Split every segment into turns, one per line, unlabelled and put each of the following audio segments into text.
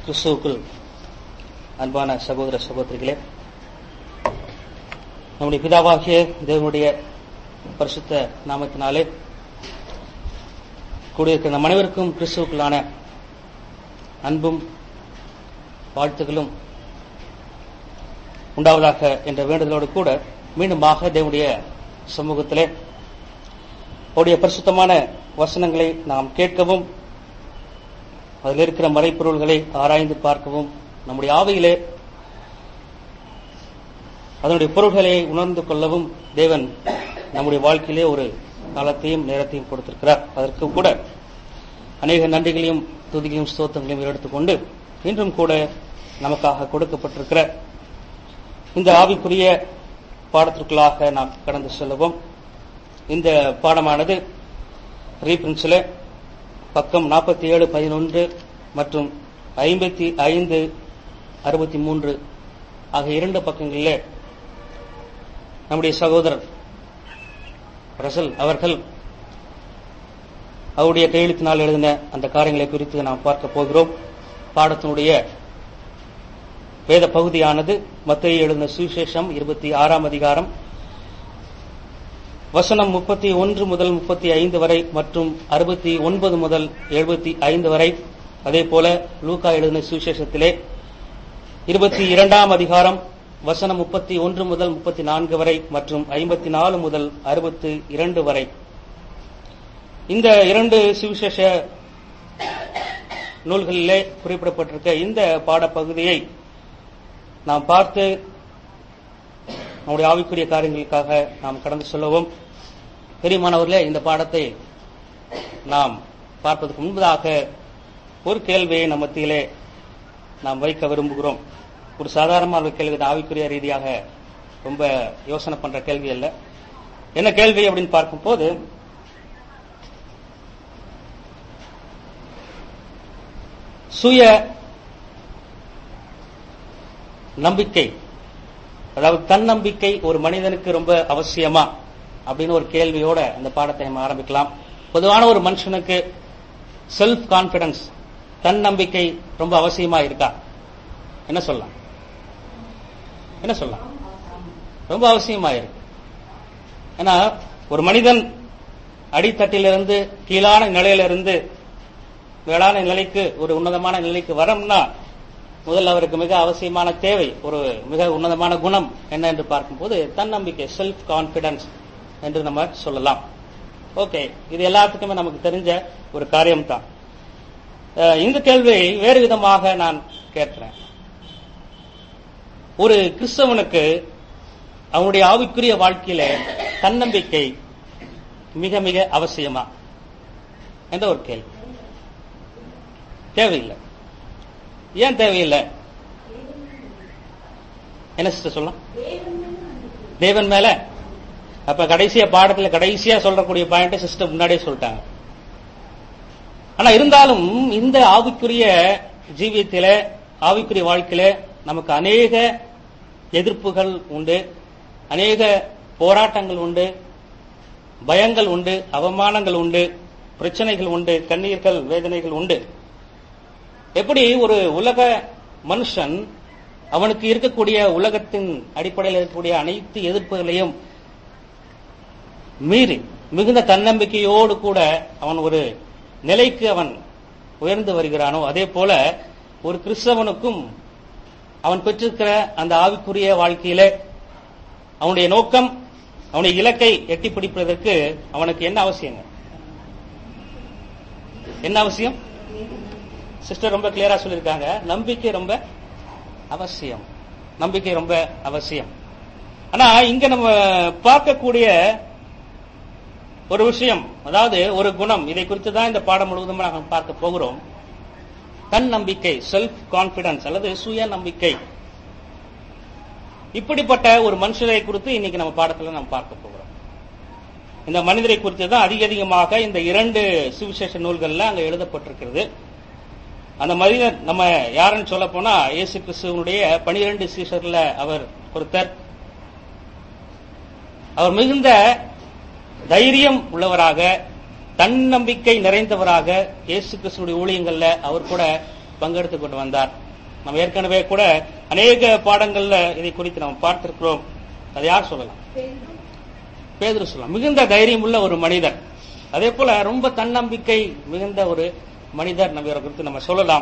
கிறிஸ்துவுக்குள் அன்பான சகோதர சகோதரிகளே நம்முடைய பிதாவாகிய தேவனுடைய பரிசுத்த நாமத்தினாலே கூடியிருக்கிற நம் அனைவருக்கும் கிறிஸ்துவுக்குள்ளான அன்பும் வாழ்த்துக்களும் உண்டாவதாக என்ற வேண்டுதலோடு கூட மீண்டுமாக தேவனுடைய சமூகத்திலே அவருடைய பரிசுத்தமான வசனங்களை நாம் கேட்கவும் அதில் இருக்கிற மறைப்பொருள்களை ஆராய்ந்து பார்க்கவும் நம்முடைய ஆவையிலே அதனுடைய பொருள்களை உணர்ந்து கொள்ளவும் தேவன் நம்முடைய வாழ்க்கையிலே ஒரு காலத்தையும் நேரத்தையும் கொடுத்திருக்கிறார் அதற்கு கூட அநேக நன்றிகளையும் துதிகளையும் ஸ்தோத்திரங்களையும் எடுத்துக்கொண்டு இன்றும் கூட நமக்காக கொடுக்கப்பட்டிருக்கிற இந்த ஆவிக்குரிய பாடத்திற்குள்ளாக நாம் கடந்து செல்லவும் இந்த பாடமானது ரீபிரின்ஸில் பக்கம் நாற்பத்தி ஏழு பதினொன்று மற்றும் ஐம்பத்தி ஐந்து அறுபத்தி மூன்று ஆகிய இரண்டு பக்கங்களிலே நம்முடைய சகோதரர் ரசல் அவர்கள் அவருடைய கையெழுத்தினால் எழுதின அந்த காரியங்களை குறித்து நாம் பார்க்க போகிறோம் பாடத்தினுடைய வேத பகுதியானது மத்திய எழுதின சுவிசேஷம் இருபத்தி ஆறாம் அதிகாரம் வசனம் முப்பத்தி ஒன்று முதல் முப்பத்தி ஐந்து வரை மற்றும் அறுபத்தி ஒன்பது முதல் எழுபத்தி ஐந்து வரை அதே போல லூகா எழுதின சுவிசேஷத்திலே இருபத்தி இரண்டாம் அதிகாரம் வசனம் முப்பத்தி ஒன்று முதல் முப்பத்தி நான்கு வரை மற்றும் ஐம்பத்தி நாலு முதல் அறுபத்தி இரண்டு வரை இந்த இரண்டு சுவிசேஷ நூல்களிலே குறிப்பிடப்பட்டிருக்க இந்த பாடப்பகுதியை நாம் பார்த்து நம்முடைய ஆவிக்குரிய காரியங்களுக்காக நாம் கடந்து செல்லவும் பெரியமானவர்களே இந்த பாடத்தை நாம் பார்ப்பதற்கு முன்பதாக ஒரு கேள்வியை நம் மத்தியிலே நாம் வைக்க விரும்புகிறோம் ஒரு சாதாரணமான கேள்வி ஆவிக்குரிய ரீதியாக ரொம்ப யோசனை பண்ற கேள்வி அல்ல என்ன கேள்வி அப்படின்னு பார்க்கும்போது சுய நம்பிக்கை அதாவது தன்னம்பிக்கை ஒரு மனிதனுக்கு ரொம்ப அவசியமா அப்படின்னு ஒரு கேள்வியோட அந்த பாடத்தை நம்ம ஆரம்பிக்கலாம் பொதுவான ஒரு மனுஷனுக்கு செல்ஃப் கான்பிடன்ஸ் தன்னம்பிக்கை ரொம்ப அவசியமா இருக்கா என்ன சொல்லலாம் என்ன சொல்லலாம் ரொம்ப அவசியமா இருக்கு ஏன்னா ஒரு மனிதன் அடித்தட்டிலிருந்து கீழான நிலையிலிருந்து மேலான நிலைக்கு ஒரு உன்னதமான நிலைக்கு வரம்னா முதல்ல அவருக்கு மிக அவசியமான தேவை ஒரு மிக உன்னதமான குணம் என்ன என்று பார்க்கும்போது தன்னம்பிக்கை செல்ஃப் கான்பிடன்ஸ் என்று நம்ம சொல்லலாம் ஓகே இது எல்லாத்துக்குமே நமக்கு தெரிஞ்ச ஒரு காரியம்தான் இந்த கேள்வி வேறு விதமாக நான் கேட்கிறேன் ஒரு கிறிஸ்தவனுக்கு அவனுடைய ஆவிக்குரிய வாழ்க்கையில தன்னம்பிக்கை மிக மிக அவசியமா என்ற ஒரு கேள்வி தேவையில்லை ஏன் தேவையில்லை என்ன சிஸ்டர் சொல்லலாம் தேவன் மேல அப்ப கடைசியா பாடத்துல கடைசியா சொல்லக்கூடிய பாயிண்ட் சிஸ்டர் முன்னாடியே சொல்லிட்டாங்க ஆனா இருந்தாலும் இந்த ஆவிக்குரிய ஜீவியத்தில ஆவிக்குரிய வாழ்க்கையில நமக்கு அநேக எதிர்ப்புகள் உண்டு அநேக போராட்டங்கள் உண்டு பயங்கள் உண்டு அவமானங்கள் உண்டு பிரச்சனைகள் உண்டு கண்ணீர்கள் வேதனைகள் உண்டு எப்படி ஒரு உலக மனுஷன் அவனுக்கு இருக்கக்கூடிய உலகத்தின் அடிப்படையில் இருக்கக்கூடிய அனைத்து எதிர்ப்புகளையும் மீறி மிகுந்த தன்னம்பிக்கையோடு கூட அவன் ஒரு நிலைக்கு அவன் உயர்ந்து வருகிறானோ அதே போல ஒரு கிறிஸ்தவனுக்கும் அவன் பெற்றிருக்கிற அந்த ஆவிக்குரிய வாழ்க்கையில அவனுடைய நோக்கம் அவனுடைய இலக்கை எட்டி பிடிப்பதற்கு அவனுக்கு என்ன அவசியங்க என்ன அவசியம் சிஸ்டர் ரொம்ப கிளியரா சொல்லியிருக்காங்க நம்பிக்கை ரொம்ப அவசியம் நம்பிக்கை ரொம்ப அவசியம் ஆனா இங்க நம்ம பார்க்கக்கூடிய ஒரு விஷயம் அதாவது ஒரு குணம் இதை குறித்து தான் இந்த பாடம் முழுவதும் நாங்கள் பார்க்க போகிறோம் தன் நம்பிக்கை செல்ஃப் கான்பிடன்ஸ் அல்லது சுய நம்பிக்கை இப்படிப்பட்ட ஒரு மனுஷரை குறித்து இன்னைக்கு நம்ம பாடத்துல நம்ம பார்க்க போகிறோம் இந்த மனிதரை குறித்து தான் அதிக அதிகமாக இந்த இரண்டு சுவிசேஷ நூல்கள்ல அங்க எழுதப்பட்டிருக்கிறது அந்த மனிதர் நம்ம யாருன்னு சொல்ல போனா இயேசு கிறிஸ்துவனுடைய பனிரெண்டு சீசர்ல அவர் ஒருத்தர் அவர் மிகுந்த தைரியம் உள்ளவராக தன்னம்பிக்கை நிறைந்தவராக இயேசு கிறிஸ்துடைய ஊழியங்கள்ல அவர் கூட பங்கெடுத்துக் கொண்டு வந்தார் நம்ம ஏற்கனவே கூட அநேக பாடங்கள்ல இதை குறித்து நம்ம பார்த்திருக்கிறோம் அதை யார் சொல்லலாம் பேதுரு சொல்லலாம் மிகுந்த தைரியம் உள்ள ஒரு மனிதர் அதே போல ரொம்ப தன்னம்பிக்கை மிகுந்த ஒரு மனிதர் நம்ம இவரை குறித்து நம்ம சொல்லலாம்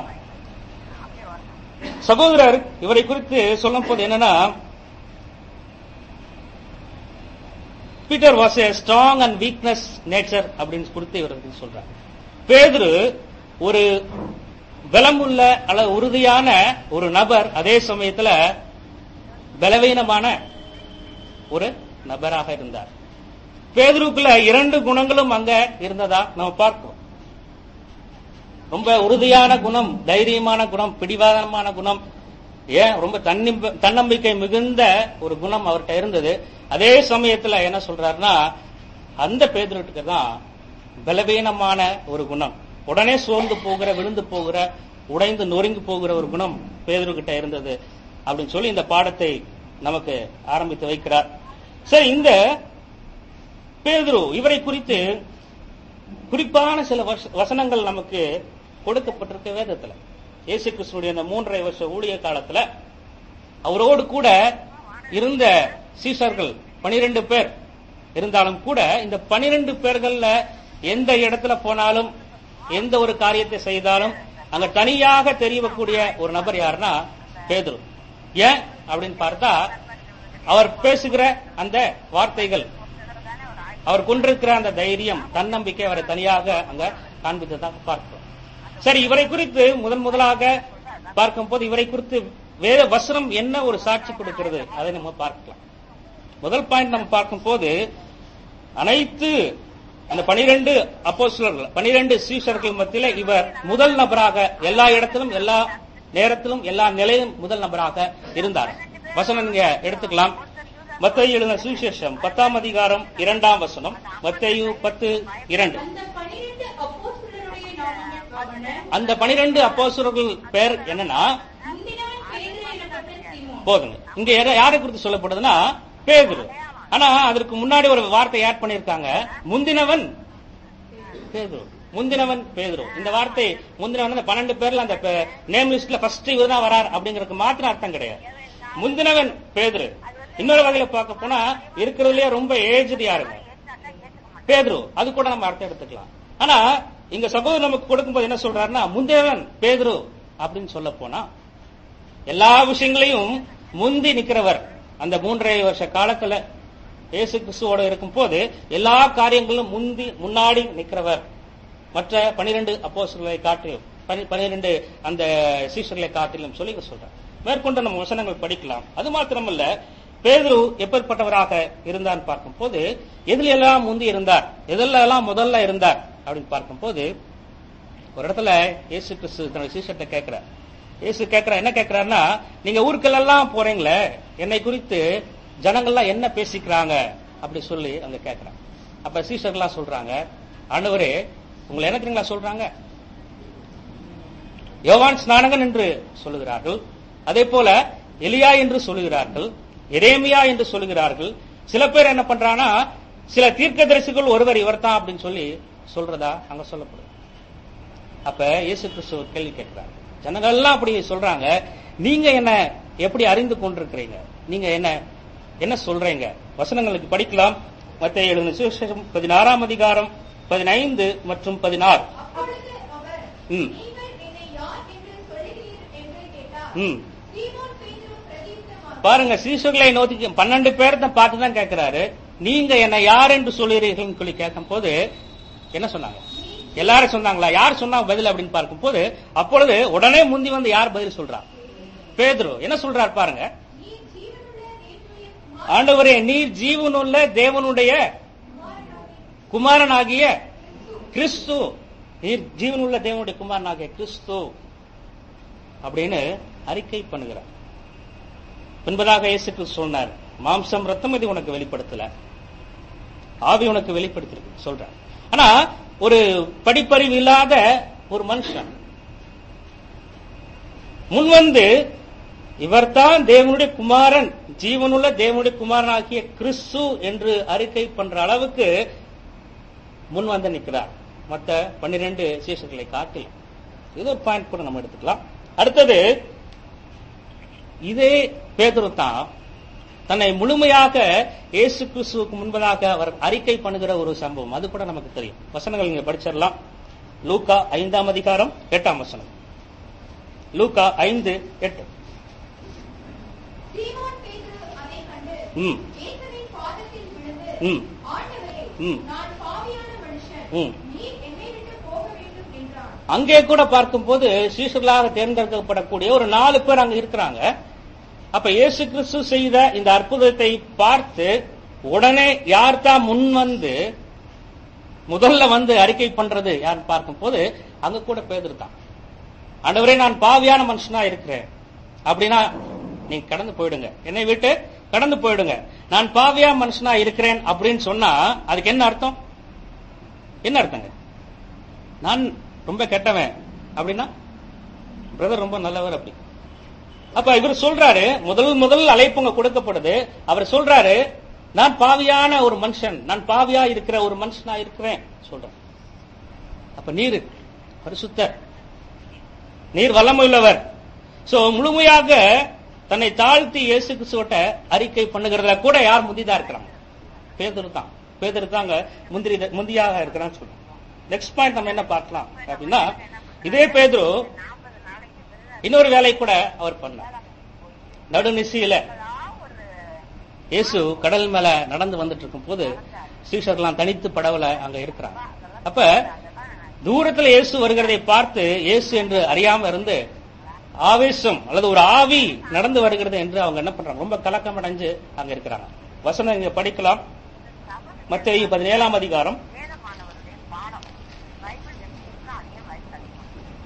சகோதரர் இவரை குறித்து சொல்லும் போது என்னன்னா Peter was a strong and weakness nature அப்படின்னு குறித்து இவரை பத்தி சொல்றாங்க பேதுரு ஒரு பலமுள்ள அல்லது உறுதியான ஒரு நபர் அதே சமயத்துல பலவீனமான ஒரு நபராக இருந்தார் பேதுருக்குள்ள இரண்டு குணங்களும் அங்க இருந்ததா நம்ம பார்க்கிறோம் ரொம்ப உறுதியான குணம் தைரியமான குணம் பிடிவாதமான குணம் ஏன் ரொம்ப தன்னி- தன்னம்பிக்கை மிகுந்த ஒரு குணம் அவர்கிட்ட இருந்தது அதே சமயத்துல என்ன சொல்றாருன்னா அந்த பேதுருட்டுக்கு தான் பலவீனமான ஒரு குணம் உடனே சோர்ந்து போகிற விழுந்து போகிற உடைந்து நொறுங்கி போகிற ஒரு குணம் பேதுருக்கிட்ட இருந்தது அப்படின்னு சொல்லி இந்த பாடத்தை நமக்கு ஆரம்பித்து வைக்கிறார் சரி இந்த பேதுரு இவரை குறித்து குறிப்பான சில வச- வசனங்கள் நமக்கு கொடுக்கப்பட்டிருக்க வேதத்துல இயேசு கிறிஸ்துடைய அந்த மூன்றரை வருஷ ஊழிய காலத்துல அவரோடு கூட இருந்த சீசர்கள் பனிரெண்டு பேர் இருந்தாலும் கூட இந்த பனிரெண்டு பேர்கள்ல எந்த இடத்துல போனாலும் எந்த ஒரு காரியத்தை செய்தாலும் அங்க தனியாக தெரியக்கூடிய ஒரு நபர் யாருன்னா பேதுரு ஏன் அப்படின்னு பார்த்தா அவர் பேசுகிற அந்த வார்த்தைகள் அவர் கொண்டிருக்கிற அந்த தைரியம் தன்னம்பிக்கை அவரை தனியாக அங்க காண்பித்ததாக பார்க்கிறோம் சரி இவரை குறித்து முதன் முதலாக பார்க்கும் போது இவரை குறித்து வேத வசனம் என்ன ஒரு சாட்சி கொடுக்கிறது அதை நம்ம பார்க்கலாம் முதல் பாயிண்ட் நம்ம பார்க்கும் போது அனைத்து அந்த பனிரெண்டு அப்போஸ்தலர்கள் பனிரெண்டு சீஷர்கள் மத்தியில இவர் முதல் நபராக எல்லா இடத்திலும் எல்லா நேரத்திலும் எல்லா நிலையிலும் முதல் நபராக இருந்தார் வசனம் நீங்க எடுத்துக்கலாம் மத்தேயு எழுதின சுவிசேஷம் பத்தாம் அதிகாரம் இரண்டாம் வசனம் மத்தேயு பத்து இரண்டு
அந்த பனிரெண்டு அப்போஸ்தலருடைய நாமங்கள் ஆவன
அந்த பனிரெண்டு அப்போஸ்தலர்கள் பேர் என்னன்னா
முந்தினவன் பேதுரு எனப்பட்ட சீமோன்
போதுங்க இங்க யார- யாரை குறித்து சொல்லப்படுதுன்னா பேதுரு ஆனா அதற்கு முன்னாடி ஒரு வார்த்தை ஆட் பண்ணிருக்காங்க முந்தினவன் பேதுரு முந்தினவன் பேதுரு இந்த வார்த்தை முந்தினவன் அந்த பன்னெண்டு பேர்ல அந்த நேம் லிஸ்ட்ல ஃபர்ஸ்ட் இவர் தான் வரார் அப்படிங்கறதுக்கு மாத்திரம் அர்த்தம் கிடையாது முந்தினவன் பேதுரு இன்னொரு வகையில பார்க்க போனா இருக்கிறதுலயே ரொம்ப ஏஜ்டு யாருங்க பேதுரு அது கூட நம்ம அர்த்தம் எடுத்துக்கலாம் ஆனா இங்க சகோதரர் நமக்கு கொடுக்கும்போது என்ன சொல்றாருன்னா முந்தினவன் பேதுரு அப்படின்னு சொல்ல போனா எல்லா விஷயங்களையும் முந்தி நிக்கிறவர் அந்த மூன்றரை வருஷ காலத்துல இயேசு கிறிஸ்துவோட இருக்கும் போது எல்லா காரியங்களும் முந்தி முன்னாடி நிக்கிறவர் மற்ற பனிரெண்டு அப்போஸ்தலர்களை காட்டிலும் பனி- பனிரெண்டு அந்த சீஷர்களை காட்டிலும் சொல்லி இவர் சொல்றார் மேற்கொண்டு நம்ம வசனங்கள் படிக்கலாம் அது மாத்திரமல்ல பேதுரு எப்பேற்பட்டவராக இருந்தான்னு பார்க்கும் போது எதுல எல்லாம் முந்தி இருந்தார் எதெல்லாம் முதல்ல இருந்தார் அப்படின்னு பார்க்கும் போது ஒரு இடத்துல இயேசு கிறிஸ்து தன்னுடைய சீஷர்ட்ட கேட்கிறார் இயேசு கேட்கிறார் என்ன கேட்கிறாருன்னா நீங்க ஊருக்கெல்லாம் போறீங்களே என்னை குறித்து ஜனங்கள்லாம் என்ன பேசிக்கிறாங்க அப்படி சொல்லி அங்க கேட்கிறாங்க அப்ப சீஷர்லாம் சொல்றாங்க ஆண்டவரே உங்களை என்ன தெரியுங்களா சொல்றாங்க யோவான் ஸ்நானகன் என்று சொல்லுகிறார்கள் அதே போல எலியா என்று சொல்லுகிறார்கள் எரேமியா என்று சொல்லுகிறார்கள் சில பேர் என்ன பண்றாங்கன்னா சில தீர்க்கதரிசிகள் ஒருவர் இவர்தான் அப்படின்னு சொல்லி சொல்றதா அங்க சொல்லப்படுது அப்ப இயேசு கிறிஸ்து ஒரு கேள்வி கேட்கிறார் ஜனங்கள் எல்லாம் அப்படி சொல்றாங்க நீங்க என்ன எப்படி அறிந்து கொண்டிருக்கிறீங்க நீங்க என்ன என்ன சொல்றீங்க வசனங்களுக்கு படிக்கலாம் மத்திய எழுதின சுவிசேஷம் பதினாறாம் அதிகாரம் பதினைந்து மற்றும் பதினாறு
அப்பொழுது அவர்
ம்.
நீங்கள் என்னை யார் என்று சொல்லுகிறீர் என்று கேட்டார்
ம்
சீமோன் பேதுரு பிரதியுத்தரமாக
பாருங்க சீசர்களை நோக்கி பன்னெண்டு பேர்த்த பார்த்து தான் கேட்கிறாரு நீங்க என்ன யார் என்று சொல்லுகிறீர்கள் சொல்லி கேட்கும் போது என்ன சொன்னாங்க எல்லாரும் சொன்னாங்களா யார் சொன்னாங்க பதில் அப்படின்னு பார்க்கும் போது அப்பொழுது உடனே முந்தி வந்து யார் பதில் சொல்றா பேதுரு என்ன சொல்றார் பாருங்க
நீர் ஜீவனுள்ள தேவனுடைய
ஆண்டவரே நீர் ஜீவனுள்ள தேவனுடைய குமாரனாகிய கிறிஸ்து நீர் ஜீவனுள்ள தேவனுடைய குமாரனாகிய கிறிஸ்து அப்படின்னு அறிக்கை பண்ணுகிறார் பின்பதாக இயேசு கிறிஸ்து சொன்னார் மாம்சம் ரத்தம் இது உனக்கு வெளிப்படுத்தல ஆவி உனக்கு வெளிப்படுத்திருக்கு சொல்றார் ஆனா ஒரு படிப்பறிவு இல்லாத ஒரு மனுஷன் முன்வந்து இவர்தான் தேவனுடைய குமாரன் ஜீவனுள்ள தேவனுடைய குமாரனாகிய கிறிஸ்து என்று அறிக்கை பண்ற அளவுக்கு முன் வந்து நிற்கிறார் மற்ற பன்னிரண்டு சீசர்களை காட்டில் இது ஒரு பாயிண்ட் கூட நம்ம எடுத்துக்கலாம் அடுத்தது இதே பேதுரு தான் தன்னை முழுமையாக இயேசு கிறிஸ்துவுக்கு முன்பதாக அவர் அறிக்கை பண்ணுகிற ஒரு சம்பவம் அது கூட நமக்கு தெரியும் வசனங்கள் நீங்க படிச்சிடலாம் லூக்கா ஐந்தாம் அதிகாரம் எட்டாம் வசனம் லூக்கா ஐந்து எட்டு
சீமோன் பேதுரு அதைக் கண்டு,
ம்.
இயேசுவின் பாதத்தில் விழுந்து,
ம்.
ஆண்டவரே,
ம்.
நான் பாவியான மனுஷன்.
ம்.
நீர் என்னை விட்டு போக வேண்டும் என்றான்.
அங்கே கூட பார்க்கும்போது சீஷர்களாக தேர்ந்தெடுக்கப்படக்கூடிய ஒரு நாலு பேர் அங்க இருக்கிறாங்க அப்ப இயேசு கிறிஸ்து செய்த இந்த அற்புதத்தை பார்த்து உடனே யார் தான் முன் வந்து முதல்ல வந்து அறிக்கை பண்றது யாருன்னு பார்க்கும்போது அங்க கூட பேதர் தான் ஆண்டவரே நான் பாவியான மனுஷனா இருக்கிறேன் அப்படின்னா நீங்க கடந்து போயிடுங்க என்னை விட்டு கடந்து போயிடுங்க நான் பாவியா மனுஷனா இருக்கிறேன் அப்படின்னு சொன்னா அதுக்கு என்ன அர்த்தம் என்ன அர்த்தங்க நான் ரொம்ப கெட்டவன் அப்படின்னா பிரதர் ரொம்ப நல்லவர் அப்படி அப்ப இவர் சொல்றாரு முதல் முதல் அழைப்புங்க கொடுக்கப்படுது அவர் சொல்றாரு நான் பாவியான ஒரு மனுஷன் நான் பாவியா இருக்கிற ஒரு மனுஷனா இருக்கிறேன் சொல்றேன் அப்ப நீர் பரிசுத்தர் நீர் வல்லமுள்ளவர் சோ முழுமையாக தன்னை தாழ்த்தி இயேசு கிறிஸ்துவட்ட அறிக்கை பண்ணுகிறதுல கூட யார் முந்திதா இருக்கிறாங்க பேதரு தான் பேதரு தாங்க முந்திரி முந்தியாக இருக்கிறான்னு சொல்றோம் நெக்ஸ்ட் பாயிண்ட் நம்ம என்ன பார்க்கலாம் அப்படின்னா இதே பேதுரு இன்னொரு வேலை கூட அவர் பண்ணார் நடுநிசையில இயேசு கடல் மேல நடந்து வந்துட்டு இருக்கும் போது சீஷர்லாம் தனித்து படவுல அங்க இருக்கிறாங்க அப்ப தூரத்துல இயேசு வருகிறதை பார்த்து இயேசு என்று அறியாம இருந்து ஆவேசம் அல்லது ஒரு ஆவி நடந்து வருகிறது என்று அவங்க என்ன பண்றாங்க ரொம்ப கலக்கம் அடைஞ்சு அங்க இருக்கிறாங்க வசனம் இங்க படிக்கலாம் மத்திய பதினேழாம் அதிகாரம்
வேதமானவருடைய பாடம் பைபிள் எடுத்துக்கிட்டு அதே மாதிரி படிக்கணும்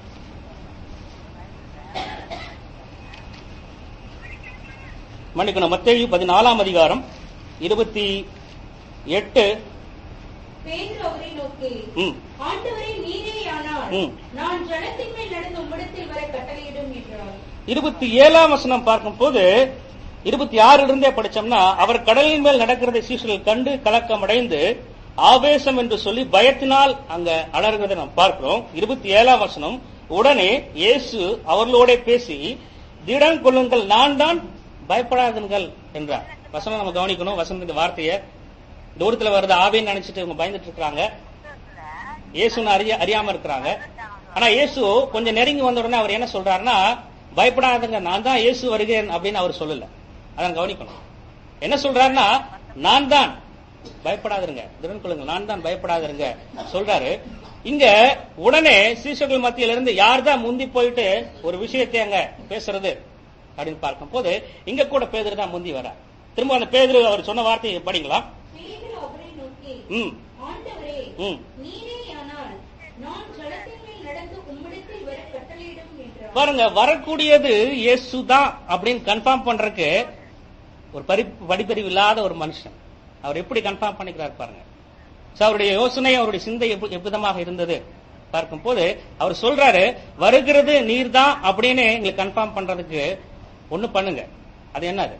மன்னிக்கணும் மத்தேயு பதினாலாம் அதிகாரம் இருபத்தி எட்டு
பேதுரு அவரை நோக்கி,
ம்,
ஆண்டவரே நீரேயானால்,
ம்.
நான் ஜனத்தின் மேல் நடந்து உம்மிடத்தில் வர கட்டளையிடும் என்றார்.
இருபத்தி ஏழாம் வசனம் பார்க்கும்போது இருபத்தி ஆறுல இருந்தே படிச்சோம்னா அவர் கடலின் மேல் நடக்கிறதை சீசர்கள் கண்டு கலக்கமடைந்து ஆவேசம் என்று சொல்லி பயத்தினால் அங்க அலறுகிறதை நாம் பார்க்கிறோம் இருபத்தி ஏழாம் வசனம் உடனே இயேசு அவர்களோட பேசி திடம் கொள்ளுங்கள் நான் தான் பயப்படாதுங்கள் என்றார் வசனம் நம்ம கவனிக்கணும் வசனம் இந்த வார்த்தையை தூரத்துல வருது ஆவேன்னு நினைச்சிட்டு இவங்க பயந்துட்டு இருக்காங்க இயேசுன்னு அறிய அறியாம இருக்கிறாங்க ஆனா இயேசு கொஞ்சம் நெருங்கி வந்த உடனே அவர் என்ன சொல்றாருன்னா பயப்படாதுங்க நான் தான் இயேசு வருகிறேன் அப்படின்னு அவர் சொல்லல அதான் கவனிக்கணும் என்ன சொல்றாருன்னா நான் தான் பயப்படாதிருங்க திறன் கொள்ளுங்க நான் தான் பயப்படாதிருங்க சொல்றாரு இங்க உடனே சீசர்கள் மத்தியில இருந்து யார் தான் முந்தி போயிட்டு ஒரு விஷயத்தை அங்க பேசுறது அப்படின்னு பார்க்கும்போது இங்க கூட பேதுரு தான் முந்தி வர திரும்ப அந்த பேதுரு அவர் சொன்ன வார்த்தையை படிங்களா
பேதுரு அவரை நோக்கி,
ம்
ஆண்டவரே,
ம்
நீரேயானால், நான் ஜனத்தின் மேல் நடந்து உம்மிடத்தில் வர கட்டளையிடும் என்றார்.
பாருங்க வரக்கூடியது இயேசு தான் அப்படின்னு கன்ஃபார்ம் பண்றதுக்கு ஒரு பரி படிப்பறிவு இல்லாத ஒரு மனுஷன் அவர் எப்படி கன்ஃபார்ம் பண்ணிக்கிறார் பாருங்க So, அவருடைய யோசனை அவருடைய சிந்தை எப்ப- எவ்விதமாக இருந்தது பார்க்கும் போது அவர் சொல்றாரு வருகிறது நீர் தான் அப்படின்னு எங்களுக்கு கன்ஃபார்ம் பண்றதுக்கு ஒண்ணு பண்ணுங்க அது என்னது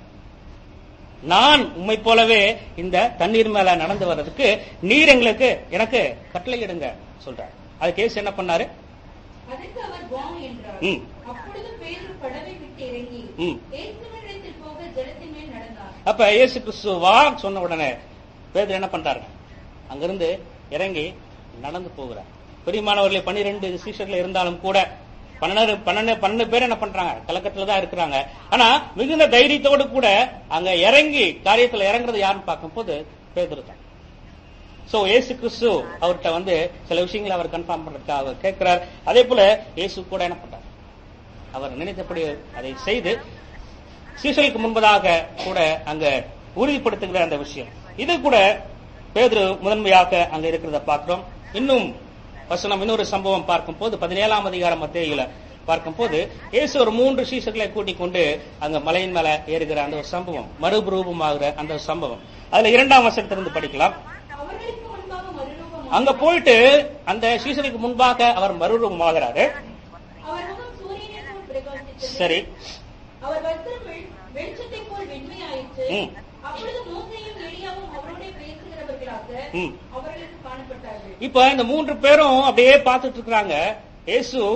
நான் உம்மை போலவே இந்த தண்ணீர் மேல நடந்து வர்றதுக்கு நீர் எங்களுக்கு எனக்கு கட்டளையிடுங்க சொல்றாரு அதுக்கு கேஸ் என்ன பண்ணாரு
அதற்கு அவர் வா என்றார்.
ம்.
அப்பொழுது பேதுரு படவை விட்டு இறங்கி,
ம்.
இயேசுவினிடத்தில் போக ஜலத்தின் மேல் நடந்தார்.
அப்ப இயேசு கிறிஸ்து வா சொன்ன உடனே பேதர் என்ன பண்றாரு அங்கிருந்து இறங்கி நடந்து போகிறார் பெரியமானவர்களே பன்னிரெண்டு சீஷர்கள் இருந்தாலும் கூட பன்னெண்டு பன்னெண்டு பன்னெண்டு பேர் என்ன பண்றாங்க கலக்கத்துல தான் இருக்கிறாங்க ஆனா மிகுந்த தைரியத்தோடு கூட அங்க இறங்கி காரியத்துல இறங்குறது யாருன்னு பார்க்கும்போது பேதர் தான் சோ இயேசு கிறிஸ்து அவர்கிட்ட வந்து சில விஷயங்களை அவர் கன்ஃபார்ம் பண்றதுக்காக அவர் கேட்கிறார் அதே போல இயேசு கூட என்ன பண்றார் அவர் நினைத்தபடி அதை செய்து சீசலுக்கு முன்பதாக கூட அங்க உறுதிப்படுத்துகிற அந்த விஷயம் இது கூட பேதுரு முதன்மையாக அங்க இருக்கிறத பார்க்கிறோம் இன்னும் வசனம் இன்னொரு சம்பவம் பார்க்கும் போது பதினேழாம் அதிகாரம் மத்தியில பார்க்கும் போது இயேசு ஒரு மூன்று சீசர்களை கூட்டிக் கொண்டு அங்க மலையின் மேல ஏறுகிற அந்த ஒரு சம்பவம் மறுரூபமாகிற அந்த ஒரு சம்பவம் அதுல இரண்டாம் வசனத்திலிருந்து படிக்கலாம்
அவர்களுக்கு முன்பாக மறுரூபமாக
அங்க போயிட்டு அந்த சீசருக்கு முன்பாக அவர் மறுரூபமாகிறாரு
அவர் முகம் சூரியனை போல் பிரகாசித்தது.
சரி
அவர் வஸ்திரம் வெள்- வெளிச்சத்தைப் போல் வெண்மையாயிற்று.
ம்.
அப்பொழுது மோசேயும் எலியாவும் அவரோடே பேசுகிறவர்களாக
ம்.
அவர்களுக்கு காணப்பட்டார்கள்.
இப்ப இந்த மூன்று பேரும் அப்படியே பார்த்துட்டு இருக்காங்க இயேசு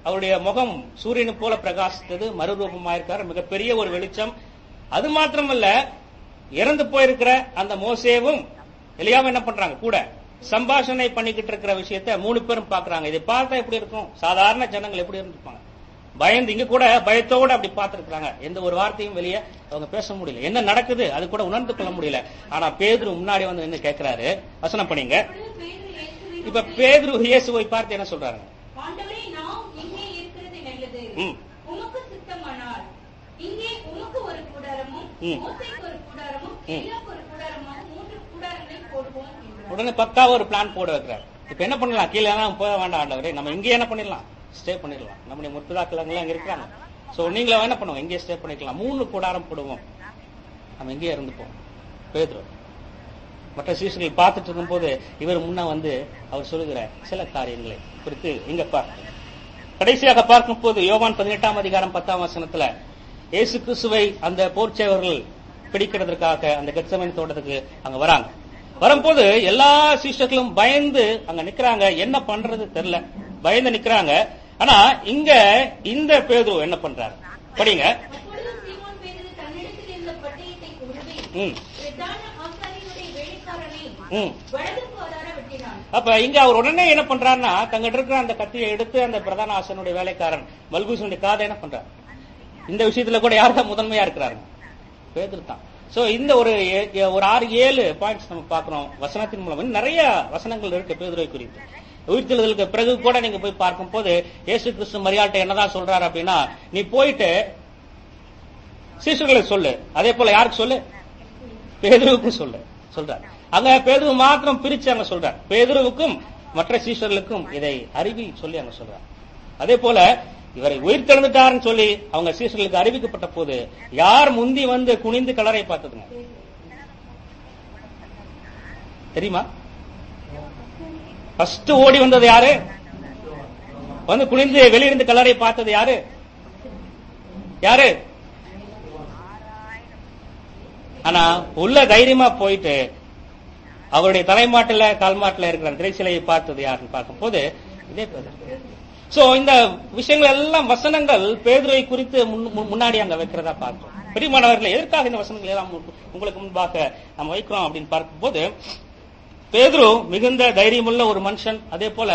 அவருடைய முகம் சூரியனை போல பிரகாசித்தது மறுரூபமாயிருக்கார் மிகப்பெரிய ஒரு வெளிச்சம் அது மாத்திரமல்ல இறந்து போயிருக்கிற அந்த மோசேவும் எலியாவும் என்ன பண்றாங்க கூட சம்பாஷணை பண்ணிக்கிட்டு இருக்கிற விஷயத்த மூணு பேரும் பாக்குறாங்க இதை பார்த்தா எப்படி இருக்கும் சாதாரண ஜனங்கள் எப்படி இருந்திருப்பாங்க பயந்து இங்க கூட பயத்தோட அப்படி பார்த்திருக்காங்க எந்த ஒரு வார்த்தையும் வெளியே அவங்க பேச முடியல என்ன நடக்குது அது கூட உணர்ந்து கொள்ள முடியல ஆனா பேதுரு முன்னாடி வந்து நின்னு கேட்கிறாரு வசனம் பண்ணீங்க
அப்பொழுது பேதுரு இயேசுவை
இப்ப
நோக்கி,
பேதுரு இயேசுவை பார்த்து என்ன சொல்றாங்க
ஆண்டவரே நாம் இங்கே இருக்கிறது நல்லது
ம்.
உமக்கு சித்தமானால் இங்கே உமக்கு ஒரு கூடாரமும்
ம்.
மோசைக்கு ஒரு கூடாரமும்
ம்.
எலியாவுக்கு ஒரு கூடாரமும் மூன்று கூடாரங்களை போடுவோம் என்றார்
உடனே பக்காவா ஒரு பிளான் போட வைக்கிறார் இப்ப என்ன பண்ணலாம் கீழே எல்லாம் போக வேண்டாம் ஆண்டவரே நம்ம இங்கே என்ன பண்ணிடலாம் ஸ்டே பண்ணிடலாம் நம்முடைய முற்பதாக்கள் எல்லாம் இங்க இருக்கிறாங்க சோ நீங்களே என்ன பண்ணுவோம் இங்கே ஸ்டே பண்ணிக்கலாம் மூணு கூடாரம் போடுவோம் நம்ம இங்கே இருந்துப்போம் பேதுரு மற்ற சீசர்கள் பார்த்துட்டு இருக்கும்போது இவர் முன்ன வந்து அவர் சொல்லுகிற சில காரியங்களை குறித்து இங்க பார்க்க கடைசியாக பார்க்கும் போது யோவான் பதினெட்டாம் அதிகாரம் பத்தாம் வசனத்துல இயேசு கிறிஸ்துவை அந்த போர்ச்சேவர்கள் பிடிக்கிறதுக்காக அந்த கெட்சமன் தோட்டத்துக்கு அங்க வராங்க வரும்போது எல்லா சீஷர்களும் பயந்து அங்க நிக்கிறாங்க என்ன பண்றது தெரியல பயந்து நிக்கிறாங்க ஆனா இங்க இந்த பேதுரு என்ன பண்றாரு படிங்க
அப்பொழுது சீமோன் பேதுரு தன்னிடத்தில் இருந்த பட்டயத்தை உருவி
ம்
பிரதான ஆசாரியனுடைய வேலைக்காரனை
ம்
வலது கோதார வெட்டினான்
அப்ப இங்க அவர் உடனே என்ன பண்றாருன்னா தங்கிட்ட இருக்கிற அந்த கத்தியை எடுத்து அந்த பிரதான ஆசனுடைய வேலைக்காரன் மல்கூசனுடைய காதை என்ன பண்றாரு இந்த விஷயத்துல கூட யார் தான் முதன்மையா இருக்கிறாரு பேதுரு தான் சோ இந்த ஒரு ஏ- ஏ- ஒரு ஆறு ஏழு பாயிண்ட்ஸ் நம்ம பார்க்கிறோம் வசனத்தின் மூலம் இன்னும் நிறைய வசனங்கள் இருக்கு பேதுரை குறித்து உயிர்த்தெழுதலுக்கு பிறகு கூட நீங்க போய் பார்க்கும் போது இயேசு கிறிஸ்து மரியாதை என்னதான் சொல்றாரு அப்படின்னா நீ போயிட்டு சீஷர்களை சொல்லு அதே போல யாருக்கு சொல்லு பேதுருவுக்கும் சொல்லு சொல்றார் அங்க பேதுரு மாத்திரம் பிரிச்சு அங்க சொல்றார் பேதுருவுக்கும் மற்ற சீஷர்களுக்கும் இதை அறிவி சொல்லி அங்க சொல்றார் அதே போல இவரை உயிர்த்தெழுந்துட்டாருன்னு சொல்லி அவங்க சீஷர்களுக்கு அறிவிக்கப்பட்ட போது யார் முந்தி வந்து குனிந்து கலரை பார்த்ததுங்க தெரியுமா ஃபர்ஸ்ட் ஓடி வந்தது யாரு வந்து குனிந்து வெளியிருந்து கலரை பார்த்தது யாரு யாரு ஆனா உள்ள தைரியமா போயிட்டு அவருடைய தலைமாட்டுல கால்மாட்டுல இருக்கிற அந்த திரைச்சிலையை பார்த்தது யாருன்னு பார்க்கும்போது இதே பேதர் சோ இந்த விஷயங்கள் எல்லாம் வசனங்கள் பேதுரை குறித்து முன்- முன்- முன்னாடி அங்க வைக்கிறதா பார்க்கிறோம் பெரியமானவர்களை எதற்காக இந்த வசனங்கள் எல்லாம் உங்க- உங்களுக்கு முன்பாக நம்ம வைக்கிறோம் அப்படின்னு பார்க்கும்போது பேதுரு மிகுந்த தைரியமுள்ள ஒரு மனுஷன் அதே போல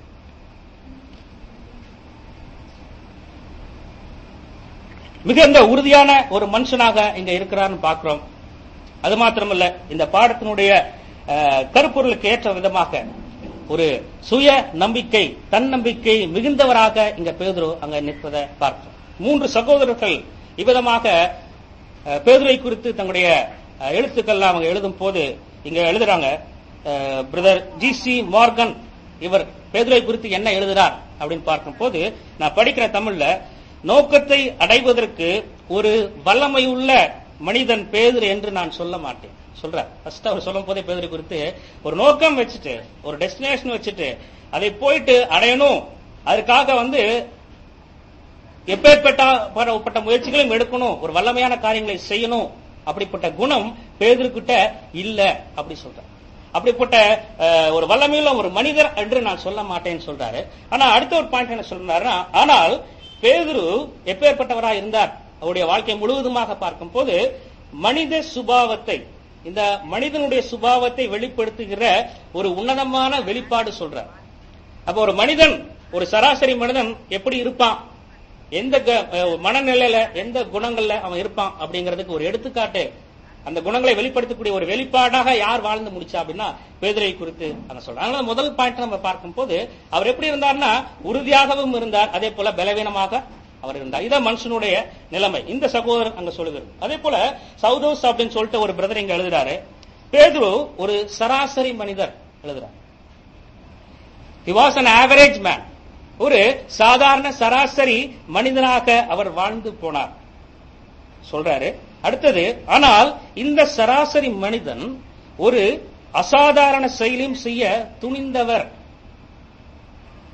மிகுந்த உறுதியான ஒரு மனுஷனாக இங்க இருக்கிறார்னு பார்க்கிறோம் அது மாத்திரமல்ல இந்த பாடத்தினுடைய அஹ், கருப்பொருளுக்கு ஏற்ற விதமாக ஒரு சுய நம்பிக்கை தன்னம்பிக்கை மிகுந்தவராக இங்க பேதுரு அங்க நிற்பதை பார்க்கிறோம் மூன்று சகோதரர்கள் இவ்விதமாக அஹ், பேதுரை குறித்து தங்களுடைய அஹ், எழுத்துக்கள் அவங்க எழுதும் போது இங்க எழுதுறாங்க பிரதர் ஜி சி மார்கன் இவர் பேதுரை குறித்து என்ன எழுதுறார் அப்படின்னு பார்க்கும்போது நான் படிக்கிற தமிழ்ல நோக்கத்தை அடைவதற்கு ஒரு வல்லமையுள்ள மனிதன் பேதுரு என்று நான் சொல்ல மாட்டேன் சொல்றார் ஃபர்ஸ்ட் அவர் சொல்லும் போதே பேதுரு குறித்து ஒரு நோக்கம் வச்சுட்டு ஒரு டெஸ்டினேஷன் வச்சுட்டு அதை போயிட்டு அடையணும் அதுக்காக வந்து எப்பேற்பட்ட பட்ட முயற்சிகளையும் எடுக்கணும் ஒரு வல்லமையான காரியங்களை செய்யணும் அப்படிப்பட்ட குணம் பேதர்கிட்ட இல்ல அப்படி சொல்றார் அப்படிப்பட்ட அஹ், ஒரு வல்லமையுள்ள ஒரு மனிதர் என்று நான் சொல்ல மாட்டேன்னு சொல்றாரு ஆனா அடுத்த ஒரு பாயிண்ட் என்ன சொல்றாருன்னா ஆனால் பேதுரு எப்பேற்பட்டவரா இருந்தார் அவருடைய வாழ்க்கை முழுவதுமாக பார்க்கும் போது மனித சுபாவத்தை இந்த மனிதனுடைய சுபாவத்தை வெளிப்படுத்துகிற ஒரு உன்னதமான வெளிப்பாடு சொல்றார் அப்ப ஒரு மனிதன் ஒரு சராசரி மனிதன் எப்படி இருப்பான் எந்த க- அஹ் மனநிலையில எந்த குணங்கள்ல அவன் இருப்பான் அப்படிங்கிறதுக்கு ஒரு எடுத்துக்காட்டு அந்த குணங்களை வெளிப்படுத்தக்கூடிய ஒரு வெளிப்பாடாக யார் வாழ்ந்து முடிச்சா அப்படின்னா பேதுரை குறித்து அங்க சொல்றாங்க அதனால முதல் பாயிண்ட் நம்ம பார்க்கும்போது அவர் எப்படி இருந்தார்னா உறுதியாகவும் இருந்தார் அதே போல பலவீனமாக அவர் இருந்தார் இதான் மனுஷனுடைய நிலைமை இந்த சகோதரர் அங்க சொல்லுகிறது அதே போல சௌதோஸ் அப்படின்னு சொல்லிட்டு ஒரு பிரதர் இங்க எழுதுறாரு பேதுரு ஒரு சராசரி மனிதர் எழுதுறார் he was an average man ஒரு சாதாரண சராசரி மனிதனாக அவர் வாழ்ந்து போனார் சொல்றாரு அடுத்தது ஆனால் இந்த சராசரி மனிதன் ஒரு அசாதாரண செயலையும் செய்ய துணிந்தவர்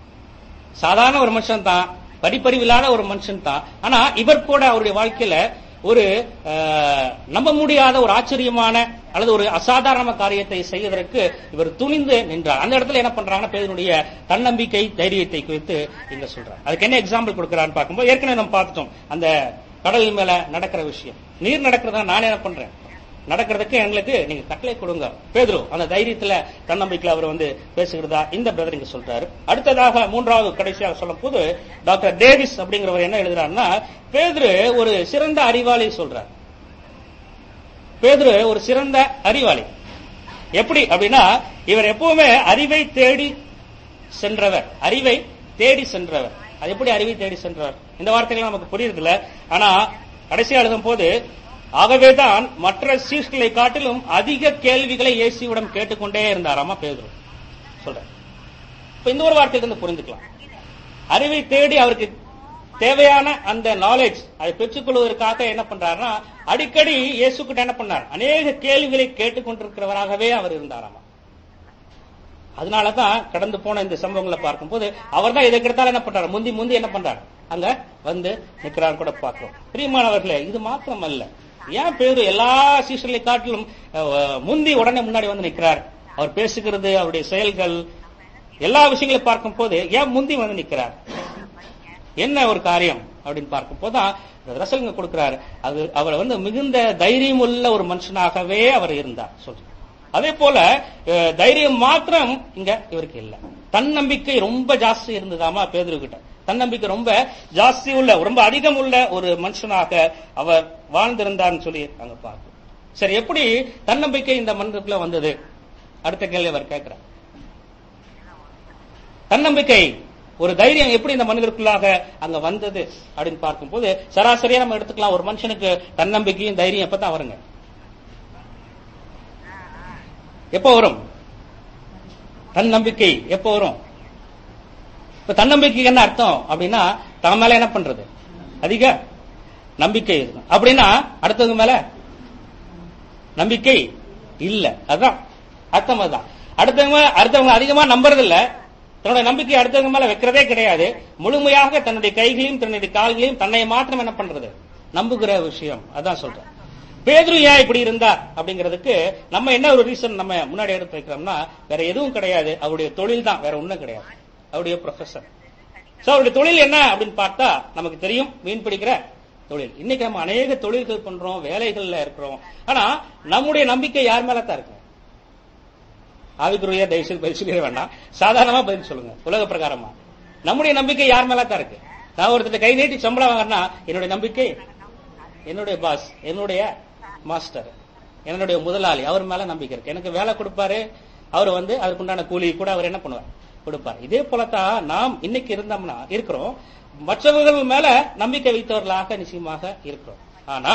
சாதாரண ஒரு மனுஷன் தான் படிப்பறிவு இல்லாத ஒரு மனுஷன் தான் ஆனா இவர் கூட அவருடைய வாழ்க்கையில ஒரு அஹ், நம்ப முடியாத ஒரு ஆச்சரியமான அல்லது ஒரு அசாதாரண காரியத்தை செய்வதற்கு இவர் துணிந்து நின்றார் அந்த இடத்துல என்ன பண்றாங்கன்னா பேதனுடைய தன்னம்பிக்கை தைரியத்தை குறித்து இங்க சொல்றார் அதுக்கு என்ன எக்ஸாம்பிள் கொடுக்கறான்னு பார்க்கும்போது ஏற்கனவே நம்ம பார்த்துட்டோம் அந்த கடல் மேல நடக்கிற விஷயம் நீர் நடக்கிறதா நான் என்ன பண்றேன் நடக்கிறதுக்கு எங்களுக்கு நீங்க கட்டளை கொடுங்க பேதுரு அந்த தைரியத்துல தன்னம்பிக்கையில அவர் வந்து பேசுகிறதா இந்த பிரதர் இங்க சொல்றாரு அடுத்ததாக மூன்றாவது கடைசியாக சொல்லும் போது டாக்டர் டேவிஸ் அப்படிங்கிறவர் என்ன எழுதுறாருன்னா பேதுரு ஒரு சிறந்த அறிவாளி சொல்றார் பேதுரு ஒரு சிறந்த அறிவாளி எப்படி அப்படின்னா இவர் எப்பவுமே அறிவை தேடி சென்றவர் அறிவை தேடி சென்றவர் அது எப்படி அறிவை தேடி சென்றவர் இந்த வார்த்தைகள் நமக்கு புரியுறதில்ல ஆனா கடைசியா எழுதும் போது ஆகவேதான் மற்ற சீஸ்களை காட்டிலும் அதிக கேள்விகளை இயேசுவிடம் கேட்டுக்கொண்டே இருந்தாராமா பேதுரு சொல்றேன் இப்ப இந்த ஒரு வார்த்தைக்கு வந்து புரிஞ்சுக்கலாம் அறிவை தேடி அவருக்கு தேவையான அந்த நாலேஜ் அதை பெற்றுக்கொள்வதற்காக என்ன பண்றாருன்னா அடிக்கடி இயேசு கிட்ட என்ன பண்ணார் அநேக கேள்விகளை கேட்டுக்கொண்டிருக்கிறவராகவே அவர் இருந்தாராமா அதனாலதான் கடந்து போன இந்த சம்பவங்களை பார்க்கும்போது அவர் தான் எதுக்கெடுத்தாலும் என்ன பண்றாரு முந்தி முந்தி என்ன பண்றாரு அங்க வந்து நிக்கிறார் கூட பார்க்கிறோம் பிரியமானவர்களே இது மாத்திரம் அல்ல ஏன் பேரு எல்லா சீசர்களை காட்டிலும் அஹ், முந்தி உடனே முன்னாடி வந்து நிக்கிறார் அவர் பேசுகிறது அவருடைய செயல்கள் எல்லா விஷயங்களையும் பார்க்கும் போது ஏன் முந்தி வந்து நிக்கிறார் என்ன ஒரு காரியம் அப்படின்னு பார்க்கும் போதுதான் ரசல்ங்க கொடுக்கிறாரு அது அவர் வந்து மிகுந்த தைரியம் உள்ள ஒரு மனுஷனாகவே அவர் இருந்தார் சொல்றேன் அதே போல அஹ், தைரியம் மாத்திரம் இங்க இவருக்கு இல்ல தன்னம்பிக்கை ரொம்ப ஜாஸ்தி இருந்ததாமா பேதுரு கிட்ட தன்னம்பிக்கை ரொம்ப ஜாஸ்தி உள்ள ரொம்ப அதிகம் உள்ள ஒரு மனுஷனாக அவர் வாழ்ந்திருந்தார்னு சொல்லி அங்க பார்க்கிறோம் சரி எப்படி தன்னம்பிக்கை இந்த மனிதனுக்குள்ள வந்தது அடுத்த கேள்வி அவர் கேட்கிறார் தன்னம்பிக்கை ஒரு தைரியம் எப்படி இந்த மனிதருக்குள்ளாக அங்க வந்தது அப்படின்னு பார்க்கும்போது சராசரியா நம்ம எடுத்துக்கலாம் ஒரு மனுஷனுக்கு தன்னம்பிக்கையும் தைரியம் எப்பதான் வருங்க எப்போ வரும் தன்னம்பிக்கை எப்போ வரும் இப்ப தன்னம்பிக்கைக்கு என்ன அர்த்தம் அப்படின்னா தன் மேல என்ன பண்றது அதிக நம்பிக்கை இருக்கும் அப்படின்னா அடுத்தவங்க மேல நம்பிக்கை இல்ல அதான் அர்த்தம் அதுதான் அடுத்தவங்க அடுத்தவங்க அதிகமா நம்புறது இல்ல தன்னுடைய நம்பிக்கை அடுத்தவங்க மேல வைக்கிறதே கிடையாது முழுமையாக தன்னுடைய கைகளையும் தன்னுடைய கால்களையும் தன்னை மாத்திரம் என்ன பண்றது நம்புகிற விஷயம் அதான் சொல்றேன் பேதுரு ஏன் இப்படி இருந்தார் அப்படிங்கிறதுக்கு நம்ம என்ன ஒரு ரீசன் நம்ம முன்னாடி எடுத்து வைக்கிறோம்னா வேற எதுவும் கிடையாது அவருடைய தொழில் தான் வேற ஒண்ணும் கிடையாது அவருடைய ப்ரொஃபஷன் சோ அவருடைய தொழில் என்ன அப்படின்னு பார்த்தா நமக்கு தெரியும் மீன் பிடிக்கிற தொழில் இன்னைக்கு நம்ம அநேக தொழில்கள் பண்றோம் வேலைகள்ல இருக்கிறோம் ஆனா நம்முடைய நம்பிக்கை யார் மேல தான் இருக்கு ஆவிக்குரிய தயவுசெய்து பதில் சொல்லிட வேண்டாம் சாதாரணமா பதில் சொல்லுங்க உலக பிரகாரமா நம்முடைய நம்பிக்கை யார் மேல தான் இருக்கு நான் ஒருத்தர் கை நீட்டி சம்பளம் வாங்கினா என்னுடைய நம்பிக்கை என்னுடைய பாஸ் என்னுடைய மாஸ்டர் என்னுடைய முதலாளி அவர் மேல நம்பிக்கை இருக்கு எனக்கு வேலை கொடுப்பாரு அவர் வந்து அதுக்குண்டான கூலி கூட அவர் என்ன பண்ணுவார் கொடுப்பார் இதே போலத்தான் நாம் இன்னைக்கு இருந்தோம்னா இருக்கிறோம் மற்றவர்கள் மேல நம்பிக்கை வைத்தவர்களாக நிச்சயமாக இருக்கிறோம் ஆனா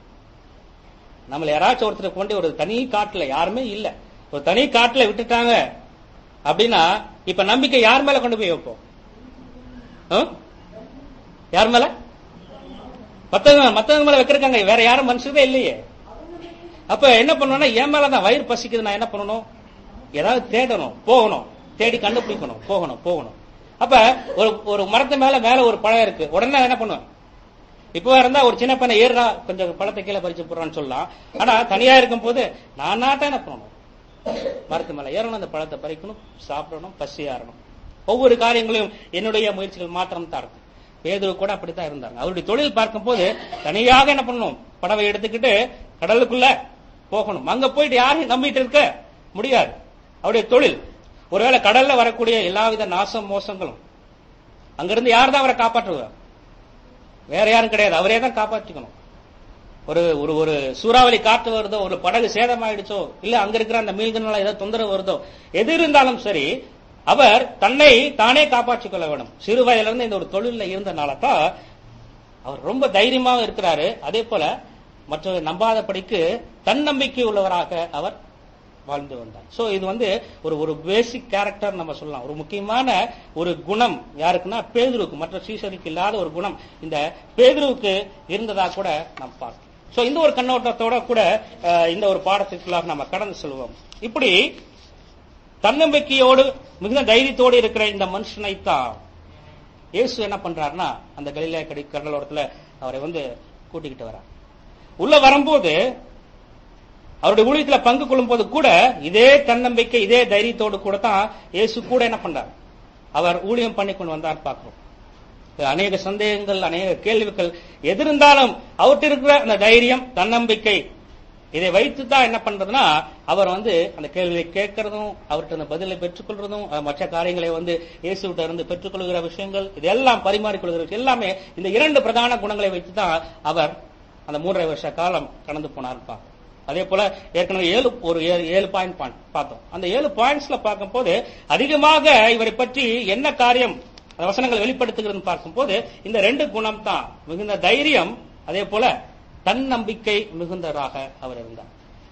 நம்மள யாராச்சும் ஒருத்தர் கொண்டு ஒரு தனி காட்டுல யாருமே இல்ல ஒரு தனி காட்டுல விட்டுட்டாங்க அப்படின்னா இப்ப நம்பிக்கை யார் மேல கொண்டு போய் வைப்போம் ஆ? யார் மேல மத்தவங்க மத்தவங்க மேல வைக்கிறக்காங்க வேற யாரும் மனுஷரே இல்லையே அப்ப என்ன பண்ணணும்னா என் மேலதான் வயிறு பசிக்குது நான் என்ன பண்ணணும் ஏதாவது தேடணும் போகணும் தேடி கண்டுபிடிக்கணும் போகணும் போகணும் அப்ப ஒரு ஒரு மரத்து மேல மேல ஒரு பழம் இருக்கு உடனே நான் என்ன பண்ணுவேன் இப்போ இருந்தா ஒரு சின்ன பையனை ஏறுறா கொஞ்சம் பழத்தை கீழே பறிச்சு போடுறான்னு சொல்லலாம் ஆனா தனியா இருக்கும் போது நான் நாட்டா என்ன பண்ணணும் மரத்து மேல ஏறணும் அந்த பழத்தை பறிக்கணும் சாப்பிடணும் பசி ஆறணும் ஒவ்வொரு காரியங்களையும் என்னுடைய முயற்சிகள் மாத்திரம் தான் இருக்கும் பேதுரு கூட அப்படித்தான் இருந்தாங்க அவருடைய தொழில் பார்க்கும்போது தனியாக என்ன பண்ணணும் படவை எடுத்துக்கிட்டு கடலுக்குள்ள போகணும் அங்க போயிட்டு யாரையும் நம்பிட்டு இருக்க முடியாது அவருடைய தொழில் ஒருவேளை கடல்ல வரக்கூடிய எல்லாவித நாசம் மோசங்களும் அங்கிருந்து யார் தான் அவரை காப்பாற்றுவார் வேற யாரும் கிடையாது அவரே தான் காப்பாற்றிக்கணும் ஒரு ஒரு ஒரு சூறாவளி காற்று வருதோ ஒரு படகு சேதமாயிடுச்சோ இல்ல அங்க இருக்கிற அந்த மீன்களால ஏதோ தொந்தரவு வருதோ எது இருந்தாலும் சரி அவர் தன்னை தானே காப்பாற்றிக் கொள்ள வேண்டும் சிறு வயதுல இருந்து இந்த ஒரு தொழில இருந்தனால தான் அவர் ரொம்ப தைரியமாக இருக்கிறாரு அதே போல மற்றவரை நம்பாதபடிக்கு தன்னம்பிக்கை உள்ளவராக அவர் வாழ்ந்து வந்தார் சோ இது வந்து ஒரு ஒரு பேசிக் கேரக்டர் நம்ம சொல்லலாம் ஒரு முக்கியமான ஒரு குணம் யாருக்குன்னா பேதுருவுக்கு மற்ற சீசருக்கு இல்லாத ஒரு குணம் இந்த பேதுருவுக்கு இருந்ததா கூட நாம் பார்க்கணும் சோ இந்த ஒரு கண்ணோட்டத்தோட கூட அஹ், இந்த ஒரு பாடத்திற்குள்ளாக நம்ம கடந்து செல்வோம் இப்படி தன்னம்பிக்கையோடு மிகுந்த தைரியத்தோடு இருக்கிற இந்த மனுஷனை தான் இயேசு என்ன பண்றாருன்னா அந்த கலிலே கடி கடலோரத்துல அவரை வந்து கூட்டிக்கிட்டு வரார் உள்ள வரும்போது அவருடைய ஊழியத்துல பங்கு கொள்ளும் போது கூட இதே தன்னம்பிக்கை இதே தைரியத்தோடு கூட தான் இயேசு கூட என்ன பண்றார் அவர் ஊழியம் பண்ணி கொண்டு வந்தார் பார்க்கிறோம் அநேக சந்தேகங்கள் அநேக கேள்விகள் எது இருந்தாலும் அவர்கிட்ட இருக்கிற அந்த தைரியம் தன்னம்பிக்கை இதை வைத்து தான் என்ன பண்றதுன்னா அவர் வந்து அந்த கேள்வியை கேட்கறதும் அவர்கிட்ட அந்த பதிலை பெற்றுக்கொள்றதும் அஹ், மற்ற காரியங்களை வந்து இயேசுகிட்ட இருந்து பெற்றுக்கொள்கிற விஷயங்கள் இதெல்லாம் பரிமாறிக்கொள்கிற விஷயம் எல்லாமே இந்த இரண்டு பிரதான குணங்களை வைத்து தான் அவர் அந்த மூன்றரை வருஷ காலம் கடந்து போனார் அதே போல ஏற்கனவே ஏழு ஒரு ஏழு ஏழு பாயிண்ட் பார்த்தோம் அந்த ஏழு பாயிண்ட்ஸ்ல பார்க்கும்போது அதிகமாக இவரை பற்றி என்ன காரியம் அந்த வசனங்கள் வெளிப்படுத்துகிறது பார்க்கும்போது இந்த ரெண்டு குணம் தான் மிகுந்த தைரியம் அதே போல தன்னம்பிக்கை மிகுந்தராக அவர் இருந்தார்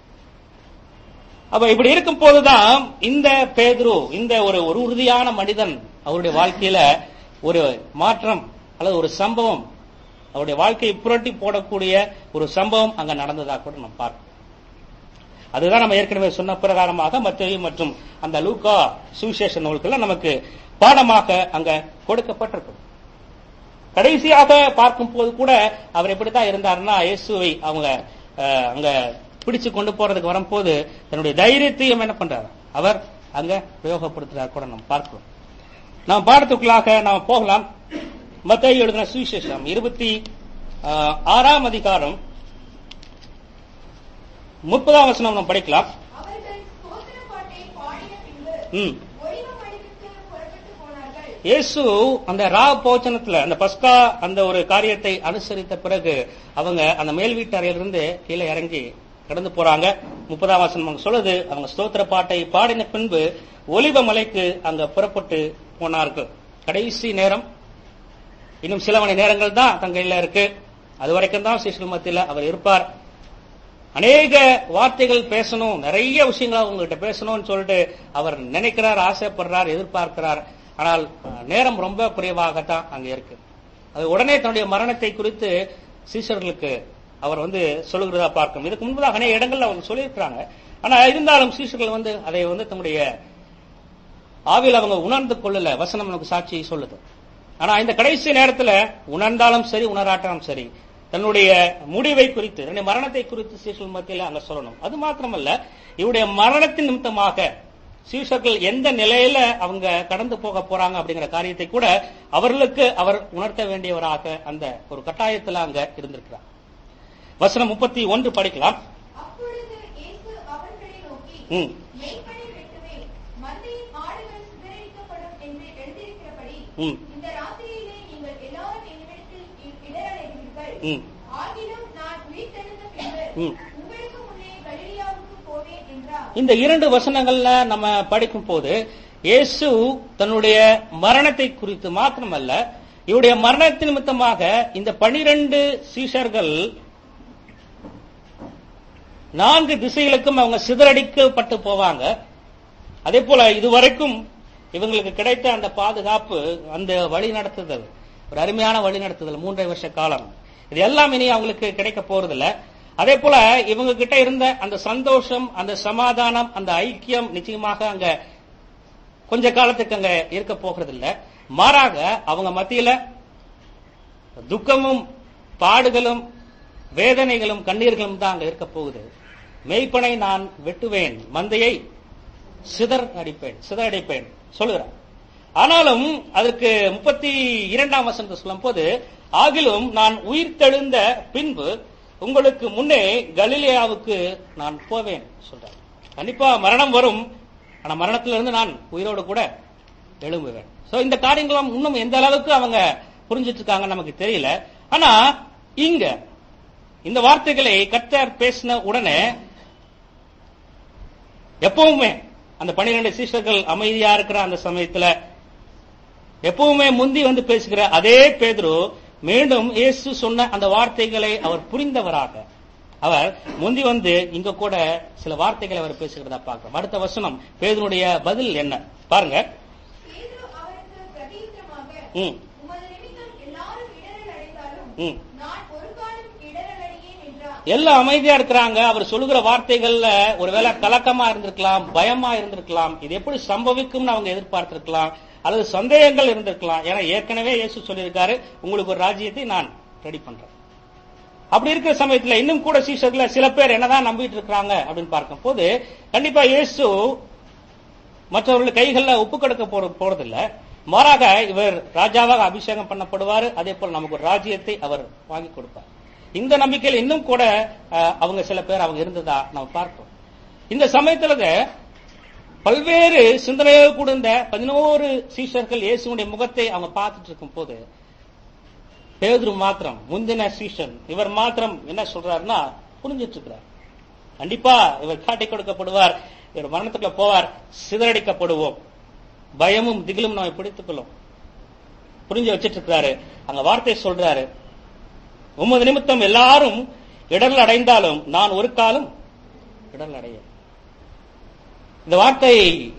அப்ப இப்படி இருக்கும் போதுதான் இந்த பேதுரு இந்த ஒரு ஒரு உறுதியான மனிதன் அவருடைய வாழ்க்கையில ஒரு மாற்றம் அல்லது ஒரு சம்பவம் அவருடைய வாழ்க்கையை புரட்டி போடக்கூடிய ஒரு சம்பவம் அங்க நடந்ததா கூட நம்ம பார்க்கணும் அதுதான் நம்ம ஏற்கனவே சொன்ன பிரகாரமாக மத்திய மற்றும் அந்த லூக்கா சுவிசேஷ நூல்கள் நமக்கு பாடமாக அங்க கொடுக்கப்பட்டிருக்கும் கடைசியாக பார்க்கும் போது கூட அவர் எப்படித்தான் இருந்தாருன்னா இயேசுவை அவங்க அஹ், அங்க பிடிச்சு கொண்டு போறதுக்கு வரும்போது தன்னுடைய தைரியத்தையும் என்ன பண்றாரு அவர் அங்க பிரயோகப்படுத்துறார் கூட நம்ம பார்க்கிறோம் நாம் பாடத்துக்குள்ளாக நாம் போகலாம் மத்திய எழுதின சுவிசேஷம் இருபத்தி அஹ், ஆறாம் அதிகாரம் முப்பதாம் வசனம் நாம் படிக்கலாம்
அவர்கள் ஸ்தோத்திர பாட்டை பாடின பின்பு
ம்
ஒலிவ மலைக்கு புறப்பட்டு போனார்கள்
இயேசு அந்த ரா போச்சனத்துல அந்த பஸ்கா அந்த ஒரு காரியத்தை அனுசரித்த பிறகு அவங்க அந்த மேல் வீட்டு அறையிலிருந்து கீழே இறங்கி கடந்து போறாங்க முப்பதாம் வசனம் அவங்க சொல்லுது அவங்க ஸ்தோத்திர பாட்டை பாடின பின்பு ஒலிவ மலைக்கு அங்க புறப்பட்டு போனார்கள் கடைசி நேரம் இன்னும் சில மணி நேரங்கள் தான் தங்கையில இருக்கு அது வரைக்கும் தான் சிசுகள் மத்தியில அவர் இருப்பார் அநேக வார்த்தைகள் பேசணும் நிறைய விஷயங்கள் உங்ககிட்ட பேசணும்னு சொல்லிட்டு அவர் நினைக்கிறார் ஆசைப்படுறார் எதிர்பார்க்கிறார் ஆனால் அஹ், நேரம் ரொம்ப குறைவாகத்தான் அங்க இருக்கு அது உடனே தன்னுடைய மரணத்தை குறித்து சீஷர்களுக்கு அவர் வந்து சொல்லுகிறதா பார்க்கும் இதுக்கு முன்பதாக அநேக இடங்கள்ல அவங்க சொல்லியிருக்கிறாங்க ஆனா இருந்தாலும் சீஷர்கள் வந்து அதை வந்து தன்னுடைய ஆவியில் அவங்க உணர்ந்து கொள்ளல வசனம் நமக்கு சாட்சி சொல்லுது ஆனா இந்த கடைசி நேரத்துல உணர்ந்தாலும் சரி உணராட்டாலும் சரி தன்னுடைய முடிவை குறித்து தன்னுடைய மரணத்தை குறித்து சீஷர்கள் மத்தியில அங்க சொல்லணும் அது மாத்திரமல்ல இவருடைய மரணத்தின் நிமித்தமாக சீஷர்கள் எந்த நிலையில அவங்க கடந்து போக போறாங்க அப்படிங்கிற காரியத்தை கூட அவர்களுக்கு அவர் உணர்த்த வேண்டியவராக அந்த ஒரு கட்டாயத்துல அங்க இருந்திருக்கிறார் வசனம் முப்பத்தி ஒன்று படிக்கலாம்
அப்பொழுது இயேசு அவர்களை நோக்கி
ம்
மெய்ப்பனை வெட்டுவேன் மந்தையின் ஆடுகள் சிதறடிக்கப்படும் என்று எழுதியிருக்கிறபடி
ம்
இந்த ராத்திரியிலே நீங்கள் எல்லாரும் என்னிடத்தில் இ- இடரடைவீர்கள்
ம்
ஆகிலும் நான் உயிர்த்தெழுந்த பின்பு
ம்.
உங்களுக்கு முன்னே கலிலியாவுக்கு போவேன் என்றார்
இந்த இரண்டு வசனங்கள்ல நம்ம படிக்கும் போது இயேசு தன்னுடைய மரணத்தை குறித்து மாத்திரமல்ல இவருடைய மரணத்தின் நிமித்தமாக இந்த பனிரெண்டு சீஷர்கள் நான்கு திசைகளுக்கும் அவங்க சிதறடிக்கப்பட்டு போவாங்க அதே போல இதுவரைக்கும் இவங்களுக்கு கிடைத்த அந்த பாதுகாப்பு அந்த வழி நடத்துதல் ஒரு அருமையான வழி நடத்துதல் மூன்றரை வருஷ காலம் இது எல்லாம் இனி அவங்களுக்கு கிடைக்க போறதில்ல அதே போல இவங்க கிட்ட இருந்த அந்த சந்தோஷம் அந்த சமாதானம் அந்த ஐக்கியம் நிச்சயமாக அங்க கொஞ்ச காலத்துக்கு அங்க இருக்க போகிறதில்ல மாறாக அவங்க மத்தியில துக்கமும் பாடுகளும் வேதனைகளும் கண்ணீர்களும் தான் அங்க இருக்க போகுது மெய்ப்பனை நான் வெட்டுவேன் மந்தையை சிதற அடிப்பேன் சிதற அடிப்பேன் சொல்லுகிறார் ஆனாலும் அதற்கு முப்பத்தி இரண்டாம் வசனத்தை சொல்லும் போது ஆகிலும் நான் உயிர் தெழுந்த பின்பு உங்களுக்கு முன்னே கலிலேயாவுக்கு நான் போவேன் சொல்றார் கண்டிப்பா மரணம் வரும் ஆனா மரணத்திலிருந்து நான் உயிரோடு கூட எழும்புவேன் சோ இந்த காரியங்களும் இன்னும் எந்த அளவுக்கு அவங்க புரிஞ்சிட்டு இருக்காங்க நமக்கு தெரியல ஆனா இங்க இந்த வார்த்தைகளை கர்த்தர் பேசின உடனே எப்பவுமே அந்த பன்னிரண்டு சீஷர்கள் அமைதியா இருக்கிற அந்த சமயத்துல எப்பவுமே முந்தி வந்து பேசுகிற அதே பேதுரு மீண்டும் இயேசு சொன்ன அந்த வார்த்தைகளை அவர் புரிந்தவராக அவர் முந்தி வந்து இங்க கூட சில வார்த்தைகளை அவர் பேசுகிறதா பார்க்கிறோம் அடுத்த வசனம் பேதுனுடைய பதில் என்ன பாருங்க
பேதுரு அவருக்கு பிரதியுத்தரமாக
ம்
உமது நிமித்தம் எல்லாரும் இடரல் அடைந்தாலும்
ம்
நான் ஒரு காலம் இடரல் அடையேன் என்றார்
எல்லாம் அமைதியா இருக்கிறாங்க அவர் சொல்லுகிற வார்த்தைகள்ல ஒருவேளை கலக்கமா இருந்திருக்கலாம் பயமா இருந்திருக்கலாம் இது எப்படி சம்பவிக்கும்னு அவங்க எதிர்பார்த்திருக்கலாம் அல்லது சந்தேகங்கள் இருந்திருக்கலாம் ஏன்னா ஏற்கனவே இயேசு சொல்லியிருக்காரு உங்களுக்கு ஒரு ராஜ்யத்தை நான் ரெடி பண்றேன் அப்படி இருக்கிற சமயத்துல இன்னும் கூட சீஷர்ல சில பேர் என்னதான் நம்பிட்டு இருக்கிறாங்க அப்படின்னு பார்க்கும் போது கண்டிப்பா இயேசு மற்றவர்கள் கைகள்ல ஒப்பு கொடுக்க போற போறதில்ல மாறாக இவர் ராஜாவாக அபிஷேகம் பண்ணப்படுவார் அதே போல நமக்கு ஒரு ராஜ்யத்தை அவர் வாங்கி கொடுப்பார் இந்த நம்பிக்கையில் இன்னும் கூட அஹ், அவங்க சில பேர் அவங்க இருந்ததா நம்ம பார்ப்போம் இந்த சமயத்துல பல்வேறு சிந்தனையோடு கூட இந்த பதினோரு சீஷர்கள் இயேசுடைய முகத்தை அவங்க பார்த்துட்டு இருக்கும் போது பேதுரு மாத்திரம் முந்தின சீஷன் இவர் மாத்திரம் என்ன சொல்றாருன்னா புரிஞ்சிட்டு இருக்கிறார் கண்டிப்பா இவர் காட்டி கொடுக்கப்படுவார் இவர் மரணத்துக்குள்ள போவார் சிதறடிக்கப்படுவோம் பயமும் திகிலும் நம்மை பிடித்துக் கொள்ளும் புரிஞ்சு வச்சிட்டு இருக்கிறாரு அங்க வார்த்தை சொல்றாரு உமது நிமித்தம் எல்லாரும் இடர்கள் அடைந்தாலும் நான் ஒரு காலம் இடர்கள் அடைய இந்த வார்த்தை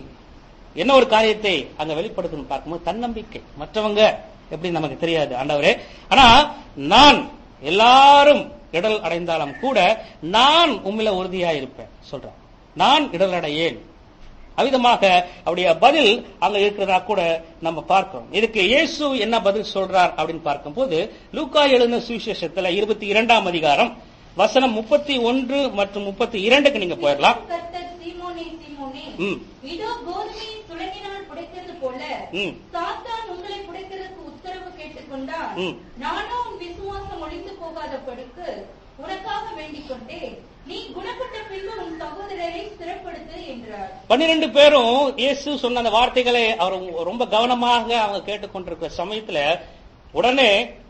என்ன ஒரு காரியத்தை அங்க வெளிப்படுத்தணும் பார்க்கும்போது தன்னம்பிக்கை மற்றவங்க எப்படி நமக்கு தெரியாது ஆண்டவரே ஆனா நான் எல்லாரும் இடல் அடைந்தாலும் கூட நான் உண்மையில உறுதியா இருப்பேன் சொல்றேன் நான் இடல் அடையேன் அவ்விதமாக அவருடைய பதில் அங்க இருக்கிறதா கூட நம்ம பார்க்கிறோம் இதுக்கு இயேசு என்ன பதில் சொல்றார் அப்படின்னு பார்க்கும்போது லூக்கா எழுதின சுவிசேஷத்துல இருபத்தி இரண்டாம் அதிகாரம் வசனம் முப்பத்தி ஒன்று மற்றும் முப்பத்தி இரண்டுக்கு நீங்க போயிடலாம்
கர்த்தர் சீமோனே சீமோனே
ம்.
இதோ கோதுமையை சுலங்கினால் புடைக்கிறது போல
ம்.
சாத்தான் உங்களை புடைக்கிறதுக்கு உத்தரவு கேட்டுக்கொண்டார்
ம்.
நானும் உன் விசுவாசம் ஒளிந்து போகாதபடிக்கு உனக்காக வேண்டிக் கொண்டேன் நீ குணப்பட்ட பின்பு உன் சகோதரரை ஸ்திரப்படுத்து என்றார்
பன்னிரண்டு பேரும் இயேசு சொன்ன அந்த வார்த்தைகளை அவர் ரொம்ப கவனமாக அவங்க கேட்டுக்கொண்டிருக்கிற சமயத்துல உடனே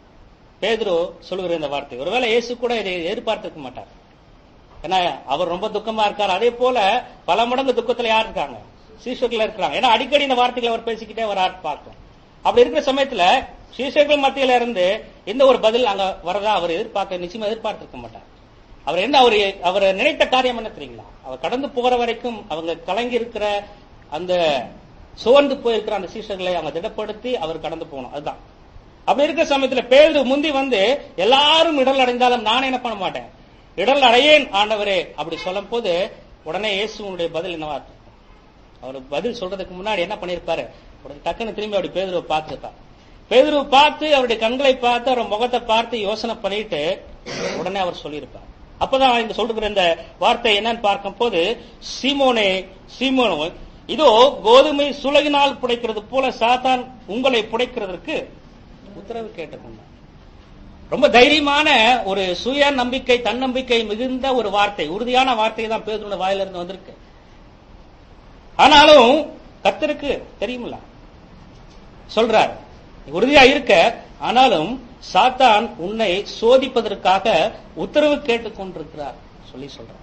பேதுரு சொல்லுகிற இந்த வார்த்தை ஒருவேளை இயேசு கூட இதை எதிர்பார்த்திருக்க மாட்டார் ஏன்னா அவர் ரொம்ப துக்கமா இருக்கார் அதே போல பல மடங்கு துக்கத்துல யார் இருக்காங்க சீஷர்கள் இருக்கிறாங்க ஏன்னா அடிக்கடி இந்த வார்த்தைகளை அவர் பேசிக்கிட்டே வரார் பார்க்கும் அப்படி இருக்கிற சமயத்துல சீஷர்கள் மத்தியில இருந்து எந்த ஒரு பதில் அங்க வரதா அவர் எதிர்பார்க்க நிச்சயமா எதிர்பார்த்திருக்க மாட்டார் அவர் என்ன அவர் அவர் நினைத்த காரியம் என்ன தெரியுங்களா அவர் கடந்து போற வரைக்கும் அவங்க கலங்கி இருக்கிற அந்த சோர்ந்து போயிருக்கிற அந்த சீஷர்களை அவங்க திடப்படுத்தி அவர் கடந்து போகணும் அதுதான் அப்படி இருக்கிற சமயத்துல பேரு முந்தி வந்து எல்லாரும் இடல் அடைந்தாலும் நான் என்ன பண்ண மாட்டேன் இடல் அடையேன் ஆண்டவரே அப்படி சொல்லும் போது உடனே இயேசுனுடைய பதில் என்னவா இருக்கும் அவர் பதில் சொல்றதுக்கு முன்னாடி என்ன பண்ணிருப்பாரு உடனே டக்குன்னு திரும்பி அப்படி பேதுருவை பார்த்துருப்பார் பேதுருவை பார்த்து அவருடைய கண்களை பார்த்து அவர் முகத்தை பார்த்து யோசனை பண்ணிட்டு உடனே அவர் சொல்லியிருப்பார் அப்பதான் இந்த சொல்லுகிற இந்த வார்த்தை என்னன்னு பார்க்கும் போது சீமோனே சீமோனோ இதோ கோதுமை சுலகினால் புடைக்கிறது போல சாத்தான் உங்களை புடைக்கிறதற்கு உத்தரவு கேட்டுக்கொண்டார் ரொம்ப தைரியமான ஒரு சுய நம்பிக்கை தன்னம்பிக்கை மிகுந்த ஒரு வார்த்தை உறுதியான வார்த்தை தான் பேதுருடைய வாயிலிருந்து வந்திருக்கு ஆனாலும் கர்த்தருக்கு தெரியுமில்ல சொல்றார் நீ உறுதியா இருக்க ஆனாலும் சாத்தான் உன்னை சோதிப்பதற்காக உத்தரவு கேட்டுக் கொண்டிருக்கிறார் சொல்லி சொல்றார்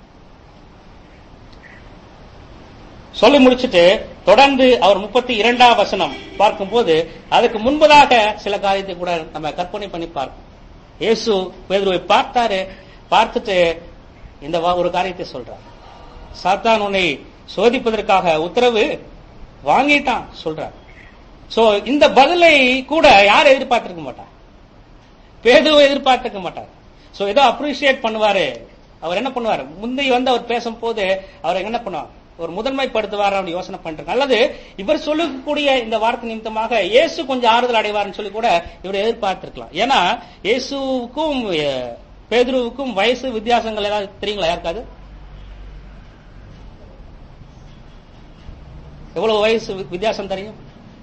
சொல்லி முடிச்சிட்டு தொடர்ந்து அவர் முப்பத்தி இரண்டாம் வசனம் பார்க்கும்போது அதுக்கு முன்பதாக சில காரியத்தை கூட நம்ம கற்பனை பண்ணி பார்ப்போம் இயேசு பேதுருவை பார்த்தாரு பார்த்துட்டு இந்த வா- ஒரு காரியத்தை சொல்றார் சாத்தான் உன்னை சோதிப்பதற்காக உத்தரவு வாங்கிட்டான் சொல்றார் சோ இந்த பதிலை கூட யார் எதிர்பார்த்திருக்க மாட்டா பேதுருவை எதிர்பார்த்திருக்க மாட்டார் சோ ஏதோ அப்ரிஷியேட் பண்ணுவாரு அவர் என்ன பண்ணுவாரு முந்தி வந்து அவர் பேசும்போது அவர் என்ன பண்ணுவார் ஒரு முதன்மைப்படுத்துவார் அப்படின்னு யோசனை பண்றாங்க அல்லது இவர் சொல்லக்கூடிய இந்த வார்த்தை நிமித்தமாக இயேசு கொஞ்சம் ஆறுதல் அடைவார்னு சொல்லி கூட இவர் எதிர்பார்த்திருக்கலாம் ஏன்னா இயேசுவுக்கும் அஹ், பேதுருவுக்கும் வயசு வித்தியாசங்கள் ஏதாவது தெரியுங்களா யாருக்காவது எவ்வளவு வயசு வி- வித்தியாசம் தெரியும்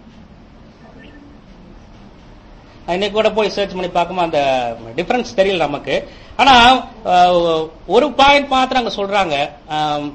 நான் இன்னைக்கு கூட போய் சர்ச் பண்ணி பார்க்கும்போது அந்த டிஃபரன்ஸ் தெரியல நமக்கு ஆனா அஹ், ஒரு பாயிண்ட் மாத்திரம் அங்க சொல்றாங்க ஆம்,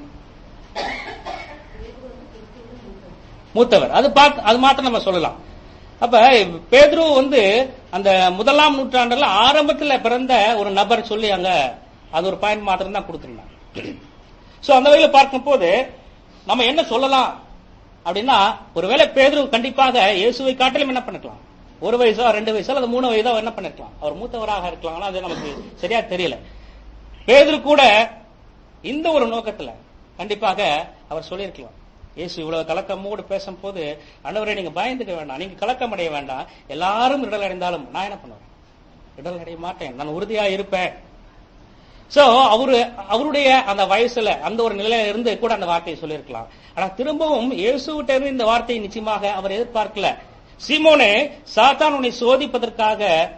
மூத்தவர் அது பார்த்து அது மாத்திரம் நம்ம சொல்லலாம் அப்ப பேதுரு வந்து அந்த முதலாம் நூற்றாண்டுல ஆரம்பத்துல பிறந்த ஒரு நபர் சொல்லி அங்க அது ஒரு பாயிண்ட் மாத்திரம் தான் கொடுத்திருந்தாங்க சோ அந்த வகையில பார்க்கும்போது நம்ம என்ன சொல்லலாம் அப்படின்னா ஒருவேளை பேதுரு கண்டிப்பாக இயேசுவை காட்டிலும் என்ன பண்ணிக்கலாம் ஒரு வயசோ ரெண்டு வயசோ அல்லது மூணு வயதோ அவர் என்ன பண்ணிருக்கலாம் அவர் மூத்தவராக இருக்கலாம் ஆனா அது நமக்கு சரியா தெரியல பேதுரு கூட இந்த ஒரு நோக்கத்துல கண்டிப்பாக அவர் சொல்லியிருக்கலாம் இயேசு இவ்வளவு கலக்கமோடு பேசும்போது அண்டவரே நீங்க பயந்துக்க வேண்டாம் நீங்க கலக்கம் அடைய வேண்டாம் எல்லாரும் இடல் அடைந்தாலும் நான் என்ன பண்ணுவேன் இடல் அடைய மாட்டேன் நான் உறுதியா இருப்பேன் சோ அவரு அவருடைய அந்த வயசுல அந்த ஒரு நிலையில இருந்து கூட அந்த வார்த்தையை சொல்லியிருக்கலாம் ஆனா திரும்பவும் இயேசுகிட்ட இருந்து இந்த வார்த்தையை நிச்சயமாக அவர் எதிர்பார்க்கல சீமோனே சாத்தான் உன்னை சோதிப்பதற்காக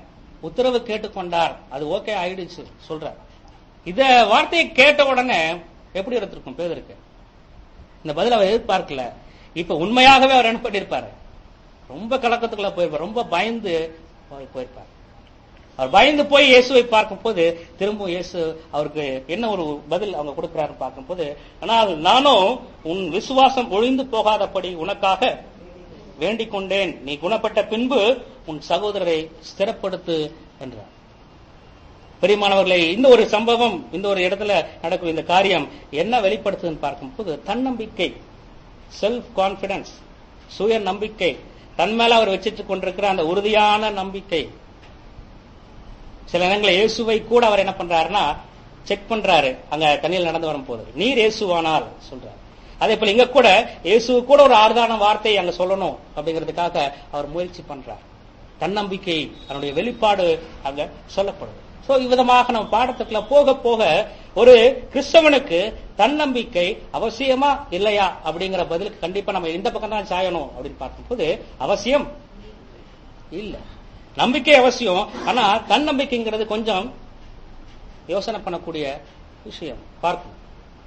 உத்தரவு கேட்டுக்கொண்டார் அது ஓகே ஆயிடுச்சு சொல்றார் இத வார்த்தையை கேட்ட உடனே எப்படி எடுத்திருக்கும் பேதருக்கு இந்த பதில் அவர் எதிர்பார்க்கல இப்ப உண்மையாகவே அவர் என்ன பண்ணிருப்பாரு ரொம்ப கலக்கத்துக்குள்ள போயிருப்பார் ரொம்ப பயந்து போய்- போயிருப்பார் அவர் பயந்து போய் இயேசுவை பார்க்கும்போது திரும்ப இயேசு அவருக்கு என்ன ஒரு பதில் அவங்க கொடுக்கிறாரு பார்க்கும்போது ஆனால் நானும் உன் விசுவாசம் ஒழிந்து போகாதபடி உனக்காக வேண்டிக் கொண்டேன் நீ குணப்பட்ட பின்பு உன் சகோதரரை ஸ்திரப்படுத்து என்றார் பெரியமானவர்களே இந்த ஒரு சம்பவம் இந்த ஒரு இடத்துல நடக்கும் இந்த காரியம் என்ன வெளிப்படுத்துதுன்னு பார்க்கும்போது தன்னம்பிக்கை செல்ஃப் கான்பிடன்ஸ் சுய நம்பிக்கை தன் மேல அவர் வச்சிட்டு கொண்டிருக்கிற அந்த உறுதியான நம்பிக்கை சில நேரங்களில் இயேசுவை கூட அவர் என்ன பண்றாருன்னா செக் பண்றாரு அங்க தண்ணியில் நடந்து வரும்போது நீர் இயேசுவானால் சொல்றாரு அதே போல இங்க கூட இயேசு கூட ஒரு ஆறுதான வார்த்தையை அங்க சொல்லணும் அப்படிங்கிறதுக்காக அவர் முயற்சி பண்றார் தன்னம்பிக்கை அதனுடைய வெளிப்பாடு அங்க சொல்லப்படுது சோ இவ்விதமாக நம்ம பாடத்துக்குள்ள போக போக ஒரு கிறிஸ்தவனுக்கு தன்னம்பிக்கை அவசியமா இல்லையா அப்படிங்கிற பதிலுக்கு கண்டிப்பா நம்ம இந்த பக்கம் தான் சாயணும் அப்படின்னு பார்க்கும்போது அவசியம் இல்ல நம்பிக்கை அவசியம் ஆனா தன்னம்பிக்கைங்கிறது கொஞ்சம் யோசனை பண்ணக்கூடிய விஷயம் பார்க்கணும்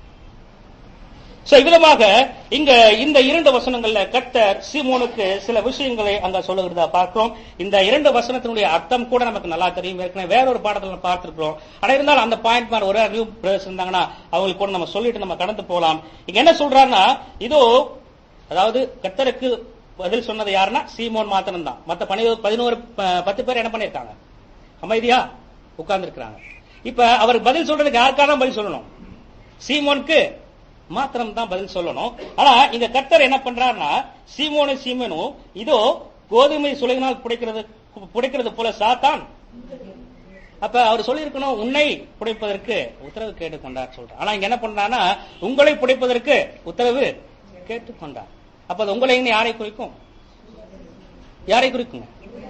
சோ இவ்விதமாக இங்க இந்த இரண்டு வசனங்கள்ல கர்த்தர் சீமோனுக்கு சில விஷயங்களை அங்க சொல்லுகிறதா பார்க்கிறோம் இந்த இரண்டு வசனத்தினுடைய அர்த்தம் கூட நமக்கு நல்லா தெரியும் ஏற்கனவே வேற ஒரு பாடத்துல நம்ம பார்த்திருக்கிறோம் ஆனா இருந்தாலும் அந்த பாயிண்ட் மாதிரி ஒரு நியூ பிரதர்ஸ் இருந்தாங்கன்னா அவங்களுக்கு கூட நம்ம சொல்லிட்டு நம்ம கடந்து போலாம் இங்க என்ன சொல்றாருன்னா இதோ அதாவது கர்த்தருக்கு பதில் சொன்னது யாருன்னா சீமோன் மாத்திரம் தான் மத்த பனி- பதினோரு ப- பத்து பேர் என்ன பண்ணிருக்காங்க அமைதியா உட்கார்ந்து இருக்கிறாங்க இப்ப அவர் பதில் சொல்றதுக்கு யாருக்காக தான் பதில் சொல்லணும் சீமோனுக்கு மாத்திரம் தான் பதில் சொல்லணும் ஆனா இங்க கர்த்தர் என்ன பண்றாருன்னா சீமோனு சீமனும் இதோ கோதுமை சுளையினால் புடைக்கிறது புடைக்கிறது போல சாத்தான் அப்ப அவர் சொல்லியிருக்கணும் உன்னை புடைப்பதற்கு உத்தரவு கேட்டுக்கொண்டார் சொல்றார் ஆனா இங்க என்ன பண்றாருன்னா உங்களை புடைப்பதற்கு உத்தரவு கேட்டுக்கொண்டார் அப்ப அது உங்களை இன்னும் யாரை குறிக்கும் யாரை குறிக்குங்க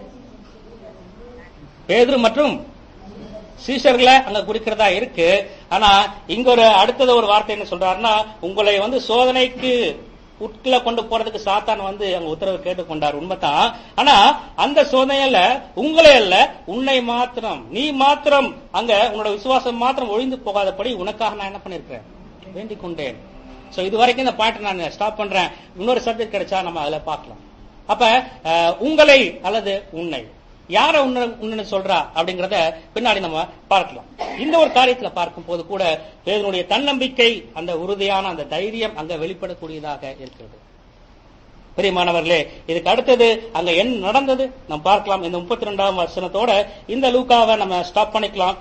பேதுரு மற்றும் சீஷர்களை அங்க குறிக்கிறதா இருக்கு ஆனா இங்க ஒரு அடுத்தது ஒரு வார்த்தை என்ன சொல்றாருன்னா உங்களை வந்து சோதனைக்கு உட்குள்ள கொண்டு போறதுக்கு சாத்தான் வந்து அங்க உத்தரவு கேட்டுக்கொண்டார் உண்மைதான் ஆனா அந்த சோதனையில உங்களை அல்ல உன்னை மாத்திரம் நீ மாத்திரம் அங்க உன்னோட விசுவாசம் மாத்திரம் ஒழிந்து போகாதபடி உனக்காக நான் என்ன பண்ணிருக்கிறேன் வேண்டிக் கொண்டேன் சோ இது வரைக்கும் இந்த பாயிண்ட் நான் ஸ்டாப் பண்றேன் இன்னொரு சப்ஜெக்ட் கிடைச்சா நம்ம அதுல பார்க்கலாம் அப்ப அஹ், உங்களை அல்லது உன்னை யார உன்ன உன்னை சொல்றா அப்படிங்கறத பின்னாடி நம்ம பார்க்கலாம் இந்த ஒரு காரியத்துல பார்க்கும் போது கூட பேதனுடைய தன்னம்பிக்கை அந்த உறுதியான அந்த தைரியம் அங்க வெளிப்படக்கூடியதாக இருக்கிறது பிரியமானவர்களே இதுக்கு அடுத்தது அங்க என்ன நடந்தது நம்ம பார்க்கலாம் இந்த முப்பத்தி ரெண்டாம் வசனத்தோட இந்த லூக்காவை நம்ம ஸ்டாப் பண்ணிக்கலாம்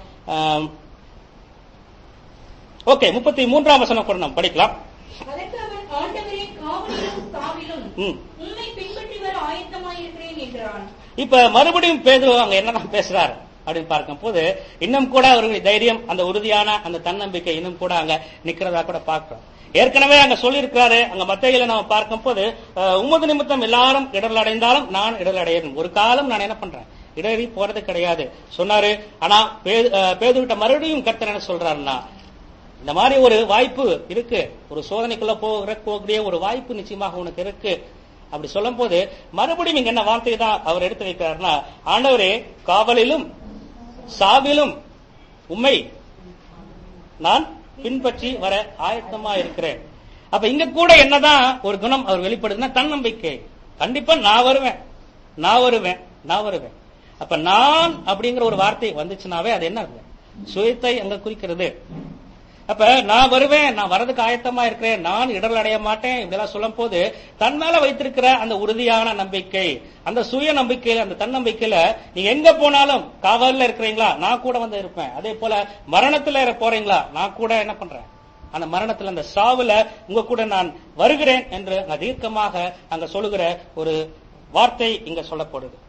ஓகே முப்பத்தி மூன்றாம் வசனம் கூட நம்ம படிக்கலாம்
அதற்கு அவன் ஆண்டவரே காவலிலும் சாவிலும்
ம்.
உம்மை பின்பற்றி வர ஆயத்தமாயிருக்கிறேன் என்றான்
இப்ப மறுபடியும் பேதுரு அங்க என்னதான் பேசுறாரு அப்படின்னு பார்க்கும் போது இன்னும் கூட அவர்களுடைய தைரியம் அந்த உறுதியான அந்த தன்னம்பிக்கை இன்னும் கூட அங்க நிக்கிறதா கூட பார்க்கிறோம் ஏற்கனவே அங்க சொல்லியிருக்காரு அங்க மத்தியில நம்ம பார்க்கும் போது அஹ், உமது நிமித்தம் எல்லாரும் இடர்கள் அடைந்தாலும் நான் இடர்கள் அடையணும் ஒரு காலம் நான் என்ன பண்றேன் இடறி போறது கிடையாது சொன்னாரு ஆனா பேது- அஹ், பேதுருகிட்ட மறுபடியும் கர்த்தர் என்ன சொல்றாருன்னா இந்த மாதிரி ஒரு வாய்ப்பு இருக்கு ஒரு சோதனைக்குள்ள போகிற போகக்கூடிய ஒரு வாய்ப்பு நிச்சயமாக உனக்கு இருக்கு அப்படி சொல்லும் போது மறுபடியும் இங்க என்ன வார்த்தை தான் அவர் எடுத்து வைக்கிறாருன்னா ஆண்டவரே காவலிலும் சாவிலும் உண்மை நான் பின்பற்றி வர ஆயத்தமா இருக்கிறேன் அப்ப இங்க கூட என்னதான் ஒரு குணம் அவர் வெளிப்படுதுன்னா தன்னம்பிக்கை கண்டிப்பா நான் வருவேன் நான் வருவேன் நான் வருவேன் அப்ப நான் அப்படிங்கிற ஒரு வார்த்தை வந்துச்சுனாவே அது என்ன அர்த்தம்? சுயத்தை அங்க குறிக்கிறது அப்ப நான் வருவேன் நான் வரதுக்கு ஆயத்தமா இருக்கிறேன் நான் இடர்கள் அடைய மாட்டேன் இப்படிலாம் சொல்லும் போது தன் மேல வைத்திருக்கிற அந்த உறுதியான நம்பிக்கை அந்த சுய நம்பிக்கையில அந்த தன்னம்பிக்கையில நீங்க எங்க போனாலும் காவல்ல இருக்கிறீங்களா நான் கூட வந்து இருப்பேன் அதே போல மரணத்துல இரு- போறீங்களா நான் கூட என்ன பண்றேன் அந்த மரணத்துல அந்த சாவுல உங்க கூட நான் வருகிறேன் என்று அங்க தீர்க்கமாக அங்க சொல்லுகிற ஒரு வார்த்தை இங்க சொல்லப்படுது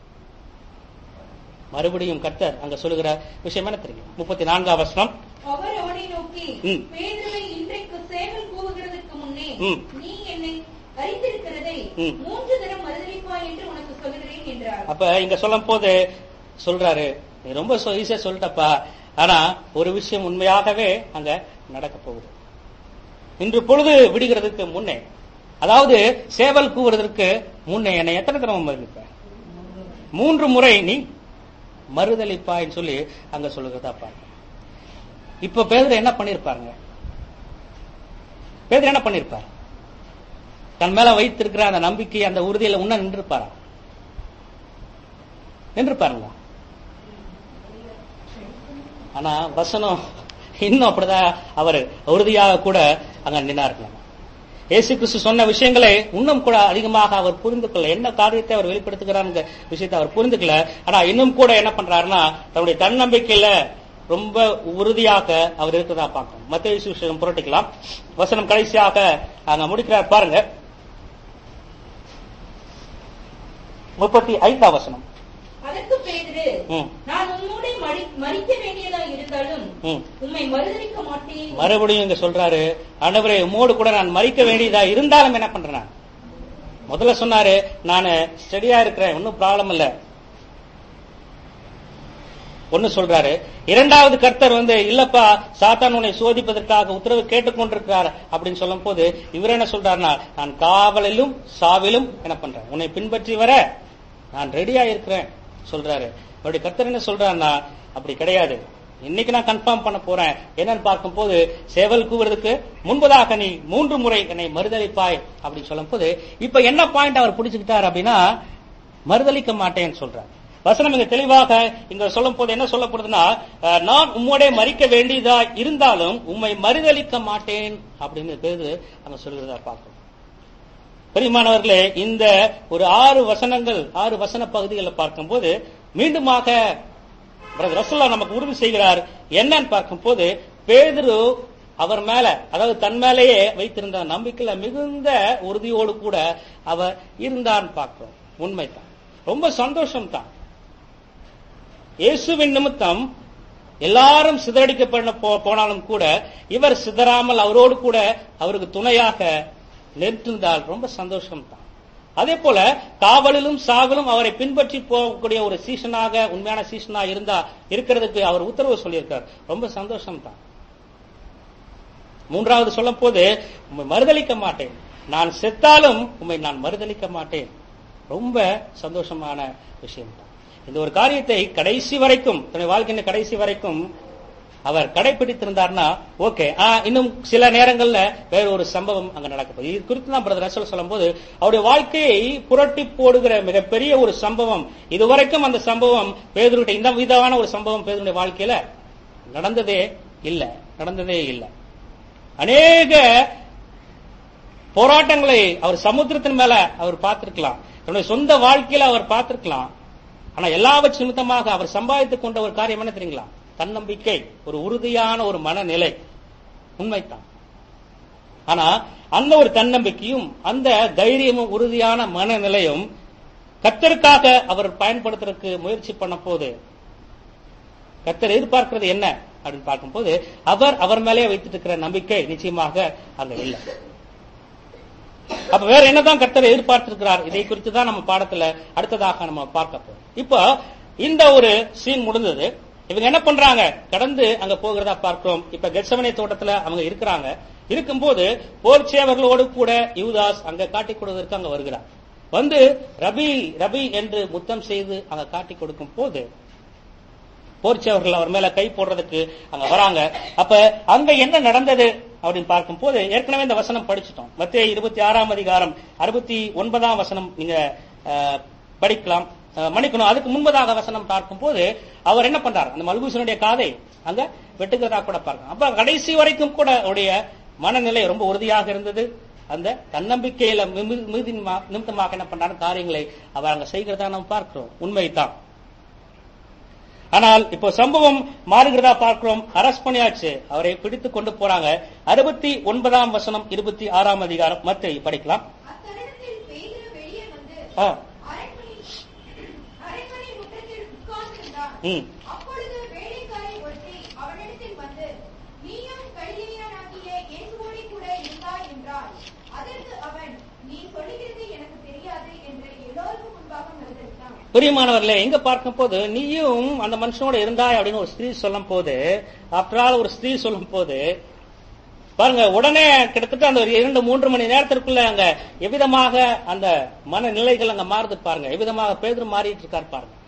மறுபடியும் கர்த்தர் அங்க சொல்லுகிற விஷயம் என்ன தெரியும் முப்பத்தி நான்காம் வசனம்
அவர் அவனை நோக்கி
ம்.
பேதுருவை இன்றைக்கு சேவல் கூவுகிறதற்கு முன்னே
ம்.
நீ என்னை அறிந்திருக்கிறதை
ம்.
மூன்று தரம் மறுதளிப்பாய் என்று உனக்கு சொல்கிறேன் என்றார்
அப்ப இங்க சொல்லும் போது சொல்றாரு நீ ரொம்ப ஈஸியா சொல்லிட்டப்பா ஆனா ஒரு விஷயம் உண்மையாகவே அங்க நடக்க போகுது இன்று பொழுது விடுகிறதுக்கு முன்னே அதாவது சேவல் கூவுறதற்கு முன்னே என்னை எத்தனை தடவை மறுப்ப மூன்று முறை நீ மறுதளிப்பாய்ன்னு சொல்லி அங்க சொல்லுகிறதா பாருங்க இப்ப பேதர் என்ன பண்ணிருப்பாருங்க பேதர் என்ன பண்ணிருப்பார் தன் மேல வைத்திருக்கிற அந்த நம்பிக்கை அந்த உறுதியில உன்ன நின்றுப்பாரா நின்றுப்பாருங்களா ஆனா வசனம் இன்னும் அப்படிதான் அவர் உறுதியாக கூட அங்க நின்னாருக்கலாம் இயேசு கிறிஸ்து சொன்ன விஷயங்களை இன்னும் கூட அதிகமாக அவர் புரிந்து கொள்ள என்ன காரியத்தை அவர் வெளிப்படுத்துகிறாருங்க விஷயத்தை அவர் புரிந்துக்கல ஆனா இன்னும் கூட என்ன பண்றாருன்னா தன்னுடைய தன்னம்பிக்கையில ரொம்ப உறுதியாக அவர் இருக்கிறதா பார்க்கணும் மத்திய விஷயம் புரட்டிக்கலாம் வசனம் கடைசியாக அங்க முடிக்கிறார் பாருங்க முப்பத்தி ஐந்தாம் வசனம்
அதற்கு பேதுரு
ம்,
நான் உம்மோடு மடி- மறிக்க வேண்டியதா இருந்தாலும்
ம்.
உம்மை மறுதலிக்க மாட்டேன்
மறுபடியும் இங்க சொல்றாரு ஆண்டவரே உம்மோடு கூட நான் மறிக்க வேண்டியதா இருந்தாலும் என்ன பண்றேன் நான்? முதல்ல சொன்னாரு நான் ஸ்டடியா இருக்கிறேன் ஒன்னும் ப்ராப்ளம் இல்ல ஒன்னு சொல்றாரு இரண்டாவது கர்த்தர் வந்து இல்லப்பா சாத்தான் உன்னை சோதிப்பதற்காக உத்தரவு கேட்டுக்கொண்டிருக்கிறார் அப்படின்னு சொல்லும் போது இவர் என்ன சொல்றாருன்னா நான் காவலிலும் சாவிலும் என்ன பண்றேன் உன்னை பின்பற்றி வர நான் ரெடியா இருக்கிறேன் சொல்றாரு அவருடைய கர்த்தர் என்ன சொல்றாருன்னா அப்படி கிடையாது இன்னைக்கு நான் கன்ஃபார்ம் பண்ண போறேன் என்னன்னு பார்க்கும்போது சேவல் கூவுறதுக்கு முன்பதாக நீ மூன்று முறை என்னை மறுதளிப்பாய் அப்படின்னு சொல்லும் போது இப்ப என்ன பாயிண்ட் அவர் பிடிச்சுக்கிட்டார் அப்படின்னா மறுதளிக்க மாட்டேன்னு சொல்றார் வசனம் இங்க தெளிவாக இங்க சொல்லும் போது என்ன சொல்லப்படுதுன்னா அஹ், நான் உம்மோட மறிக்க வேண்டியதா இருந்தாலும் உம்மை மறுதளிக்க மாட்டேன் அப்படின்னு பேரு அங்க சொல்கிறதா பார்க்கணும் பெரியமானவர்களே இந்த ஒரு ஆறு வசனங்கள் ஆறு வசன பகுதிகளை பார்க்கும்போது மீண்டுமாக பிரதர் ரசூல்லா நமக்கு உறுதி செய்கிறார் என்னன்னு பார்க்கும்போது பேதுரு அவர் மேல அதாவது தன் மேலேயே வைத்திருந்த நம்பிக்கையில மிகுந்த உறுதியோடு கூட அவர் இருந்தான்னு பார்க்கிறோம் உண்மைதான் ரொம்ப சந்தோஷம் தான் இயேசுவின் நிமித்தம் எல்லாரும் சிதறடிக்கப்பட போ- போனாலும் கூட இவர் சிதறாமல் அவரோடு கூட அவருக்கு துணையாக நின்றிருந்தால் ரொம்ப சந்தோஷம் தான் அதே போல காவலிலும் சாவலும் அவரை பின்பற்றி போகக்கூடிய ஒரு சீசனாக உண்மையான சீசனா இருந்தா இருக்கிறதுக்கு அவர் உத்தரவு சொல்லியிருக்கார் ரொம்ப சந்தோஷம் தான் மூன்றாவது சொல்லும் போது உம்மை மறுதளிக்க மாட்டேன் நான் செத்தாலும் உம்மை நான் மறுதளிக்க மாட்டேன் ரொம்ப சந்தோஷமான விஷயம் தான் இந்த ஒரு காரியத்தை கடைசி வரைக்கும் தன்னுடைய வாழ்க்கையின் கடைசி வரைக்கும் அவர் கடைபிடித்திருந்தார்னா ஓகே இன்னும் சில நேரங்கள்ல வேற ஒரு சம்பவம் அங்க நடக்கப்போகுது இது குறித்து தான் பிரதர் ரசல் சொல்லும்போது அவருடைய வாழ்க்கையை புரட்டி போடுகிற மிகப்பெரிய ஒரு சம்பவம் இதுவரைக்கும் அந்த சம்பவம் பேதருடைய இந்த விதமான ஒரு சம்பவம் பேதருடைய வாழ்க்கையில நடந்ததே இல்ல நடந்ததே இல்ல அநேக போராட்டங்களை அவர் சமுத்திரத்தின் மேல அவர் பார்த்திருக்கலாம் தன்னுடைய சொந்த வாழ்க்கையில அவர் பார்த்திருக்கலாம் ஆனா எல்லாவற்று நிமித்தமாக அவர் சம்பாதித்துக் கொண்ட ஒரு காரியம் என்ன தெரியுங்களா தன்னம்பிக்கை ஒரு உறுதியான ஒரு மனநிலை உண்மைதான் ஆனா அந்த ஒரு தன்னம்பிக்கையும் அந்த தைரியமும் உறுதியான மனநிலையும் கத்தருக்காக அவர் பயன்படுத்துறதுக்கு முயற்சி பண்ண போது கத்தர் எதிர்பார்க்கிறது என்ன அப்படின்னு பார்க்கும்போது அவர் அவர் மேலே வைத்துட்டு இருக்கிற நம்பிக்கை நிச்சயமாக அங்க இல்லை அப்ப வேற என்னதான் கர்த்தர் எதிர்பார்த்திருக்கிறார் இதை குறித்து தான் நம்ம பாடத்துல அடுத்ததாக நம்ம பார்க்க போறோம் இப்போ இந்த ஒரு சீன் முடிந்தது இவங்க என்ன பண்றாங்க கடந்து அங்க போகிறதா பார்க்கிறோம் இப்ப கெட்சமனை தோட்டத்துல அவங்க இருக்கிறாங்க இருக்கும்போது போர்ச்சேவர்களோடு கூட யூதாஸ் அங்க காட்டிக் கொடுவதற்கு அங்க வருகிறார் வந்து ரபி ரபி என்று முத்தம் செய்து அங்க காட்டிக் கொடுக்கும் போது போர்ச்சவர்கள் அவர் மேல கை போடுறதுக்கு அங்க வராங்க அப்ப அங்க என்ன நடந்தது அப்படின்னு பார்க்கும் போது ஏற்கனவே இந்த வசனம் படிச்சுட்டோம் மத்திய இருபத்தி ஆறாம் அதிகாரம் அறுபத்தி ஒன்பதாம் வசனம் நீங்க அஹ், படிக்கலாம் அஹ், மன்னிக்கணும் அதுக்கு முன்பதாக வசனம் பார்க்கும் போது அவர் என்ன பண்றார் அந்த மல்பூசனுடைய காதை அங்க வெட்டுகிறதா கூட பார்க்கணும் அப்ப கடைசி வரைக்கும் கூட அவருடைய மனநிலை ரொம்ப உறுதியாக இருந்தது அந்த தன்னம்பிக்கையில மிமி- மிகுதி நிமா- நிமித்தமாக என்ன பண்றாரு காரியங்களை அவர் அங்க செய்கிறதா நம்ம பார்க்கிறோம் உண்மைதான் ஆனால் இப்போ சம்பவம் மாறுகிறதா பார்க்கிறோம் அரஸ்ட் பண்ணியாச்சு அவரை பிடித்து கொண்டு போறாங்க அறுபத்தி ஒன்பதாம் வசனம் இருபத்தி ஆறாம் அதிகாரம் மத்தை படிக்கலாம்
அத்தருணத்தில் பேதுரு வெளியே வந்து
ஆ,
அரண்மனை அரண்மனை முற்றத்தில் உட்கார்ந்திருந்தான்.
ம்,
அப்பொழுது வேலைக்காரி ஒருத்தி அவனிடத்தில் வந்து நீயும் கலிலேயனாகிய இயேசுவோடே கூட இருந்தாய் என்றாள் அதற்கு அவன் நீ சொல்லுகிறது எனக்கு தெரியாது என்று எல்லோருக்கும் முன்பாக மறுதளித்தான்
பிரியமானவர்களே எங்க பார்க்கும் போது நீயும் அந்த மனுஷனோட இருந்தாய் அப்படின்னு ஒரு ஸ்திரீ சொல்லும் போது ஆஃப்டர் ஆல் ஒரு ஸ்திரீ சொல்லும் போது பாருங்க உடனே கிட்டத்தட்ட அந்த ஒரு இரண்டு மூன்று மணி நேரத்திற்குள்ள அங்க எவ்விதமாக அந்த மனநிலைகள் அங்க மாறுது பாருங்க எவ்விதமாக பேதர் மாறிட்டு இருக்கார் பாருங்க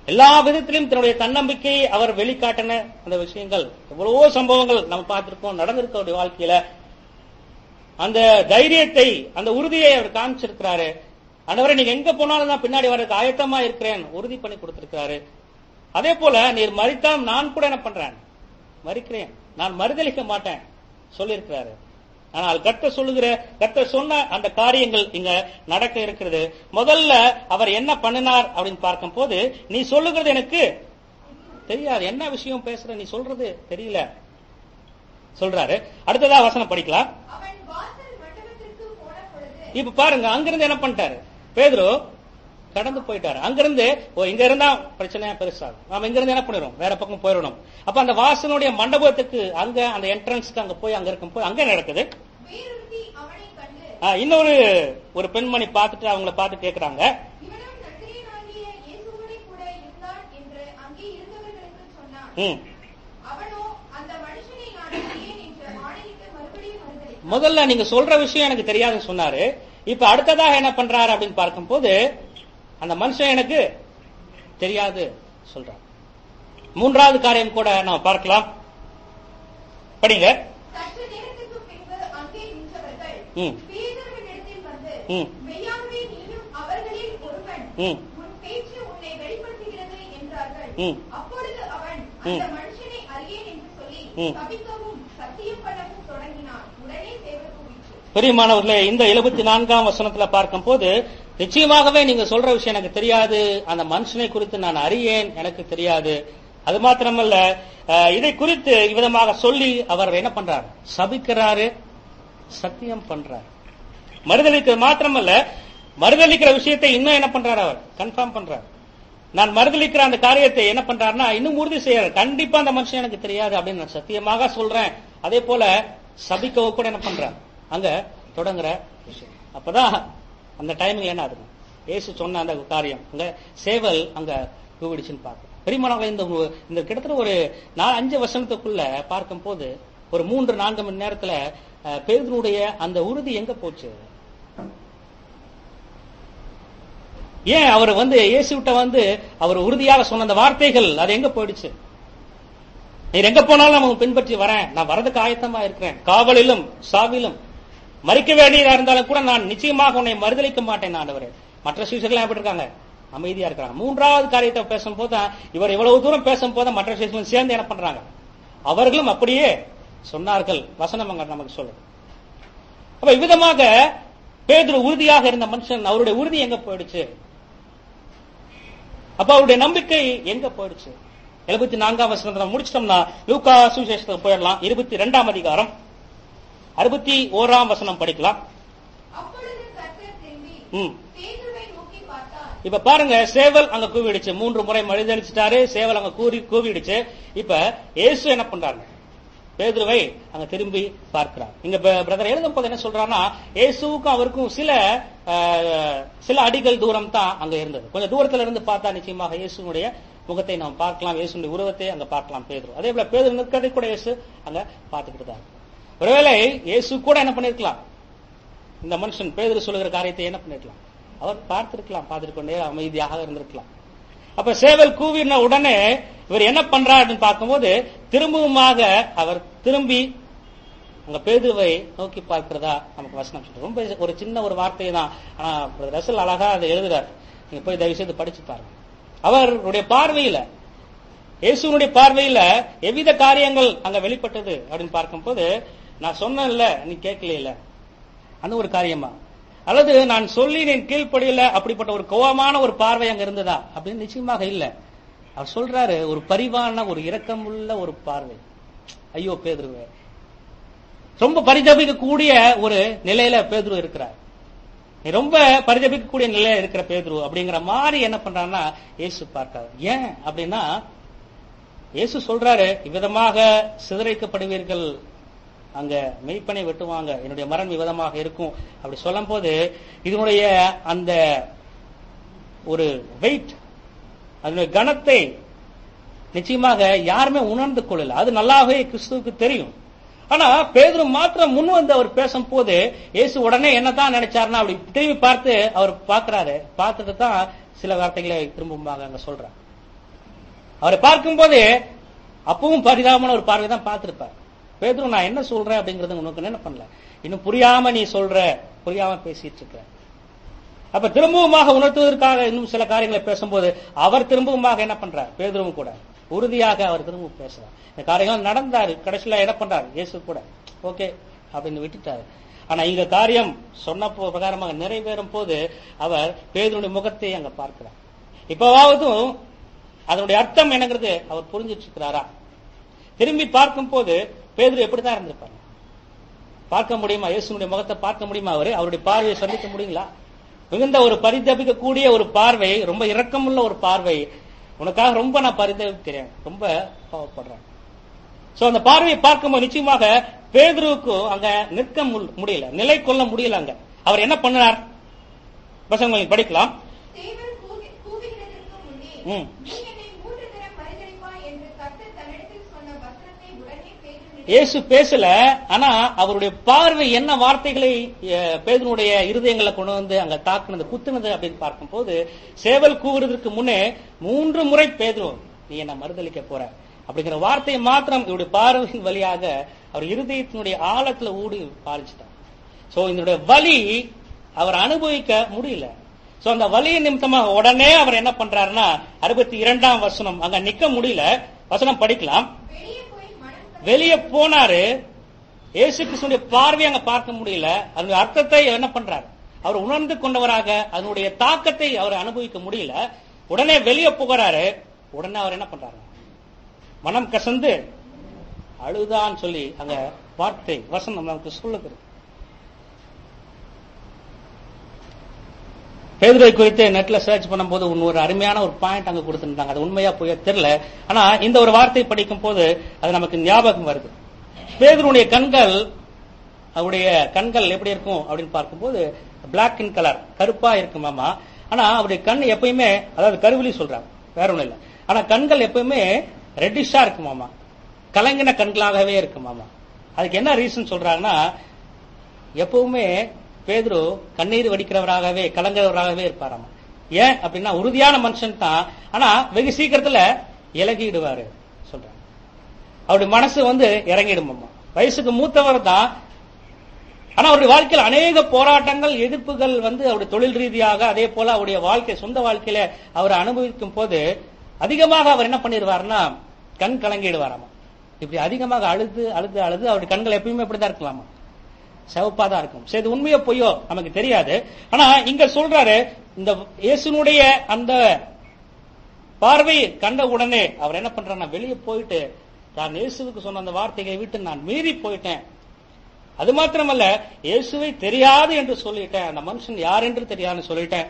எல்லா விதத்திலும் தன்னுடைய தன்னம்பிக்கையை அவர் வெளிக்காட்டின அந்த விஷயங்கள் எவ்வளவோ சம்பவங்கள் நம்ம பார்த்திருக்கோம் நடந்திருக்க அவருடைய வாழ்க்கையில அந்த தைரியத்தை அந்த உறுதியை அவர் காமிச்சிருக்கிறாரு ஆண்டவரே நீங்க எங்க போனாலும் நான் பின்னாடி வர்றதுக்கு ஆயத்தமா இருக்கிறேன் உறுதி பண்ணி கொடுத்திருக்கிறாரு அதே போல நீர் மறித்தால் நான் கூட என்ன பண்றேன் மறிக்கிறேன் நான் மறுதளிக்க மாட்டேன் சொல்லியிருக்கிறாரு ஆனால் கர்த்த சொல்லுகிற கர்த்த சொன்ன அந்த காரியங்கள் இங்க நடக்க இருக்கிறது முதல்ல அவர் என்ன பண்ணினார் அப்படின்னு பார்க்கும் போது நீ சொல்லுகிறது எனக்கு தெரியாது என்ன விஷயம் பேசுற நீ சொல்றது தெரியல சொல்றாரு அடுத்ததா வசனம் படிக்கலாம்
அவன் வாசல் மண்டபத்திற்கு போன பொழுது
இப்ப பாருங்க அங்கிருந்து என்ன பண்ணிட்டாரு பேதுரு கடந்து போயிட்டாரு அங்கிருந்து ஓ இங்க இருந்தா பிரச்சனையா பெருசாகும் நாம இங்க இருந்து என்ன பண்ணிடுவோம் வேற பக்கம் போயிடணும் அப்ப அந்த வாசனுடைய மண்டபத்துக்கு அங்க அந்த என்ட்ரன்ஸ்க்கு அங்க போய் அங்க இருக்கும் போய் அங்க நடக்குது
வேறொருத்தி அவனை கண்டு
ஆ, இன்னொரு ஒரு பெண்மணி பார்த்துட்டு அவங்கள பார்த்து கேக்குறாங்க
இவனும் நசரேயனாகிய இயேசுவோடே கூட இருந்தான் என்று அங்கே இருந்தவர்களுக்கு சொன்னான்
ம்
அவனோ அந்த மனுஷனை நான் அறியேன் என்று ஆணையிட்டு மறுபடியும் மறுதளித்தான்
முதல்ல நீங்க சொல்ற விஷயம் எனக்கு தெரியாதுன்னு சொன்னாரு இப்ப அடுத்ததாக என்ன பண்றாரு அப்படின்னு பார்க்கும்போது அந்த மனுஷன் எனக்கு தெரியாது சொல்றார் மூன்றாவது காரியம் கூட நம்ம பார்க்கலாம் படிங்க
சற்று நேரத்துக்கு பின்பு அங்கே நின்றவர்கள்
ம்.
பேதுருவினிடத்தில் வந்து
ம்.
மெய்யாகவே நீயும் அவர்களில் ஒருவன்
ம்.
உன் பேச்சு உன்னை வெளிப்படுத்துகிறது என்றார்கள்
ம்.
அப்பொழுது அவன்
ம்.
அந்த மனுஷனை அறியேன் என்று சொல்லி
ம்.
சபிக்கவும் சத்தியம் பண்ணவும் தொடங்கினான் உடனே தேவர் கூவிற்று
பெரியமானவர்களே இந்த எழுபத்தி நான்காம் வசனத்துல பார்க்கும் போது நிச்சயமாகவே நீங்க சொல்ற விஷயம் எனக்கு தெரியாது அந்த மனுஷனை குறித்து நான் அறியேன் எனக்கு தெரியாது அது மாத்திரமல்ல அஹ், இதை குறித்து விதமாக சொல்லி அவர் என்ன பண்றாரு சபிக்கிறாரு சத்தியம் பண்றாரு மறுதளிக்க மாத்திரமல்ல மறுதளிக்கிற விஷயத்தை இன்னும் என்ன பண்றாரு அவர் கன்ஃபார்ம் பண்றாரு நான் மறுதளிக்கிற அந்த காரியத்தை என்ன பண்றாருன்னா இன்னும் உறுதி செய்யறாரு கண்டிப்பா அந்த மனுஷன் எனக்கு தெரியாது அப்படின்னு நான் சத்தியமாக சொல்றேன் அதே போல சபிக்கவோ கூட என்ன பண்றாரு அங்க தொடங்குற விஷயம் அப்பதான் அந்த டைமிங்ல என்ன ஆகுது ஏசு சொன்ன அந்த காரியம் அங்க சேவல் அங்க கூவிடுச்சுன்னு பார்க்கும் பெரியமானவங்களை இந்த ஒரு- இந்த கிட்டத்தட்ட ஒரு நாலு அஞ்சு வருஷத்துக்குள்ள பார்க்கும் போது ஒரு மூன்று நான்கு மணி நேரத்துல அஹ், பேதுருடைய அந்த உறுதி எங்க போச்சு ஏன் அவர் வந்து இயேசுகிட்ட வந்து அவர் உறுதியாக சொன்ன அந்த வார்த்தைகள் அது எங்க போயிடுச்சு நீர் எங்க போனாலும் நான் உங்களை பின்பற்றி வரேன் நான் வரதுக்கு ஆயத்தமா இருக்கிறேன் காவலிலும் சாவிலும் மறிக்க வேண்டியதா இருந்தாலும் கூட நான் நிச்சயமாக உன்னை மறுதளிக்க மாட்டேன் ஆண்டவரே மற்ற சீசர்கள் எப்படி இருக்காங்க அமைதியா இருக்கிறாங்க மூன்றாவது காரியத்தை பேசும்போது தான் இவர் இவ்வளவு தூரம் பேசும்போது தான் மற்ற சீசர்களும் சேர்ந்து என்ன பண்றாங்க அவர்களும் அப்படியே சொன்னார்கள் வசனம் அங்க நமக்கு சொல்லுது அப்ப இவ்விதமாக பேதுரு உறுதியாக இருந்த மனுஷன் அவருடைய உறுதி எங்க போயிடுச்சு அப்ப அவருடைய நம்பிக்கை எங்க போயிடுச்சு எழுபத்தி நான்காம் வசனத்தை முடிச்சிட்டோம்னா லூக்கா சுவிசேஷத்துக்கு போயிடலாம் இருபத்தி ரெண்டாம் அதிகாரம் அறுபத்தி ஓராம் வசனம் படிக்கலாம்
அப்பொழுது கர்த்தர் திரும்பி
ம்
பேதுருவை நோக்கி பார்த்தார்
இப்ப பாருங்க சேவல் அங்க கூவிடுச்சு மூன்று முறை மழுதளிச்சிட்டாரு சேவல் அங்க கூறி கூவிடுச்சு இப்ப இயேசு என்ன பண்றாரு பேதுருவை அங்க திரும்பி பார்க்கிறார் இங்க பிரதர் எழுதும் போது என்ன சொல்றாருன்னா இயேசுவுக்கும் அவருக்கும் சில அஹ், சில அடிகள் தூரம் தான் அங்க இருந்தது கொஞ்சம் தூரத்துல இருந்து பார்த்தா நிச்சயமாக இயேசுனுடைய முகத்தை நாம் பார்க்கலாம் இயேசுனுடைய உருவத்தை அங்க பார்க்கலாம் பேதுரு அதே போல பேதுரு நிற்கிறதை கூட இயேசு அங்க பார்த்துக்கிட்டு தான் ஒருவேளை இயேசு கூட என்ன பண்ணிருக்கலாம் இந்த மனுஷன் பேதுரு சொல்லுகிற காரியத்தை என்ன பண்ணிருக்கலாம் அவர் பார்த்திருக்கலாம் பார்த்துட்டு கொண்டே அமைதியாக இருந்திருக்கலாம் அப்ப சேவல் கூவின உடனே இவர் என்ன பண்றார் அப்படின்னு பார்க்கும்போது திரும்பவுமாக அவர் திரும்பி அங்க பேதுருவை நோக்கி பார்க்கிறதா நமக்கு வசனம் சொல்றது ரொம்ப ஒரு சின்ன ஒரு வார்த்தை தான் ஆனா பிரதர் ரசல் அழகா அதை எழுதுறார் நீங்க போய் தயவு செய்து படிச்சு பாருங்க அவருடைய பார்வையில இயேசுனுடைய பார்வையில எவ்வித காரியங்கள் அங்க வெளிப்பட்டது அப்படின்னு பார்க்கும்போது நான் சொன்னேன்ல நீ கேட்கல அந்த ஒரு காரியமா அல்லது நான் சொல்லி நீ கீழ்ப்படியல அப்படிப்பட்ட ஒரு கோபமான ஒரு பார்வை அங்க இருந்ததா அப்படின்னு நிச்சயமாக இல்ல அவர் சொல்றாரு ஒரு பரிவான ஒரு இரக்கமுள்ள ஒரு பார்வை ஐயோ பேதுருவே ரொம்ப பரிதபிக்கக்கூடிய ஒரு நிலையில பேதுரு இருக்கிறார் நீ ரொம்ப பரிதபிக்கக்கூடிய நிலையில இருக்கிற பேதுரு அப்படிங்கிற மாதிரி என்ன பண்றாருன்னா இயேசு பார்க்காரு ஏன் அப்படின்னா இயேசு சொல்றாரு இவ்விதமாக சிதறைக்கப்படுவீர்கள் அங்க மெய்ப்பனை வெட்டுவாங்க என்னுடைய மரணம் விதமாக இருக்கும் அப்படி சொல்லும் போது இதனுடைய அந்த ஒரு வெயிட் அதனுடைய கனத்தை நிச்சயமாக யாருமே உணர்ந்து கொள்ளல அது நல்லாவே கிறிஸ்துவுக்கு தெரியும் ஆனா பேதுரு மாத்திரம் முன் வந்து அவர் பேசும்போது இயேசு உடனே என்னதான் நினைச்சாருன்னா அப்படி திரும்பி பார்த்து அவர் பார்க்கறாரு பார்த்துட்டு தான் சில வார்த்தைகளை திரும்பமாக அங்க சொல்றார் அவரை பார்க்கும்போது அப்பவும் பரிதாபமான ஒரு பார்வை தான் பார்த்திருப்பார் பேதுரு நான் என்ன சொல்றேன் அப்படிங்கறது உனக்கு என்ன பண்ணல இன்னும் புரியாம நீ சொல்ற புரியாம பேசிட்டு இருக்க அப்ப திரும்பவுமாக உணர்த்துவதற்காக இன்னும் சில காரியங்களை பேசும்போது அவர் திரும்பவுமாக என்ன பண்றார் பேதுருவும் கூட உறுதியாக அவர் திரும்பவும் பேசுறார் இந்த காரியங்கள் நடந்தாரு கடைசியில என்ன பண்றாரு இயேசு கூட ஓகே அப்படின்னு விட்டுட்டாரு ஆனா இங்க காரியம் சொன்ன போ- பிரகாரமாக நிறைவேறும் போது அவர் பேதுருடைய முகத்தை அங்க பார்க்கிறார் இப்பவாவதும் அதனுடைய அர்த்தம் என்னங்கிறது அவர் புரிஞ்சிட்டு இருக்கிறாரா திரும்பி பார்க்கும் போது பேதுரு எப்படிதான் இருந்திருப்பாரு பார்க்க முடியுமா இயேசுனுடைய முகத்தை பார்க்க முடியுமா அவரு அவருடைய பார்வையை சந்திக்க முடியுங்களா மிகுந்த ஒரு பரிதபிக்க கூடிய ஒரு பார்வை ரொம்ப இரக்கமுள்ள ஒரு பார்வை உனக்காக ரொம்ப நான் பரிதபிக்கிறேன் ரொம்ப பாவப்படுறேன் சோ அந்த பார்வையை பார்க்கும்போது நிச்சயமாக பேதுருவுக்கும் அங்க நிற்க மு- முடியல நிலை கொள்ள முடியல அங்க அவர் என்ன பண்ணினார் பசங்களை படிக்கலாம்
தேவன் கூவி- கூவுகிறதற்கு முன்னே,
ம்.
நீ என்னை மூன்று தரம் மறுதலிப்பாய் என்று கர்த்தர் தன்னிடத்தில் சொன்ன வசனத்தை உடனே பேதுரு நினைத்து,
இயேசு பேசல ஆனா அவருடைய பார்வை என்ன வார்த்தைகளை அஹ், பேதுனுடைய இருதயங்களை கொண்டு வந்து அங்க தாக்குனது குத்துனது அப்படின்னு பார்க்கும்போது சேவல் கூவுறதுக்கு முன்னே மூன்று முறை பேதுரு நீ என்ன மறுதலிக்க போற அப்படிங்கிற வார்த்தையை மாத்திரம் இவருடைய பார்வையின் வழியாக அவர் இருதயத்தினுடைய ஆழத்துல ஊடி பாதிச்சுட்டார் சோ இதனுடைய வலி அவர் அனுபவிக்க முடியல சோ அந்த வலியின் நிமித்தமாக உடனே அவர் என்ன பண்றாருன்னா அறுபத்தி இரண்டாம் வசனம் அங்க நிக்க முடியல வசனம் படிக்கலாம்
வெளியே போய் மனம் கலங்க
வெளியே போனாரு இயேசு கிறிஸ்துடைய பார்வையை அங்க பார்க்க முடியல அதனுடைய அர்த்தத்தை என்ன பண்றாரு அவர் உணர்ந்து கொண்டவராக அதனுடைய தாக்கத்தை அவர் அனுபவிக்க முடியல உடனே வெளியே போகிறாரு உடனே அவர் என்ன பண்றாரு மனம் கசந்து அழுதான்னு சொல்லி அங்க வார்த்தை வசனம் நமக்கு சொல்லுது பேதுரை குறித்து நெட்ல சர்ச் பண்ணும்போது ஒன்னு ஒரு அருமையான ஒரு பாயிண்ட் அங்க கொடுத்திருந்தாங்க அது உண்மையா போய் தெரியல ஆனா இந்த ஒரு வார்த்தை படிக்கும் போது அது நமக்கு ஞாபகம் வருது பேதுருடைய கண்கள் அவருடைய கண்கள் எப்படி இருக்கும் அப்படின்னு பார்க்கும்போது பிளாக் இன் கலர் கருப்பா இருக்குமாமா ஆனா அவருடைய கண் எப்பயுமே அதாவது கருவிலி சொல்றாங்க வேற ஒண்ணும் இல்ல ஆனா கண்கள் எப்பயுமே ரெட்டிஷா இருக்குமாமா கலங்கின கண்களாகவே இருக்குமாமா அதுக்கு என்ன ரீசன் சொல்றாங்கன்னா எப்பவுமே பேதுரு கண்ணீர் வடிக்கிறவராகவே கலங்குறவராகவே இருப்பாராமா ஏன் அப்படின்னா உறுதியான மனுஷன் தான் ஆனா வெகு சீக்கிரத்துல இலகிடுவாரு சொல்றாங்க அவருடைய மனசு வந்து இறங்கிடுமாமா வயசுக்கு மூத்தவர் தான் ஆனா அவருடைய வாழ்க்கையில் அநேக போராட்டங்கள் எதிர்ப்புகள் வந்து அவருடைய தொழில் ரீதியாக அதே போல அவருடைய வாழ்க்கை சொந்த வாழ்க்கையில அவர் அனுபவிக்கும் போது அதிகமாக அவர் என்ன பண்ணிடுவாருன்னா கண் கலங்கிடுவாராமா இப்படி அதிகமாக அழுது அழுது அழுது அவருடைய கண்கள் எப்பயுமே இப்படிதான் இருக்கலாமா சிவப்பா தான் இருக்கும் சரி இது உண்மையோ பொய்யோ நமக்கு தெரியாது ஆனா இங்க சொல்றாரு இந்த இயேசுனுடைய அந்த பார்வை கண்ட உடனே அவர் என்ன பண்றாருன்னா வெளியே போயிட்டு நான் இயேசுவுக்கு சொன்ன அந்த வார்த்தைகளை விட்டு நான் மீறி போயிட்டேன் அது மாத்திரமல்ல இயேசுவை தெரியாது என்று சொல்லிட்டேன் அந்த மனுஷன் யார் என்று தெரியாதுன்னு சொல்லிட்டேன்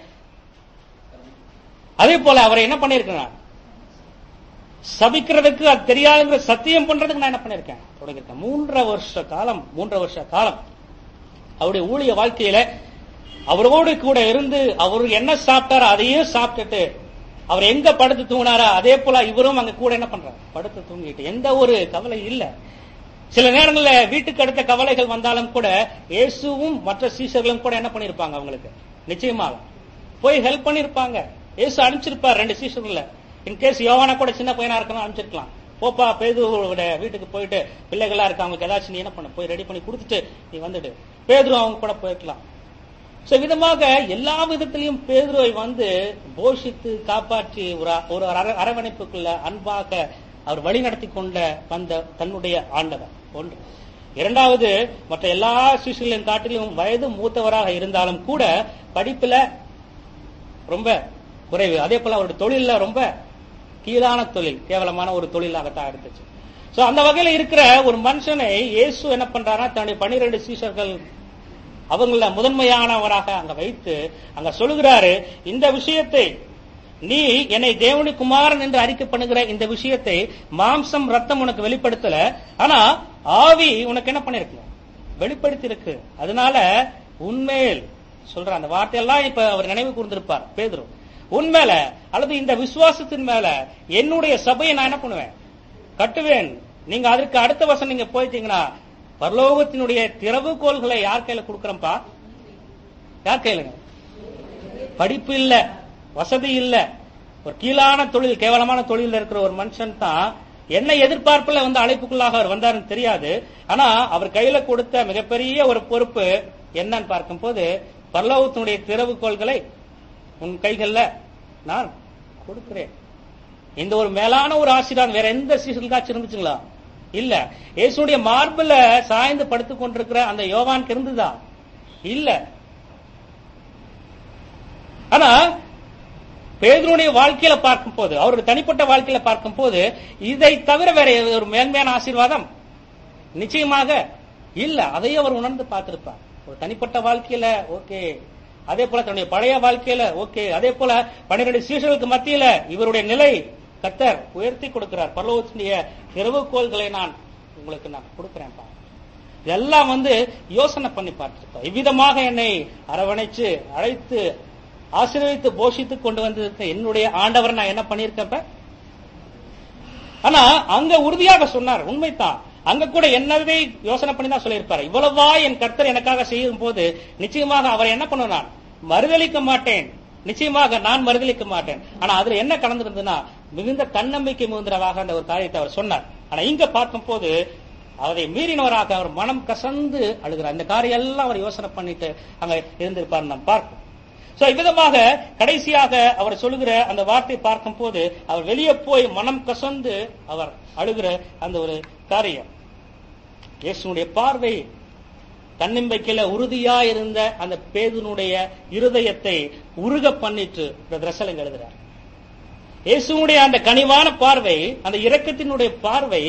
அதே போல அவரை என்ன பண்ணிருக்கேன் சபிக்கிறதுக்கு அது தெரியாதுங்கிற சத்தியம் பண்றதுக்கு நான் என்ன பண்ணிருக்கேன் தொடங்கியிருக்கேன் மூன்றரை வருஷ காலம் மூன்றரை வருஷ காலம் அவருடைய ஊழிய வாழ்க்கையில அவரோடு கூட இருந்து அவர் என்ன சாப்பிட்டாரோ அதையே சாப்பிட்டுட்டு அவர் எங்க படுத்து தூங்கினாரோ அதே போல இவரும் அங்க கூட என்ன பண்றாரு படுத்து தூங்கிட்டு எந்த ஒரு கவலை இல்ல சில நேரங்கள்ல வீட்டுக்கு அடுத்த கவலைகள் வந்தாலும் கூட இயேசுவும் மற்ற சீசர்களும் கூட என்ன பண்ணிருப்பாங்க அவங்களுக்கு நிச்சயமாக போய் ஹெல்ப் பண்ணிருப்பாங்க இயேசு அனுப்பிச்சிருப்பார் ரெண்டு சீசர்கள்ல இன்கேஸ் யோவானா கூட சின்ன பையனா இருக்கணும் அனுப்பிச்சிருக்கலாம் போப்பா பேதுருவோட வீட்டுக்கு போயிட்டு பிள்ளைகளா இருக்க அவங்களுக்கு ஏதாச்சும் நீ என்ன பண்ண போய் ரெடி பண்ணி கொடுத்துட்டு நீ வந்துடு பேதுரு அவங்க கூட போயிருக்கலாம் சோ விதமாக எல்லா விதத்திலையும் பேதுருவை வந்து போஷித்து காப்பாற்றி ஒரு அ- ஒரு அர- அரவணைப்புக்குள்ள அன்பாக அவர் வழிநடத்தி கொண்ட வந்த தன்னுடைய ஆண்டவர் ஒன்று இரண்டாவது மற்ற எல்லா சிசுகளின் காட்டிலும் வயது மூத்தவராக இருந்தாலும் கூட படிப்புல ரொம்ப குறைவு அதே போல அவருடைய தொழில்ல ரொம்ப கீழான தொழில் கேவலமான ஒரு தொழிலாகத்தான் இருந்துச்சு சோ அந்த வகையில இருக்கிற ஒரு மனுஷனை இயேசு என்ன பண்றாருன்னா தன்னுடைய பன்னிரண்டு சீஷர்கள் அவங்கள முதன்மையானவராக அங்க வைத்து அங்க சொல்லுகிறாரு இந்த விஷயத்தை நீ என்னை தேவனி குமாரன் என்று அறிக்கை பண்ணுகிற இந்த விஷயத்தை மாம்சம் ரத்தம் உனக்கு வெளிப்படுத்தல ஆனா ஆவி உனக்கு என்ன பண்ணிருக்கு வெளிப்படுத்தி இருக்கு அதனால உண்மையில் சொல்ற அந்த வார்த்தையெல்லாம் இப்ப அவர் நினைவு கூர்ந்திருப்பார் பேதுரு உண்மையில அல்லது இந்த விசுவாசத்தின் மேல என்னுடைய சபையை நான் என்ன பண்ணுவேன் கட்டுவேன் நீங்க அதற்கு அடுத்த வருஷம் நீங்க போயிட்டீங்கன்னா பரலோகத்தினுடைய திறவுகோள்களை யார் கையில கொடுக்கறப்பா யார் கையிலங்க படிப்பு இல்ல வசதி இல்ல ஒரு கீழான தொழில் கேவலமான தொழில் இருக்கிற ஒரு மனுஷன் தான் என்ன எதிர்பார்ப்புல வந்து அழைப்புக்குள்ளாக அவர் வந்தாருன்னு தெரியாது ஆனா அவர் கையில கொடுத்த மிகப்பெரிய ஒரு பொறுப்பு என்னன்னு பார்க்கும்போது பரலோகத்தினுடைய திறவுகோள்களை உன் கைகள்ல நான் கொடுக்கிறேன் இந்த ஒரு மேலான ஒரு ஆசீர்வாதம் வேற எந்த சீசனுக்காச்சும் இருந்துச்சுங்களா இல்ல இயேசுடைய மார்பில் சாய்ந்து படுத்துக் கொண்டிருக்கிற அந்த யோவானுக்கு இருந்துதா இல்ல ஆனா பேதுருடைய வாழ்க்கையில பார்க்கும் போது அவருடைய தனிப்பட்ட வாழ்க்கையில பார்க்கும் போது இதை தவிர வேற ஒரு மேன்மையான ஆசீர்வாதம் நிச்சயமாக இல்ல அதையும் அவர் உணர்ந்து பார்த்திருப்பார் ஒரு தனிப்பட்ட வாழ்க்கையில ஓகே அதே போல தன்னுடைய பழைய வாழ்க்கையில ஓகே அதே போல பன்னிரண்டு சீசர்களுக்கு மத்தியில இவருடைய நிலை கத்தர் உயர்த்தி கொடுக்கிறார் பரலோகத்தினுடைய திறவுகோள்களை நான் உங்களுக்கு நான் கொடுக்கிறேன்ப்பா இதெல்லாம் வந்து யோசனை பண்ணி பார்த்திருப்போம் இவ்விதமாக என்னை அரவணைச்சு அழைத்து ஆசீர்வதித்து போஷித்து கொண்டு வந்திருக்க என்னுடைய ஆண்டவர் நான் என்ன பண்ணியிருக்கேன் இப்ப? ஆனா அங்க உறுதியாக சொன்னார் உண்மைதான் அங்க கூட என்னவே யோசனை பண்ணி தான் சொல்லியிருப்பாரு இவ்வளவா என் கர்த்தர் எனக்காக செய்யும் போது நிச்சயமாக அவர் என்ன பண்ணுவேன் நான் மறுதளிக்க மாட்டேன் நிச்சயமாக நான் மறுதளிக்க மாட்டேன் ஆனா அதுல என்ன கலந்திருந்ததுன்னா மிகுந்த தன்னம்பிக்கை மிகுந்தவராக அந்த ஒரு காரியத்தை அவர் சொன்னார் ஆனா இங்க பார்க்கும் போது அவரை மீறினவராக அவர் மனம் கசந்து அழுகிறார் இந்த காரியம் எல்லாம் அவர் யோசனை பண்ணிட்டு அங்க இருந்திருப்பார் நாம் பார்ப்போம் சோ இவ்விதமாக கடைசியாக அவர் சொல்லுகிற அந்த வார்த்தை பார்க்கும் போது அவர் வெளியே போய் மனம் கசந்து அவர் அழுகிற அந்த ஒரு காரியம் இயேசுனுடைய பார்வை தன்னம்பிக்கையில உறுதியா இருந்த அந்த பேதுனுடைய இருதயத்தை உருக பண்ணிட்டு ரசலங்க எழுதுறார் இயேசுனுடைய அந்த கனிவான பார்வை அந்த இரக்கத்தினுடைய பார்வை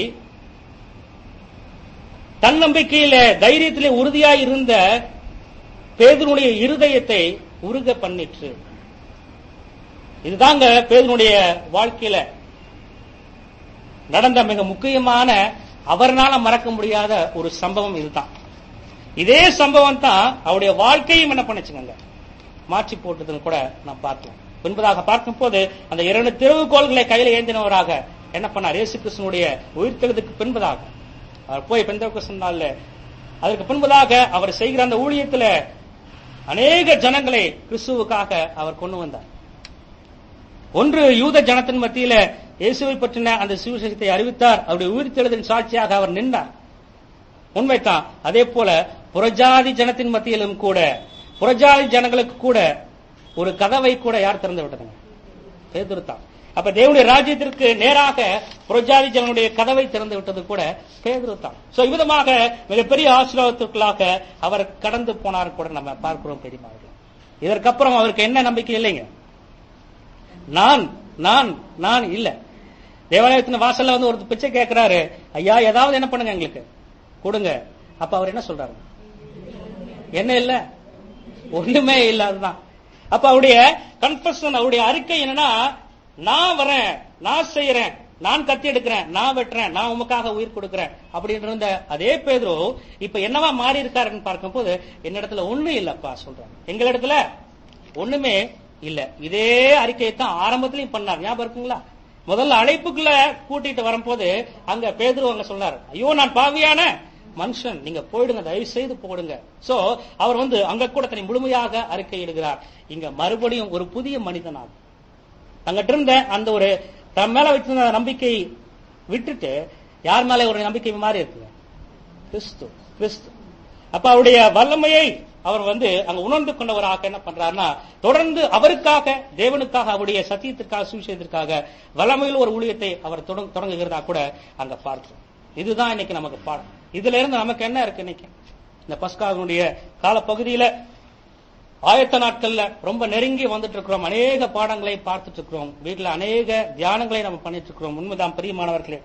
தன்னம்பிக்கையில தைரியத்திலே உறுதியா இருந்த பேதுனுடைய இருதயத்தை உருக பண்ணிற்று இதுதாங்க பேதுனுடைய வாழ்க்கையில நடந்த மிக முக்கியமான அவர்னால மறக்க முடியாத ஒரு சம்பவம் இதுதான் இதே சம்பவம் தான் அவருடைய வாழ்க்கையும் என்ன பண்ணுச்சுங்க மாற்றி போட்டதுன்னு கூட நான் பார்க்கலாம் என்பதாக பார்க்கும் போது அந்த இரண்டு திறவுகோள்களை கையில ஏந்தினவராக என்ன பண்ணார் இயேசு கிருஷ்ணனுடைய உயிர்த்தெழுதுக்கு பின்பதாக அவர் போய் பெந்த நாள்ல அதற்கு பின்பதாக அவர் செய்கிற அந்த ஊழியத்துல அநேக ஜனங்களை கிறிஸ்துவுக்காக அவர் கொண்டு வந்தார் ஒன்று யூத ஜனத்தின் மத்தியில இயேசுவை பற்றின அந்த சுவிசேஷத்தை அறிவித்தார் அவருடைய உயிர்த்தெழுதின் சாட்சியாக அவர் நின்றார் உண்மைதான் அதே போல புறஜாதி ஜனத்தின் மத்தியிலும் கூட புறஜாதி ஜனங்களுக்கு கூட ஒரு கதவை கூட யார் திறந்து விட்டதுங்க பேதுருத்தான் அப்ப தேவனுடைய ராஜ்யத்திற்கு நேராக புறஜாதி ஜனங்களுடைய கதவை திறந்து விட்டது கூட பேதுருத்தான் சோ இவ்விதமாக மிகப்பெரிய ஆசீர்வாதத்திற்குள்ளாக அவர் கடந்து போனார் கூட நம்ம பார்க்கிறோம் பெரியமார்கள் இதற்கப்புறம் அவருக்கு என்ன நம்பிக்கை இல்லைங்க நான் நான் நான் இல்ல தேவாலயத்தின் வாசல்ல வந்து ஒரு பிச்சை கேட்கிறாரு ஐயா ஏதாவது என்ன பண்ணுங்க எங்களுக்கு கொடுங்க அப்ப அவர் என்ன சொல்றாரு என்ன இல்ல ஒண்ணுமே இல்ல அதுதான் அப்ப அவருடைய கன்ஃபஷன் அவருடைய அறிக்கை என்னன்னா நான் வரேன் நான் செய்யறேன் நான் கத்தி எடுக்கிறேன் நான் வெட்டுறேன் நான் உமக்காக உயிர் கொடுக்கிறேன் அப்படின்னு இருந்த அதே பேதுரு இப்ப என்னவா மாறி இருக்காருன்னு பார்க்கும்போது என்னிடத்துல ஒண்ணு இல்லப்பா சொல்றாரு எங்களிடத்துல ஒண்ணுமே இல்ல இதே அறிக்கையை தான் ஆரம்பத்திலையும் பண்ணார் ஞாபகம் இருக்குங்களா முதல்ல அழைப்புக்குள்ள கூட்டிட்டு வரும்போது அங்க பேதுரு அங்க சொன்னார் ஐயோ நான் பாவியான மனுஷன் நீங்க போயிடுங்க தயவு செய்து போடுங்க சோ அவர் வந்து அங்க கூட தன்னை முழுமையாக அறிக்கையிடுகிறார் இங்க மறுபடியும் ஒரு புதிய மனிதனாக அங்கிட்ட இருந்த அந்த ஒரு தன் மேல வச்சிருந்த நம்பிக்கை விட்டுட்டு யார் மேல ஒரு நம்பிக்கை மாறி இருக்குங்க கிறிஸ்து கிறிஸ்து அப்ப அவருடைய வல்லமையை அவர் வந்து அங்க உணர்ந்து கொண்டவராக என்ன பண்றாருன்னா தொடர்ந்து அவருக்காக தேவனுக்காக அவருடைய சத்தியத்திற்காக சுவிசேஷத்திற்காக வல்லமையில் ஒரு ஊழியத்தை அவர் தொடங்க- தொடங்குகிறதா கூட அங்க பார்க்கிறோம் இதுதான் இன்னைக்கு நமக்கு பாடம் இதுல இருந்து நமக்கு என்ன இருக்கு இன்னைக்கு இந்த பஸ்காவினுடைய காலப்பகுதியில ஆயத்த நாட்கள்ல ரொம்ப நெருங்கி வந்துட்டு இருக்கிறோம் அநேக பாடங்களை பார்த்துட்டு இருக்கிறோம் வீட்டுல அநேக தியானங்களை நம்ம பண்ணிட்டு இருக்கிறோம் உண்மைதான் பிரியமானவர்களே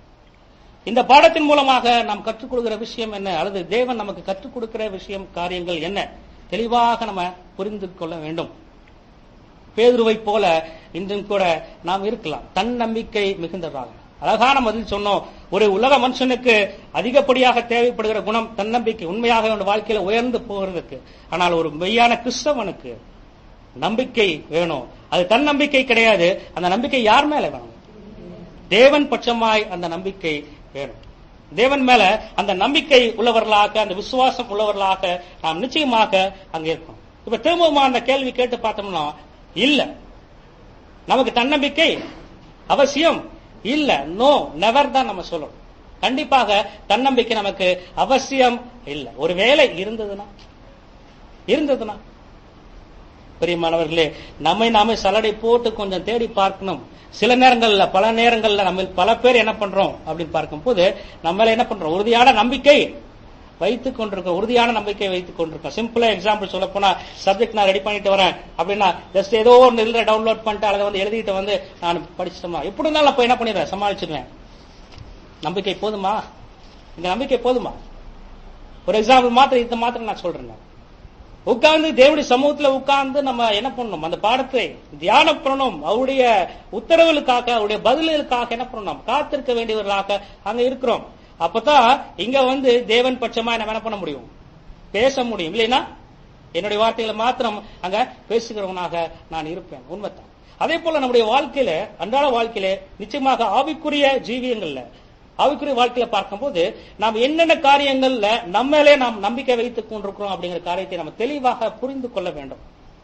இந்த பாடத்தின் மூலமாக நாம் கற்றுக் கொடுக்கிற விஷயம் என்ன அல்லது தேவன் நமக்கு கற்றுக் கொடுக்கிற விஷயம் காரியங்கள் என்ன தெளிவாக நம்ம புரிந்து கொள்ள வேண்டும் பேதுருவை போல இன்றும் கூட நாம் இருக்கலாம் தன்னம்பிக்கை மிகுந்தவராக அழகான பதில் சொன்னோம் ஒரு உலக மனுஷனுக்கு அதிகப்படியாக தேவைப்படுகிற குணம் தன்னம்பிக்கை உண்மையாக அவன் வாழ்க்கையில உயர்ந்து போகிறதுக்கு ஆனால் ஒரு மெய்யான கிறிஸ்தவனுக்கு நம்பிக்கை வேணும் அது தன்னம்பிக்கை கிடையாது அந்த நம்பிக்கை யார் மேல வேணும் தேவன் பட்சமாய் அந்த நம்பிக்கை வேணும் தேவன் மேல அந்த நம்பிக்கை உள்ளவர்களாக அந்த விசுவாசம் உள்ளவர்களாக நாம் நிச்சயமாக அங்க இருக்கணும் இப்ப திரும்பவும் அந்த கேள்வி கேட்டு பார்த்தோம்னா இல்ல நமக்கு தன்னம்பிக்கை அவசியம் இல்ல நோ நெவர் தான் நம்ம சொல்லணும் கண்டிப்பாக தன்னம்பிக்கை நமக்கு அவசியம் இல்ல ஒருவேளை இருந்ததுன்னா இருந்ததுன்னா பிரியமானவர்களே நம்மை நாமே சலடை போட்டு கொஞ்சம் தேடி பார்க்கணும் சில நேரங்கள்ல பல நேரங்கள்ல நம்ம பல பேர் என்ன பண்றோம் அப்படின்னு பார்க்கும்போது நம்மள என்ன பண்றோம் உறுதியான நம்பிக்கை வைத்துக் கொண்டிருக்கோம் உறுதியான நம்பிக்கை வைத்துக் கொண்டிருக்கோம் சிம்பிளா எக்ஸாம்பிள் சொல்ல போனா சப்ஜெக்ட் நான் ரெடி பண்ணிட்டு வரேன் அப்படின்னா ஜஸ்ட் ஏதோ ஒரு இதுல டவுன்லோட் பண்ணிட்டு அதை வந்து எழுதிட்டு வந்து நான் படிச்சிட்டோமா எப்படி இருந்தாலும் அப்ப என்ன பண்ணிடுவேன் சமாளிச்சிருவேன் நம்பிக்கை போதுமா இந்த நம்பிக்கை போதுமா ஒரு எக்ஸாம்பிள் மாத்திரம் இந்த மாத்திரம் நான் சொல்றேன் நான். உட்கார்ந்து தேவனுடைய சமூகத்துல உட்கார்ந்து நம்ம என்ன பண்ணணும் அந்த பாடத்தை தியானம் பண்ணணும் அவருடைய உத்தரவுகளுக்காக அவருடைய பதில்களுக்காக என்ன பண்ணணும் காத்திருக்க வேண்டியவர்களாக அங்க இருக்கிறோம் அப்பதான் இங்க வந்து தேவன் பட்சமா நம்ம என்ன பண்ண முடியும் பேச முடியும் இல்லைன்னா என்னுடைய வார்த்தைகளை மாத்திரம் அங்க பேசுகிறவனாக நான் இருப்பேன் உண்மைதான் அதே போல நம்முடைய வாழ்க்கையில அன்றாட வாழ்க்கையில நிச்சயமாக ஆவிக்குரிய ஜீவியங்கள்ல ஆவிக்குரிய வாழ்க்கையில பார்க்கும்போது நாம் என்னென்ன காரியங்கள்ல நம்மளே நாம் நம்பிக்கை வைத்துக் கொண்டிருக்கிறோம் அப்படிங்கிற காரியத்தை நம்ம தெளிவாக புரிந்து கொள்ள வேண்டும்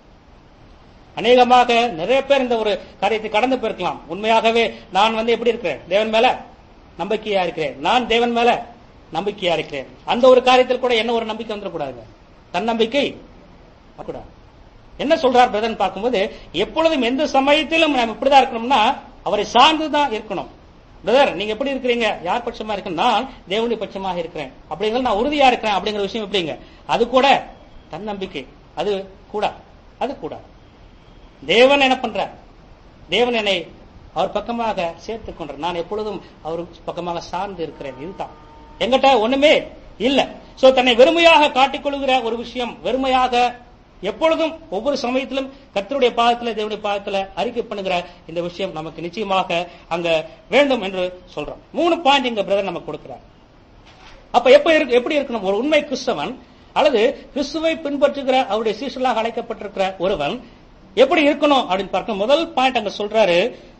அநேகமாக நிறைய பேர் இந்த ஒரு காரியத்தை கடந்து போயிருக்கலாம் உண்மையாகவே நான் வந்து எப்படி இருக்கிறேன் தேவன் மேல நம்பிக்கையா இருக்கிறேன் நான் தேவன் மேல நம்பிக்கையா இருக்கிறேன் அந்த ஒரு காரியத்தில் கூட என்ன ஒரு நம்பிக்கை வந்துடக்கூடாதுங்க தன்னம்பிக்கை வரக்கூடாது என்ன சொல்றார் பிரதன் பார்க்கும்போது எப்பொழுதும் எந்த சமயத்திலும் நாம் இப்படிதான் இருக்கணும்னா அவரை சார்ந்துதான் இருக்கணும் பிரதர் நீங்க எப்படி இருக்கிறீங்க யார் பட்சமா இருக்கு நான் தேவனுடைய பட்சமாக இருக்கிறேன் அப்படிங்கிறது நான் உறுதியா இருக்கிறேன் அப்படிங்கிற விஷயம் எப்படிங்க அது கூட தன்னம்பிக்கை அது கூட அது கூட தேவன் என்ன பண்றார் தேவன் என்னை அவர் பக்கமாக சேர்த்துக் கொண்டார் நான் எப்பொழுதும் அவர் பக்கமாக சார்ந்து இருக்கிறேன் இதுதான் எங்கிட்ட ஒண்ணுமே இல்ல சோ தன்னை வெறுமையாக காட்டிக்கொள்கிற ஒரு விஷயம் வெறுமையாக எப்பொழுதும் ஒவ்வொரு சமயத்திலும் கர்த்தருடைய பாதத்துல தேவனுடைய பாதத்துல அறிக்கை பண்ணுகிற இந்த விஷயம் நமக்கு நிச்சயமாக அங்க வேண்டும் என்று சொல்றோம் மூணு பாயிண்ட் இங்க பிரதர் நமக்கு கொடுக்கிறார் அப்ப எப்ப இருக்கு எப்படி இருக்கணும் ஒரு உண்மை கிறிஸ்தவன் அல்லது கிறிஸ்துவை பின்பற்றுகிற அவருடைய சீசலாக அழைக்கப்பட்டிருக்கிற ஒருவன் எப்படி இருக்கணும் அப்படின்னு பார்க்க முதல் பாயிண்ட் அங்க சொல்றாரு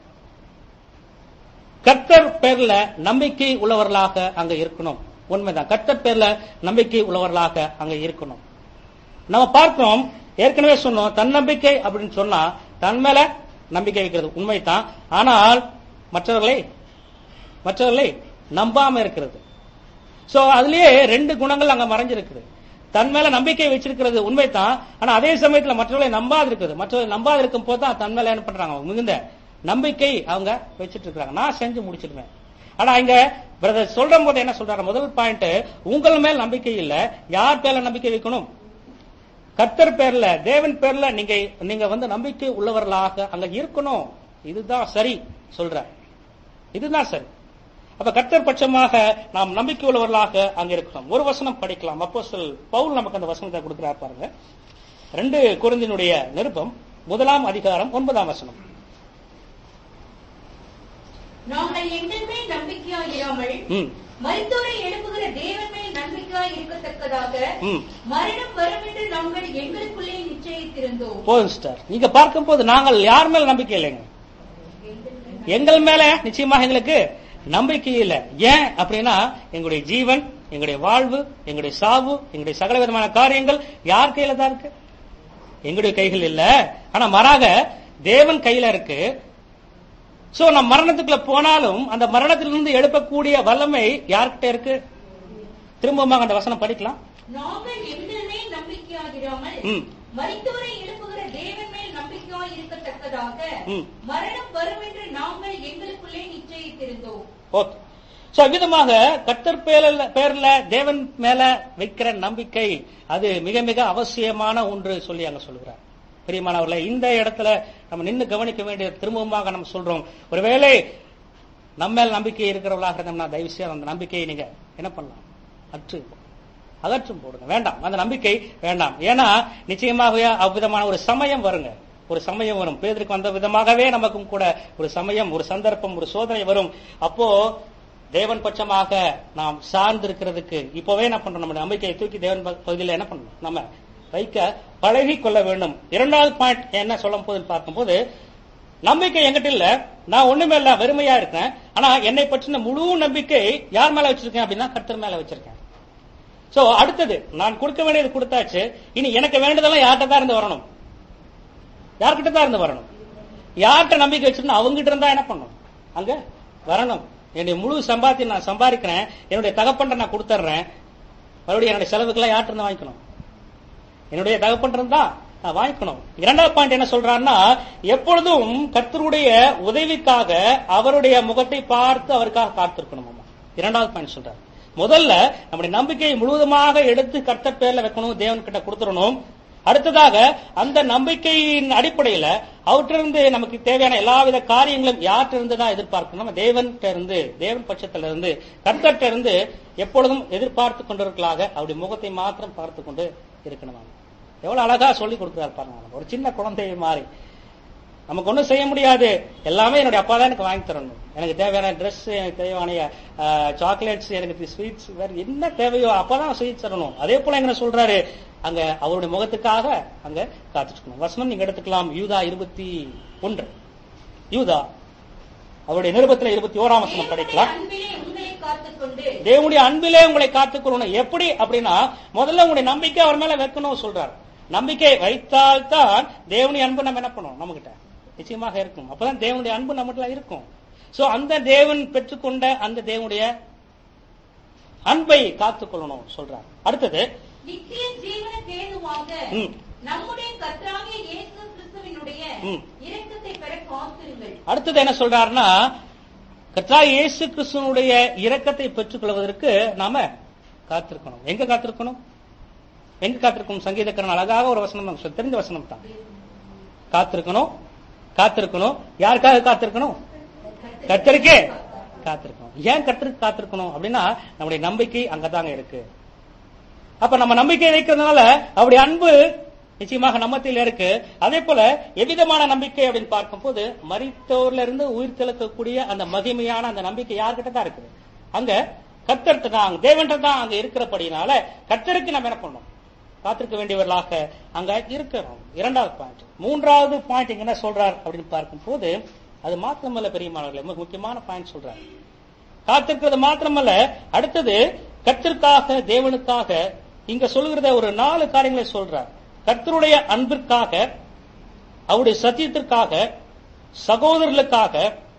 கர்த்தர் பேர்ல நம்பிக்கை உள்ளவர்களாக அங்க இருக்கணும் உண்மைதான் கர்த்தர் பேர்ல நம்பிக்கை உள்ளவர்களாக அங்க இருக்கணும் நம்ம பார்க்கிறோம் ஏற்கனவே சொன்னோம் தன்னம்பிக்கை அப்படின்னு சொன்னா தன் மேல நம்பிக்கை வைக்கிறது உண்மைதான் ஆனால் மற்றவர்களை மற்றவர்களை நம்பாம இருக்கிறது சோ அதுலயே ரெண்டு குணங்கள் அங்க மறைஞ்சிருக்குது தன் மேல நம்பிக்கை வச்சிருக்கிறது உண்மைதான் ஆனா அதே சமயத்துல மற்றவர்களை நம்பாது இருக்குது மற்றவர்களை நம்பாது இருக்கும் போது தான் தன் மேல என்ன பண்றாங்க அவங்க மிகுந்த நம்பிக்கை அவங்க வச்சிட்டு இருக்காங்க நான் செஞ்சு முடிச்சிடுவேன் ஆனா இங்க பிரதர் சொல்ற போது என்ன சொல்றாரு முதல் பாயிண்ட் உங்கள் மேல் நம்பிக்கை இல்ல யார் பேர்ல நம்பிக்கை வைக்கணும் கர்த்தர் பேர்ல தேவன் பேர்ல நீங்க நீங்க வந்து நம்பிக்கை உள்ளவர்களாக அங்க இருக்கணும் இதுதான் சரி சொல்ற இதுதான் சரி அப்ப கர்த்தர் பட்சமாக நாம் நம்பிக்கை உள்ளவர்களாக அங்க இருக்கணும் ஒரு வசனம் படிக்கலாம் அப்போ பவுல் நமக்கு அந்த வசனத்தை கொடுக்கிறார் பாருங்க ரெண்டு குருந்தினுடைய நிருபம் முதலாம் அதிகாரம் ஒன்பதாம் வசனம்
நாங்கள் எங்கள் மேல் நம்பிக்கையாயிராமல்
ம்
மருத்துவரை எழுப்புகிற தேவன் மேல் நம்பிக்கையாய் இருக்கத்தக்கதாக
ம்
மரணம் வரும் என்று நாங்கள் எங்களுக்குள்ளே நிச்சயித்திருந்தோம்
போதும் சிஸ்டர் நீங்க பார்க்கும்போது நாங்கள் யார் மேல நம்பிக்கை இல்லைங்க எங்கள் மேல நிச்சயமாக எங்களுக்கு நம்பிக்கை இல்லை ஏன் அப்படின்னா எங்களுடைய ஜீவன் எங்களுடைய வாழ்வு எங்களுடைய சாவு எங்களுடைய சகல விதமான காரியங்கள் யார் கையில தான் இருக்கு எங்களுடைய கைகள் இல்ல ஆனா மாறாக தேவன் கையில இருக்கு சோ நம்ம மரணத்துக்குள்ள போனாலும் அந்த மரணத்திலிருந்து எழுப்பக்கூடிய வல்லமை யார்கிட்ட இருக்கு திரும்பமாக அந்த வசனம் படிக்கலாம்
நாங்கள் எங்கள் மேல் நம்பிக்கையாயிராமல்
ம்.
மரித்தவரை எழுப்புகிற தேவன் மேல் நம்பிக்கையாய் இருக்கத்தக்கதாக
ம்.
மரணம் வரும் என்று நாங்கள் எங்களுக்குள்ளே நிச்சயித்திருந்தோம்
ஓகே சோ விதமாக கர்த்தர் பேர்ல பேர்ல தேவன் மேல வைக்கிற நம்பிக்கை அது மிக மிக அவசியமான ஒன்று சொல்லி அங்க சொல்லுகிறார் பிரியமானவர்களே இந்த இடத்துல நம்ம நின்னு கவனிக்க வேண்டிய திரும்பமாக நம்ம சொல்றோம் ஒருவேளை நம்ம மேல் நம்பிக்கை இருக்கிறவர்களாக இருந்தோம்னா தயவு செய்து அந்த நம்பிக்கையை நீங்க என்ன பண்ணலாம் அற்று அகற்றும் போடுங்க வேண்டாம் அந்த நம்பிக்கை வேண்டாம் ஏன்னா நிச்சயமாகவே அவ்விதமான ஒரு சமயம் வருங்க ஒரு சமயம் வரும் பேதருக்கு வந்த விதமாகவே நமக்கும் கூட ஒரு சமயம் ஒரு சந்தர்ப்பம் ஒரு சோதனை வரும் அப்போ தேவன் பட்சமாக நாம் சார்ந்து இருக்கிறதுக்கு இப்பவே என்ன பண்றோம் நம்ம நம்பிக்கையை தூக்கி தேவன் ப- பகுதியில் என்ன பண்ணணும் நம்ம வைக்க பழகி கொள்ள வேண்டும் இரண்டாவது பாயிண்ட் என்ன சொல்லும் போது பார்க்கும்போது நம்பிக்கை என்கிட்ட இல்ல நான் ஒண்ணுமே இல்ல வெறுமையா இருக்கேன் ஆனா என்னை பற்றின முழு நம்பிக்கை யார் மேல வச்சிருக்கேன் அப்படின்னா கர்த்தர் மேல வச்சிருக்கேன் சோ அடுத்தது நான் கொடுக்க வேண்டியது கொடுத்தாச்சு இனி எனக்கு வேண்டியதெல்லாம் யார்கிட்ட தான் இருந்து வரணும் யார்கிட்ட தான் இருந்து வரணும் யார்கிட்ட நம்பிக்கை வச்சிருந்தா அவங்ககிட்ட இருந்தா என்ன பண்ணணும் அங்க வரணும் என்னுடைய முழு சம்பாத்தியம் நான் சம்பாதிக்கிறேன் என்னுடைய தகப்பன்ட்ட நான் கொடுத்துட்றேன் மறுபடியும் என்னுடைய செலவுக்கெல்லாம் யார்கிட்ட இருந்து வாங்கிக்கணும் என்னுடைய தகப்பன் இருந்தா நான் வாங்கிக்கணும் இரண்டாவது பாயிண்ட் என்ன சொல்றாருன்னா எப்பொழுதும் கர்த்தருடைய உதவிக்காக அவருடைய முகத்தை பார்த்து அவருக்காக காத்திருக்கணும் அம்மா. இரண்டாவது பாயிண்ட் சொல்றாரு முதல்ல நம்முடைய நம்பிக்கையை முழுவதுமாக எடுத்து கர்த்தர் பேர்ல வைக்கணும் தேவன் கிட்ட கொடுத்துடணும் அடுத்ததாக அந்த நம்பிக்கையின் அடிப்படையில அவற்றிலிருந்து நமக்கு தேவையான எல்லாவித காரியங்களும் யார்கிட்ட இருந்து தான் எதிர்பார்க்கணும் நம்ம தேவன்கிட்ட இருந்து தேவன் பட்சத்துல இருந்து கர்த்தர்கிட்ட இருந்து எப்பொழுதும் எதிர்பார்த்து கொண்டிருக்கலாக அவருடைய முகத்தை மாத்திரம் பார்த்து கொண்டு இருக்கணும் நாம. எவ்வளவு அழகா சொல்லி கொடுக்கிறார் பாருங்க நமக்கு. ஒரு சின்ன குழந்தையை மாறி நமக்கு ஒண்ணும் செய்ய முடியாது எல்லாமே என்னுடைய அப்பா தான் எனக்கு வாங்கி தரணும் எனக்கு தேவையான Dress எனக்கு தேவையான சாக்லேட்ஸ் எனக்கு ஸ்வீட்ஸ் வேற என்ன தேவையோ அப்பதான் ஸ்வீட்ஸ் தரணும் அதே போல என்ன சொல்றாரு அங்க அவருடைய முகத்துக்காக அங்க காத்துட்டு வசனம் நீங்க எடுத்துக்கலாம் யூதா இருபத்தி ஒன்று யூதா அவருடைய நிருபத்துல இருபத்தி ஓராம் வசனம் படிக்கலாம்
அன்பிலே உங்களை காத்துக்கொண்டு
தேவனுடைய அன்பிலே உங்களை காத்துக்கொள்ளணும் எப்படி அப்படின்னா முதல்ல உங்களுடைய நம்பிக்கை அவர் மேல வைக்கணும் சொல்றார் நம்பிக்கை வைத்தால்தான் தேவனுடைய அன்பு நம்ம என்ன பண்ணுவோம் நம்ம கிட்ட நிச்சயமாக இருக்கும் அப்பதான் தேவனுடைய அன்பு நம்மகிட்ட இருக்கும் சோ அந்த தேவன் பெற்றுக்கொண்ட அந்த தேவனுடைய அன்பை காத்துக்கொள்ளணும் சொல்றார் அடுத்தது
நித்திய ஜீவனுக்கு ஏதுவாக
ம்.
நம்முடைய கர்த்தராகிய இயேசு கிறிஸ்துவினுடைய
ம்.
இரக்கத்தை பெற காத்திருங்கள்
அடுத்தது என்ன சொல்றாருன்னா கர்த்தா இயேசு கிறிஸ்துவனுடைய இரக்கத்தை பெற்றுக்கொள்வதற்கு நாம காத்திருக்கணும் எங்க காத்திருக்கணும் எங்க காத்திருக்கணும் சங்கீதக்காரன் அழகாக ஒரு வசனம் நமக்கு சொல்லி- தெரிஞ்ச வசனம் தான் காத்திருக்கணும் காத்திருக்கணும் யாருக்காக காத்திருக்கணும் கர்த்தருக்கே காத்திருக்கணும் ஏன் கர்த்தருக்கு காத்திருக்கணும் அப்படின்னா நம்முடைய நம்பிக்கை அங்கதாங்க இருக்கு அப்ப நம்ம நம்பிக்கை வைக்கிறதுனால அவருடைய அன்பு நிச்சயமாக நம்மத்தில் இருக்கு அதே போல எவ்விதமான நம்பிக்கை அப்படின்னு பார்க்கும்போது மரித்தோர்ல இருந்து உயிர் தெளிக்கக்கூடிய அந்த மகிமையான அந்த நம்பிக்கை யார்கிட்ட தான் இருக்குது அங்க கர்த்தர்கிட்ட தான் தேவன்கிட்ட தான் அங்க இருக்கிறபடினால கர்த்தருக்கு நம்ம என்ன பண்ணணும் காத்திருக்க வேண்டியவர்களாக அங்க இருக்கிறோம் இரண்டாவது பாயிண்ட் மூன்றாவது பாயிண்ட் இங்க என்ன சொல்றார் அப்படின்னு பார்க்கும்போது அது மாத்திரமல்ல பெரியமானவர்களே மிக முக்கியமான பாயிண்ட் சொல்றார் காத்திருக்கிறது மாத்திரமல்ல அடுத்தது கர்த்தருக்காக தேவனுக்காக இங்க சொல்லுகிறத ஒரு நாலு காரியங்களை சொல்றார் கர்த்தருடைய அன்பிற்காக அவருடைய சத்தியத்திற்காக சகோதரர்களுக்காக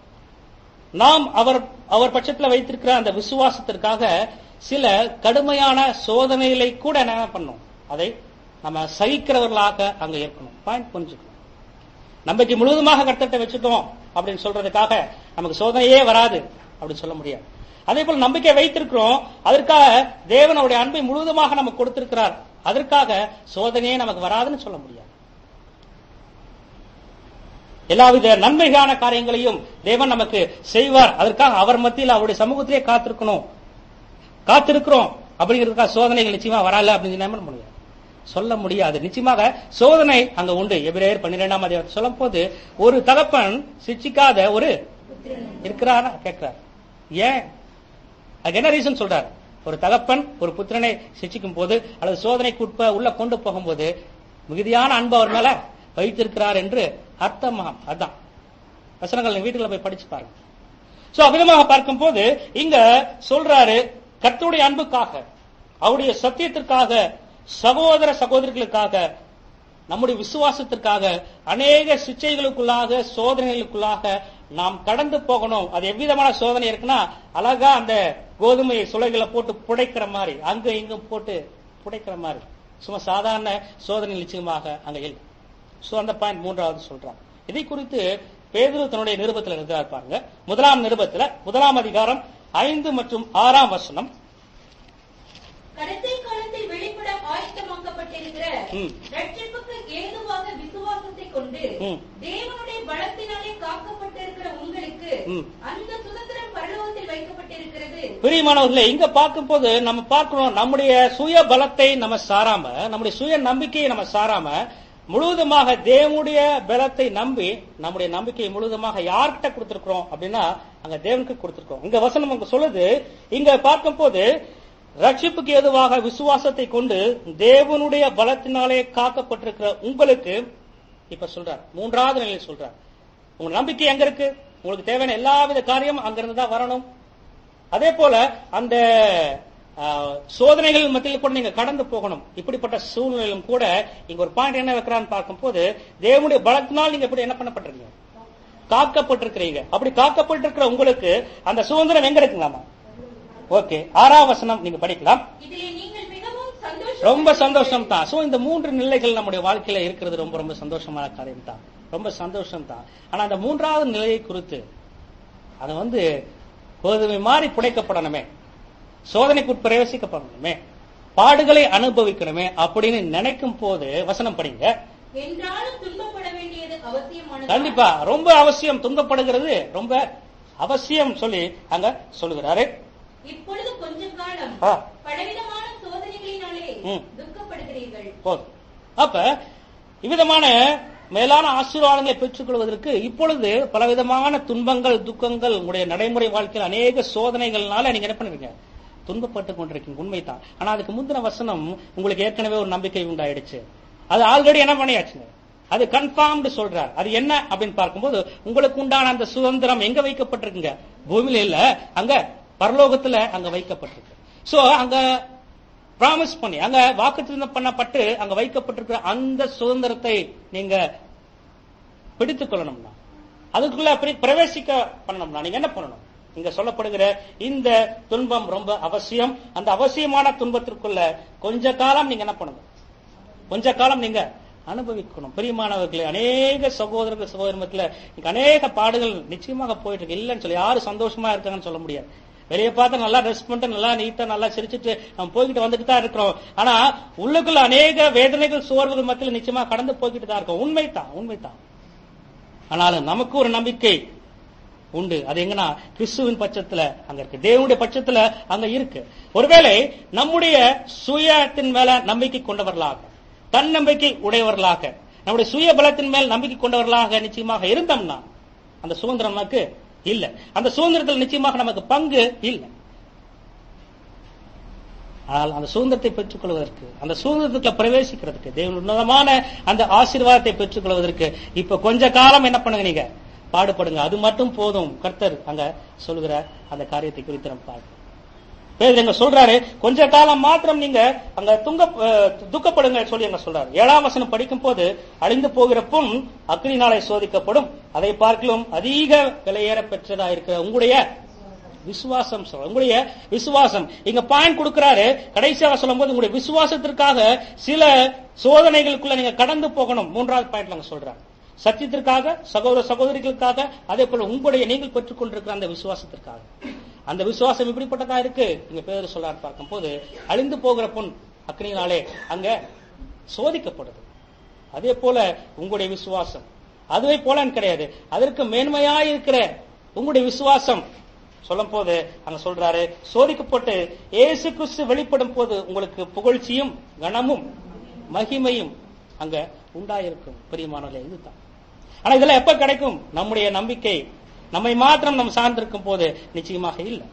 நாம் அவர் அவர் பட்சத்தில் வைத்திருக்கிற அந்த விசுவாசத்திற்காக சில கடுமையான சோதனைகளை கூட என்ன பண்ணும் அதை நம்ம சகிக்கிறவர்களாக அங்க இருக்கணும் பாயிண்ட் புரிஞ்சுக்கணும் நம்பிக்கை முழுவதுமாக கர்த்தத்தை வச்சுட்டோம் அப்படின்னு சொல்றதுக்காக நமக்கு சோதனையே வராது அப்படின்னு சொல்ல முடியாது அதே போல நம்பிக்கை வைத்திருக்கிறோம் அதற்காக தேவன் அவருடைய அன்பை முழுவதுமாக நமக்கு கொடுத்திருக்கிறார் அதற்காக சோதனையே நமக்கு வராதுன்னு சொல்ல முடியாது எல்லாவித நன்மைகான காரியங்களையும் தேவன் நமக்கு செய்வார் அதற்காக அவர் மத்தியில் அவருடைய சமூகத்திலே காத்திருக்கணும் காத்திருக்கிறோம் அப்படிங்கிறதுக்காக சோதனைகள் நிச்சயமா வரல அப்படின்னு என்ன பண்ண முடியாது சொல்ல முடியாது நிச்சயமாக சோதனை அங்க உண்டு எபிரேயர் பன்னிரெண்டாம் அதிகாரத்தில் சொல்லும் போது ஒரு தகப்பன் சிச்சிக்காத ஒரு இருக்கிறாரா கேட்கிறார் ஏன் அதுக்கு என்ன ரீசன் சொல்றாரு ஒரு தகப்பன் ஒரு புத்திரனை சிச்சிக்கும் போது அல்லது சோதனைக்கு உட்ப உள்ள கொண்டு போகும்போது மிகுதியான அன்பு அவர் மேல வைத்திருக்கிறார் என்று அர்த்தமாம் அதான் வசனங்கள் நீங்க வீட்டுல போய் படிச்சு பாருங்க சோ அவ்விதமாக பார்க்கும்போது இங்க சொல்றாரு கர்த்தருடைய அன்புக்காக அவருடைய சத்தியத்திற்காக சகோதர சகோதரிகளுக்காக நம்முடைய விசுவாசத்திற்காக அநேக சிச்சைகளுக்குள்ளாக சோதனைகளுக்குள்ளாக நாம் கடந்து போகணும் அது எவ்விதமான சோதனை இருக்குன்னா அழகா அந்த கோதுமை சுளைகளை போட்டு புடைக்கிற மாதிரி அங்க இங்கும் போட்டு புடைக்கிற மாதிரி சும்மா சாதாரண சோதனை நிச்சயமாக அங்க இல்லை சோ அந்த பாயிண்ட் மூன்றாவது சொல்றாங்க இதை குறித்து பேதுரு தன்னுடைய நிருபத்தில் இருக்கிறார் பாருங்க முதலாம் நிருபத்துல முதலாம் அதிகாரம் ஐந்து மற்றும் ஆறாம் வசனம்
கடைசி காலத்தில் வெளிப்பட ஆயத்தமாக்கப்பட்டிருக்கிற
ம்.
ரட்சிப்புக்கு ஏதுவாக விசுவாசத்தை கொண்டு
ம்.
தேவனுடைய பலத்தினாலே காக்கப்பட்டிருக்கிற உங்களுக்கு
ம்.
அந்த சுதந்திரம் பரலோகத்தில் வைக்கப்பட்டிருக்கிறது
பிரியமானவர்களே இங்க பார்க்கும்போது நம்ம பார்க்கிறோம் நம்முடைய சுய பலத்தை நம்ம சாராம நம்முடைய சுய நம்பிக்கையை நம்ம சாராம முழுவதுமாக தேவனுடைய பலத்தை நம்பி நம்முடைய நம்பிக்கையை முழுவதுமாக யார்கிட்ட கொடுத்திருக்கிறோம் அப்படின்னா அங்க தேவனுக்கு கொடுத்திருக்கோம் இங்க வசனம் அங்க சொல்லுது இங்க பார்க்கும்போது ரட்சிப்புக்கு ஏதுவாக விசுவாசத்தை கொண்டு தேவனுடைய பலத்தினாலே காக்கப்பட்டிருக்கிற உங்களுக்கு இப்ப சொல்றார் மூன்றாவது நிலையில் சொல்றார் உங்க நம்பிக்கை எங்க இருக்கு உங்களுக்கு தேவையான எல்லாவித காரியமும் அங்கிருந்து தான் வரணும் அதே போல அந்த ஆ, சோதனைகள் மத்தியில் கூட நீங்க கடந்து போகணும் இப்படிப்பட்ட சூழ்நிலையிலும் கூட இங்க ஒரு பாயிண்ட் என்ன வைக்கிறான்னு பார்க்கும்போது தேவனுடைய பலத்தினால் நீங்க எப்படி என்ன பண்ணப்பட்டிருக்கீங்க காக்கப்பட்டிருக்கிறீங்க அப்படி காக்கப்பட்டிருக்கிற உங்களுக்கு அந்த சுதந்திரம் எங்க இருக்குங்களாமா ஓகே ஆறாம் வசனம் நீங்க படிக்கலாம்
இதிலே நீங்கள் மிகவும் சந்தோஷம்
ரொம்ப சந்தோஷம் தான் சோ இந்த மூன்று நிலைகள் நம்முடைய வாழ்க்கையில இருக்கிறது ரொம்ப ரொம்ப சந்தோஷமான காரியம் தான் ரொம்ப சந்தோஷம் தான் ஆனா அந்த மூன்றாவது நிலையை குறித்து அது வந்து கோதுமை மாறி புடைக்கப்படணுமே சோதனைக்கு பிரவேசிக்கப்படணுமே பாடுகளை அனுபவிக்கணுமே அப்படின்னு நினைக்கும் போது வசனம் படிங்க
என்றாலும் துன்பப்பட வேண்டியது அவசியமானது
கண்டிப்பா ரொம்ப அவசியம் துன்பப்படுகிறது ரொம்ப அவசியம் சொல்லி அங்க சொல்லுகிறாரு
இப்பொழுது கொஞ்ச காலம்
ஆ.
பலவிதமான சோதனைகளினாலே
ம்.
துக்கப்படுகிறீர்கள்
போதும் அப்ப இவ்விதமான மேலான ஆசீர்வாதங்களை பெற்றுக் கொள்வதற்கு இப்பொழுது பலவிதமான துன்பங்கள் துக்கங்கள் உங்களுடைய நடைமுறை வாழ்க்கையில் அநேக சோதனைகள்னால நீங்க என்ன பண்ணுவீங்க துன்பப்பட்டு கொண்டிருக்கீங்க உண்மைதான் ஆனா அதுக்கு முந்தின வசனம் உங்களுக்கு ஏற்கனவே ஒரு நம்பிக்கை உண்டாயிடுச்சு அது ஆல்ரெடி என்ன பண்ணியாச்சுங்க அது கன்ஃபார்ம்டு சொல்றார் அது என்ன அப்படின்னு பார்க்கும்போது உங்களுக்கு உண்டான அந்த சுதந்திரம் எங்க வைக்கப்பட்டிருக்குங்க பூமியில இல்ல அங்க பரலோகத்துல அங்க வைக்கப்பட்டிருக்கு சோ அங்க பிராமிஸ் பண்ணி அங்க வாக்குத்தத்தம் பண்ணப்பட்டு அங்க வைக்கப்பட்டிருக்கிற அந்த சுதந்திரத்தை நீங்க பிடித்துக் கொள்ளணும்னா அதுக்குள்ள பிர- பிரவேசிக்க பண்ணணும்னா நீங்க என்ன பண்ணணும் இங்க சொல்லப்படுகிற இந்த துன்பம் ரொம்ப அவசியம் அந்த அவசியமான துன்பத்திற்குள்ள கொஞ்ச காலம் நீங்க என்ன பண்ணணும் கொஞ்ச காலம் நீங்க அனுபவிக்கணும் பிரியமானவர்களே அநேக சகோதரர்கள் சகோதரத்துல இன்னைக்கு அநேக பாடுகள் நிச்சயமாக போயிட்டு இருக்கு இல்லைன்னு சொல்லி யாரும் சந்தோஷமா இருக்காங்கன்னு சொல்ல முடியாது வெளியே பார்த்து நல்லா ட்ரெஸ் பண்ணிட்டு நல்லா நீட்டா நல்லா சிரிச்சிட்டு நம்ம போய்கிட்டு வந்துட்டு தான் இருக்கிறோம் ஆனா உள்ளுக்குள்ள அநேக வேதனைகள் சோர்வுகள் மத்தியில் நிச்சயமா கடந்து போய்கிட்டு தான் இருக்கோம் உண்மைதான் உண்மைதான் ஆனாலும் நமக்கு ஒரு நம்பிக்கை உண்டு அது எங்கன்னா கிறிஸ்துவின் பட்சத்துல அங்க இருக்கு தேவனுடைய பட்சத்துல அங்க இருக்கு ஒருவேளை நம்முடைய சுயத்தின் மேல நம்பிக்கை கொண்டவர்களாக தன்னம்பிக்கை உடையவர்களாக நம்முடைய சுய பலத்தின் மேல் நம்பிக்கை கொண்டவர்களாக நிச்சயமாக இருந்தோம்னா அந்த சுதந்திரம் நமக்கு இல்ல அந்த சுதந்திரத்தில் நிச்சயமாக நமக்கு பங்கு இல்லை ஆனால் அந்த சுதந்திரத்தை பெற்றுக் கொள்வதற்கு அந்த சுதந்திரத்துக்குள்ள பிரவேசிக்கிறதுக்கு தேவன் உன்னதமான அந்த ஆசீர்வாதத்தை பெற்றுக் கொள்வதற்கு இப்ப கொஞ்ச காலம் என்ன பண்ணுங்க நீங்க பாடுபடுங்க அது மட்டும் போதும் கர்த்தர் அங்க சொல்லுகிற அந்த காரியத்தை குறித்து நம்ம பார்க்கணும் பேர் எங்க சொல்றாரு கொஞ்ச காலம் மாத்திரம் நீங்க அங்க துங்க அஹ், துக்கப்படுங்க சொல்லி அங்க சொல்றாரு ஏழாம் வசனம் படிக்கும் போது அழிந்து போகிற புண் அக்னினாலே சோதிக்கப்படும் அதை பார்க்கலும் அதிக விலையேற பெற்றதா இருக்கிற உங்களுடைய விசுவாசம் சொல்ற உங்களுடைய விசுவாசம் இங்க பாயிண்ட் கொடுக்கிறாரு கடைசியாக சொல்லும்போது உங்களுடைய விசுவாசத்திற்காக சில சோதனைகளுக்குள்ள நீங்க கடந்து போகணும் மூன்றாவது பாயிண்ட்ல அங்க சொல்றாரு சத்தியத்திற்காக சகோதர சகோதரிகளுக்காக அதே போல உங்களுடைய நீங்கள் பெற்றுக் கொண்டிருக்கிற அந்த விசுவாசத்திற்காக அந்த விசுவாசம் இப்படிப்பட்டதா இருக்கு இங்க பேர் சொல்லார் பார்க்கும்போது அழிந்து போகிற பொன் அக்னியினாலே அங்க சோதிக்கப்படுது அதே போல உங்களுடைய விசுவாசம் அதுவே போலன்னு கிடையாது அதற்கு மேன்மையாய் இருக்கிற உங்களுடைய விசுவாசம் சொல்லும் போது அங்க சொல்றாரு சோதிக்கப்பட்டு இயேசு கிறிஸ்து வெளிப்படும் போது உங்களுக்கு புகழ்ச்சியும் கனமும் மகிமையும் அங்க உண்டாயிருக்கும் பிரியமானவர்களே இதுதான் ஆனா இதெல்லாம் எப்ப கிடைக்கும் நம்முடைய நம்பிக்கை நம்மை மாத்திரம் நம்ம சார்ந்திருக்கும் போது நிச்சயமாக இல்லை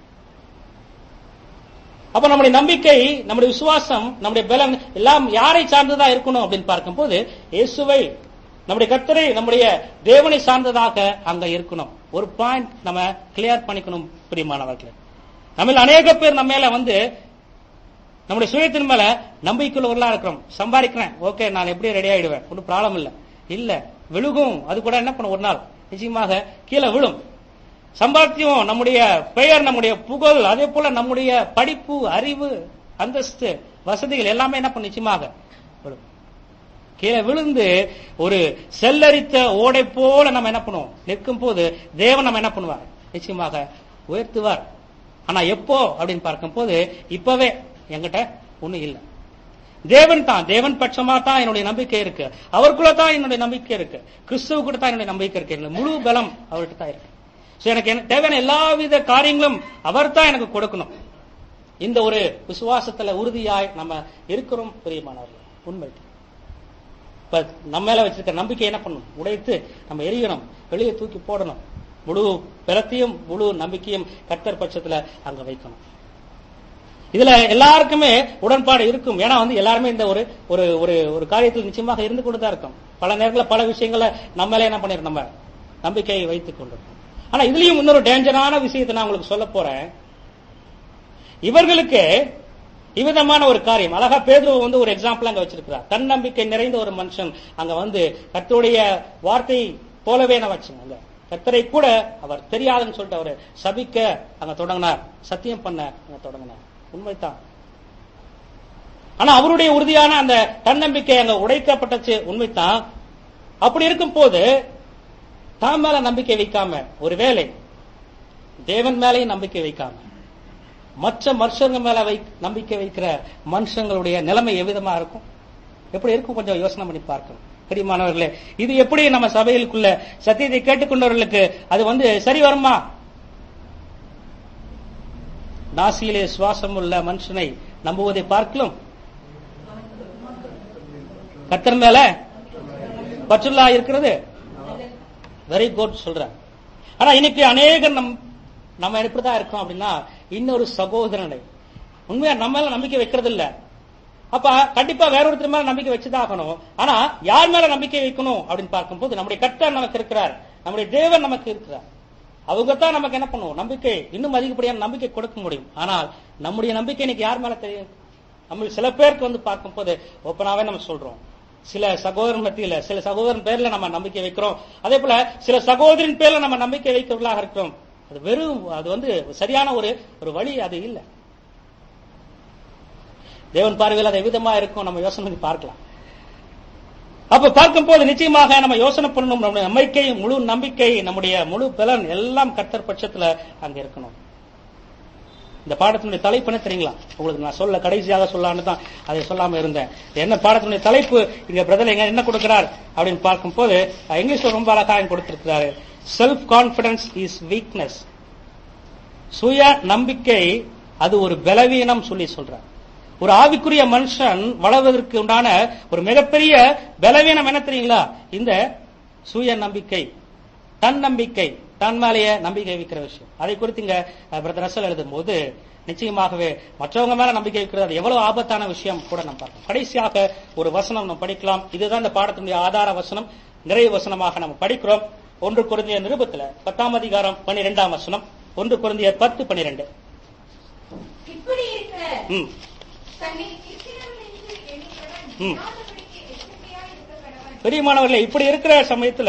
அப்ப நம்முடைய நம்பிக்கை நம்முடைய விசுவாசம் நம்முடைய பலம் எல்லாம் யாரை சார்ந்ததா இருக்கணும் அப்படின்னு பார்க்கும்போது இயேசுவை நம்முடைய கர்த்தரை நம்முடைய தேவனை சார்ந்ததாக அங்க இருக்கணும் ஒரு பாயிண்ட் நம்ம கிளியர் பண்ணிக்கணும் பிரியமானவர்களே நம்ம அநேக பேர் நம்ம மேல வந்து நம்முடைய சுயத்தின் மேல நம்பிக்கையுள்ளவர்களா இருக்கிறோம் சம்பாதிக்கிறேன் ஓகே நான் எப்படி ரெடி ஆயிடுவேன் ஒன்றும் ப்ராப்ளம் இல்ல இல்ல விழுகும் அது கூட என்ன பண்ண ஒரு நாள் நிச்சயமாக கீழே விழும் சம்பாத்தியம் நம்முடைய பெயர் நம்முடைய புகழ் அதே போல நம்முடைய படிப்பு அறிவு அந்தஸ்து வசதிகள் எல்லாமே என்ன பண்ண நிச்சயமாக விழும் கீழே விழுந்து ஒரு செல்லரித்த ஓடை போல நம்ம என்ன பண்ணுவோம் நிற்கும் போது தேவன் நம்ம என்ன பண்ணுவார் நிச்சயமாக உயர்த்துவார் ஆனா எப்போ அப்படின்னு பார்க்கும்போது இப்பவே என்கிட்ட ஒண்ணும் இல்லை தேவன் தான் தேவன் பட்சமா தான் என்னுடைய நம்பிக்கை இருக்கு அவருக்குள்ள தான் என்னுடைய நம்பிக்கை இருக்கு கிறிஸ்துவ கூட தான் என்னுடைய நம்பிக்கை இருக்கு என்னுடைய முழு பலம் அவர்கிட்ட தான் இருக்கு சோ எனக்கு என்ன- தேவையான எல்லாவித காரியங்களும் அவர் தான் எனக்கு கொடுக்கணும் இந்த ஒரு விசுவாசத்துல உறுதியாய் நம்ம இருக்கிறோம் பிரியமானவர்கள் உண்மை இப்ப நம்ம மேல வச்சிருக்க நம்பிக்கை என்ன பண்ணணும் உடைத்து நம்ம எரியணும் வெளியே தூக்கி போடணும் முழு பலத்தையும் முழு நம்பிக்கையும் கர்த்தர் பட்சத்துல அங்க வைக்கணும் இதுல எல்லாருக்குமே உடன்பாடு இருக்கும் ஏன்னா வந்து எல்லாருமே இந்த ஒரு ஒரு ஒரு ஒரு காரியத்தில் நிச்சயமாக இருந்து கொண்டு தான் இருக்கும் பல நேரங்களில் பல விஷயங்களை நம்ம மேல என்ன பண்ணிருக்கோம் நம்ம நம்பிக்கையை வைத்துக் கொண்டிருக்கோம் ஆனா இதுலயும் இன்னொரு டேஞ்சரான விஷயத்தை நான் உங்களுக்கு சொல்ல போறேன் இவர்களுக்கு இவ்விதமான ஒரு காரியம் அழகா பேதுருவை வந்து ஒரு எக்ஸாம்பிள் அங்க வச்சிருக்கிறார் தன்னம்பிக்கை நிறைந்த ஒரு மனுஷன் அங்க வந்து கர்த்தருடைய வார்த்தை போலவே நான் வச்சுங்க கர்த்தரை கூட அவர் தெரியாதுன்னு சொல்லிட்டு அவர் சபிக்க அங்க தொடங்கினார் சத்தியம் பண்ண அங்க தொடங்கினார் உண்மைதான் ஆனா அவருடைய உறுதியான அந்த தன்னம்பிக்கை அங்க உடைக்கப்பட்டுச்சு உண்மைதான் அப்படி இருக்கும் போது தான் மேல நம்பிக்கை வைக்காம ஒருவேளை தேவன் மேலேயும் நம்பிக்கை வைக்காம மற்ற மனுஷங்க மேல வை நம்பிக்கை வைக்கிற மனுஷங்களுடைய நிலைமை எவ்விதமா இருக்கும் எப்படி இருக்கும் கொஞ்சம் யோசனை பண்ணி பார்க்கணும் பிரியமானவர்களே இது எப்படி நம்ம சபைகளுக்குள்ள சத்தியத்தை கேட்டுக்கொண்டவர்களுக்கு அது வந்து சரி வருமா நாசியிலே சுவாசம் உள்ள மனுஷனை நம்புவதை பார்க்கலாம் கத்தர் மேல பற்றுள்ளா இருக்கிறது வெரி குட் சொல்றேன் ஆனா இன்னைக்கு அநேகர் நம் நம்ம எப்படிதான் இருக்கோம் அப்படின்னா இன்னொரு சகோதரனை உண்மையா நம்ம மேல நம்பிக்கை வைக்கிறது இல்ல அப்ப கண்டிப்பா வேற ஒருத்தர் மேல நம்பிக்கை வச்சுதான் ஆகணும் ஆனா யார் மேல நம்பிக்கை வைக்கணும் அப்படின்னு பார்க்கும்போது நம்முடைய கர்த்தர் நமக்கு இருக்கிறார் நம்முடைய தேவன் நமக்கு இருக்கிறார் அவங்க தான் நமக்கு என்ன பண்ணுவோம் நம்பிக்கை இன்னும் அதிகப்படியான நம்பிக்கை கொடுக்க முடியும் ஆனால் நம்முடைய நம்பிக்கை இன்னைக்கு யார் மேல தெரியும் நம்ம சில பேருக்கு வந்து பார்க்கும்போது ஓப்பனாவே நம்ம சொல்றோம் சில சகோதரன் மத்தியில சில சகோதரன் பேர்ல நம்ம நம்பிக்கை வைக்கிறோம் அதே போல சில சகோதரின் பேர்ல நம்ம நம்பிக்கை வைக்கிறவர்களாக இருக்கிறோம் அது வெறும் அது வந்து சரியான ஒரு ஒரு வழி அது இல்ல தேவன் பார்வையில் அது எவ்விதமா இருக்கும் நம்ம யோசனை பண்ணி பார்க்கலாம் அப்ப பார்க்கும் போது நிச்சயமாக நம்ம யோசனை பண்ணணும் நம்முடைய நம்பிக்கை முழு நம்பிக்கை நம்முடைய முழு பலன் எல்லாம் கர்த்தர் பட்சத்துல அங்க இருக்கணும் இந்த பாடத்தினுடைய தலைப்பு என்ன தெரியுங்களா உங்களுக்கு நான் சொல்ல கடைசியாக சொல்லான்னு தான் அதை சொல்லாம இருந்தேன் என்ன பாடத்தினுடைய தலைப்பு இங்க பிரதர் எங்க என்ன கொடுக்கிறார் அப்படின்னு பார்க்கும்போது அஹ், இங்கிலீஷ்ல ரொம்ப அழகா இங்க கொடுத்திருக்கிறாரு செல்ஃப் கான்பிடன்ஸ் இஸ் வீக்னஸ் சுய நம்பிக்கை அது ஒரு பலவீனம் சொல்லி சொல்றார் ஒரு ஆவிக்குரிய மனுஷன் வளர்வதற்கு உண்டான ஒரு மிகப்பெரிய பலவீனம் என்ன தெரியுங்களா இந்த சுய நம்பிக்கை தன்னம்பிக்கை தன் மேலேயே நம்பிக்கை வைக்கிற விஷயம் அதை குறித்து இங்க பிரதர் ரசல் எழுதும் போது நிச்சயமாகவே மற்றவங்க மேல நம்பிக்கை வைக்கிறது அது எவ்வளவு ஆபத்தான விஷயம் கூட நம்ம பார்க்கணும் கடைசியாக ஒரு வசனம் நம்ம படிக்கலாம் இதுதான் இந்த பாடத்தினுடைய ஆதார வசனம் நிறைய வசனமாக நம்ம படிக்கிறோம் ஒன்று குருந்திய நிருபத்துல பத்தாம் அதிகாரம் பன்னிரெண்டாம் வசனம் ஒன்று குருந்திய பத்து பன்னிரெண்டு
இப்படி இருக்க
ம்
தன்னை இருக்கிறவன் என்று எண்ணுகிறவன்
ம்.
இல்லாதபடிக்கு எச்சரிக்கையாய் இருக்க கடவன்
பெரியமானவர்களே இப்படி இருக்கிற சமயத்துல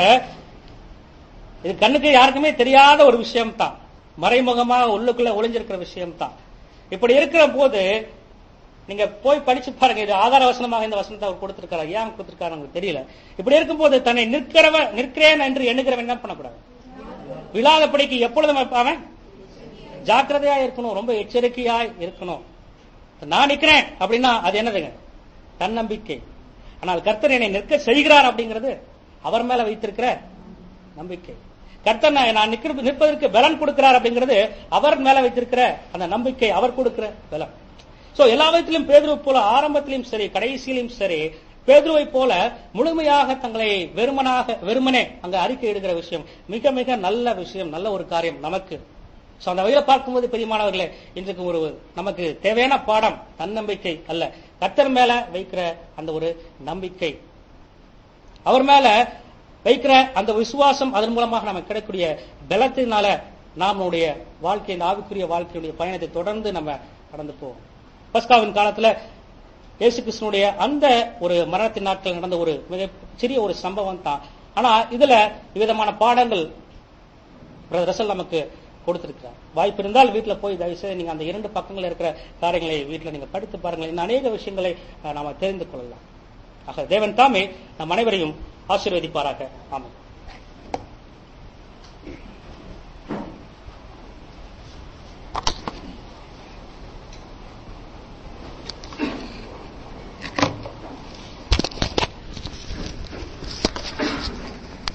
இது கண்ணுக்கு யாருக்குமே தெரியாத ஒரு விஷயம் தான் மறைமுகமா உள்ளுக்குள்ள ஒளிஞ்சிருக்கிற விஷயம் தான் இப்படி இருக்கிற போது நீங்க போய் படிச்சு பாருங்க இது ஆதார வசனமாக இந்த வசனத்தை அவர் கொடுத்திருக்காரு ஏன் கொடுத்திருக்காரு நமக்கு தெரியல இப்படி இருக்கும்போது தன்னை நிற்கிறவன் நிற்கிறேன் என்று எண்ணுகிறவன் என்ன பண்ணக்கூடாது விழாதபடிக்கு எப்பொழுதும் அவன் ஜாக்கிரதையா இருக்கணும் ரொம்ப எச்சரிக்கையா இருக்கணும் நான் நிக்கிறேன் அப்படின்னா அது என்னதுங்க தன்னம்பிக்கை ஆனால் கர்த்தர் என்னை நிற்க செய்கிறார் அப்படிங்கிறது அவர் மேல வைத்திருக்கிற நம்பிக்கை கர்த்தர் நான் நான் நிற்கிற நிற்பதற்கு பலன் கொடுக்கிறார் அப்படிங்கிறது அவர் மேல வைத்திருக்கிற அந்த நம்பிக்கை அவர் கொடுக்கிற பலன் சோ எல்லா விதத்திலும் பேதுருவை போல ஆரம்பத்திலும் சரி கடைசியிலும் சரி பேதுருவை போல முழுமையாக தங்களை வெறுமனாக வெறுமனே அங்க அறிக்கை இடுகிற விஷயம் மிக மிக நல்ல விஷயம் நல்ல ஒரு காரியம் நமக்கு சோ அந்த வகையில பார்க்கும்போது பெரியமானவர்களே இன்றைக்கு ஒரு நமக்கு தேவையான பாடம் தன்னம்பிக்கை அல்ல கர்த்தர் மேல வைக்கிற அந்த ஒரு நம்பிக்கை அவர் மேல வைக்கிற அந்த விசுவாசம் அதன் மூலமாக நமக்கு கிடைக்கக்கூடிய பலத்தினால நம்முடைய வாழ்க்கை இந்த ஆவிக்குரிய வாழ்க்கையுடைய பயணத்தை தொடர்ந்து நம்ம கடந்து போவோம் பஸ்காவின் காலத்துல இயேசு கிருஷ்ணனுடைய அந்த ஒரு மரணத்தின் நாட்கள் நடந்த ஒரு மிக சிறிய ஒரு சம்பவம் தான் ஆனா இதுல விதமான பாடங்கள் பிரதர் ரசல் நமக்கு கொடுத்திருக்கிறார் வாய்ப்பு இருந்தால் வீட்டுல போய் தயவு செய்து நீங்க அந்த இரண்டு பக்கங்கள் இருக்கிற காரியங்களை வீட்டுல நீங்க படித்து பாருங்கள் இன்னும் அநேக விஷயங்களை அஹ், நாம தெரிந்து கொள்ளலாம் ஆக தேவன் தாமே நம் அனைவரையும் ஆசீர்வதிப்பாராக ஆமாம்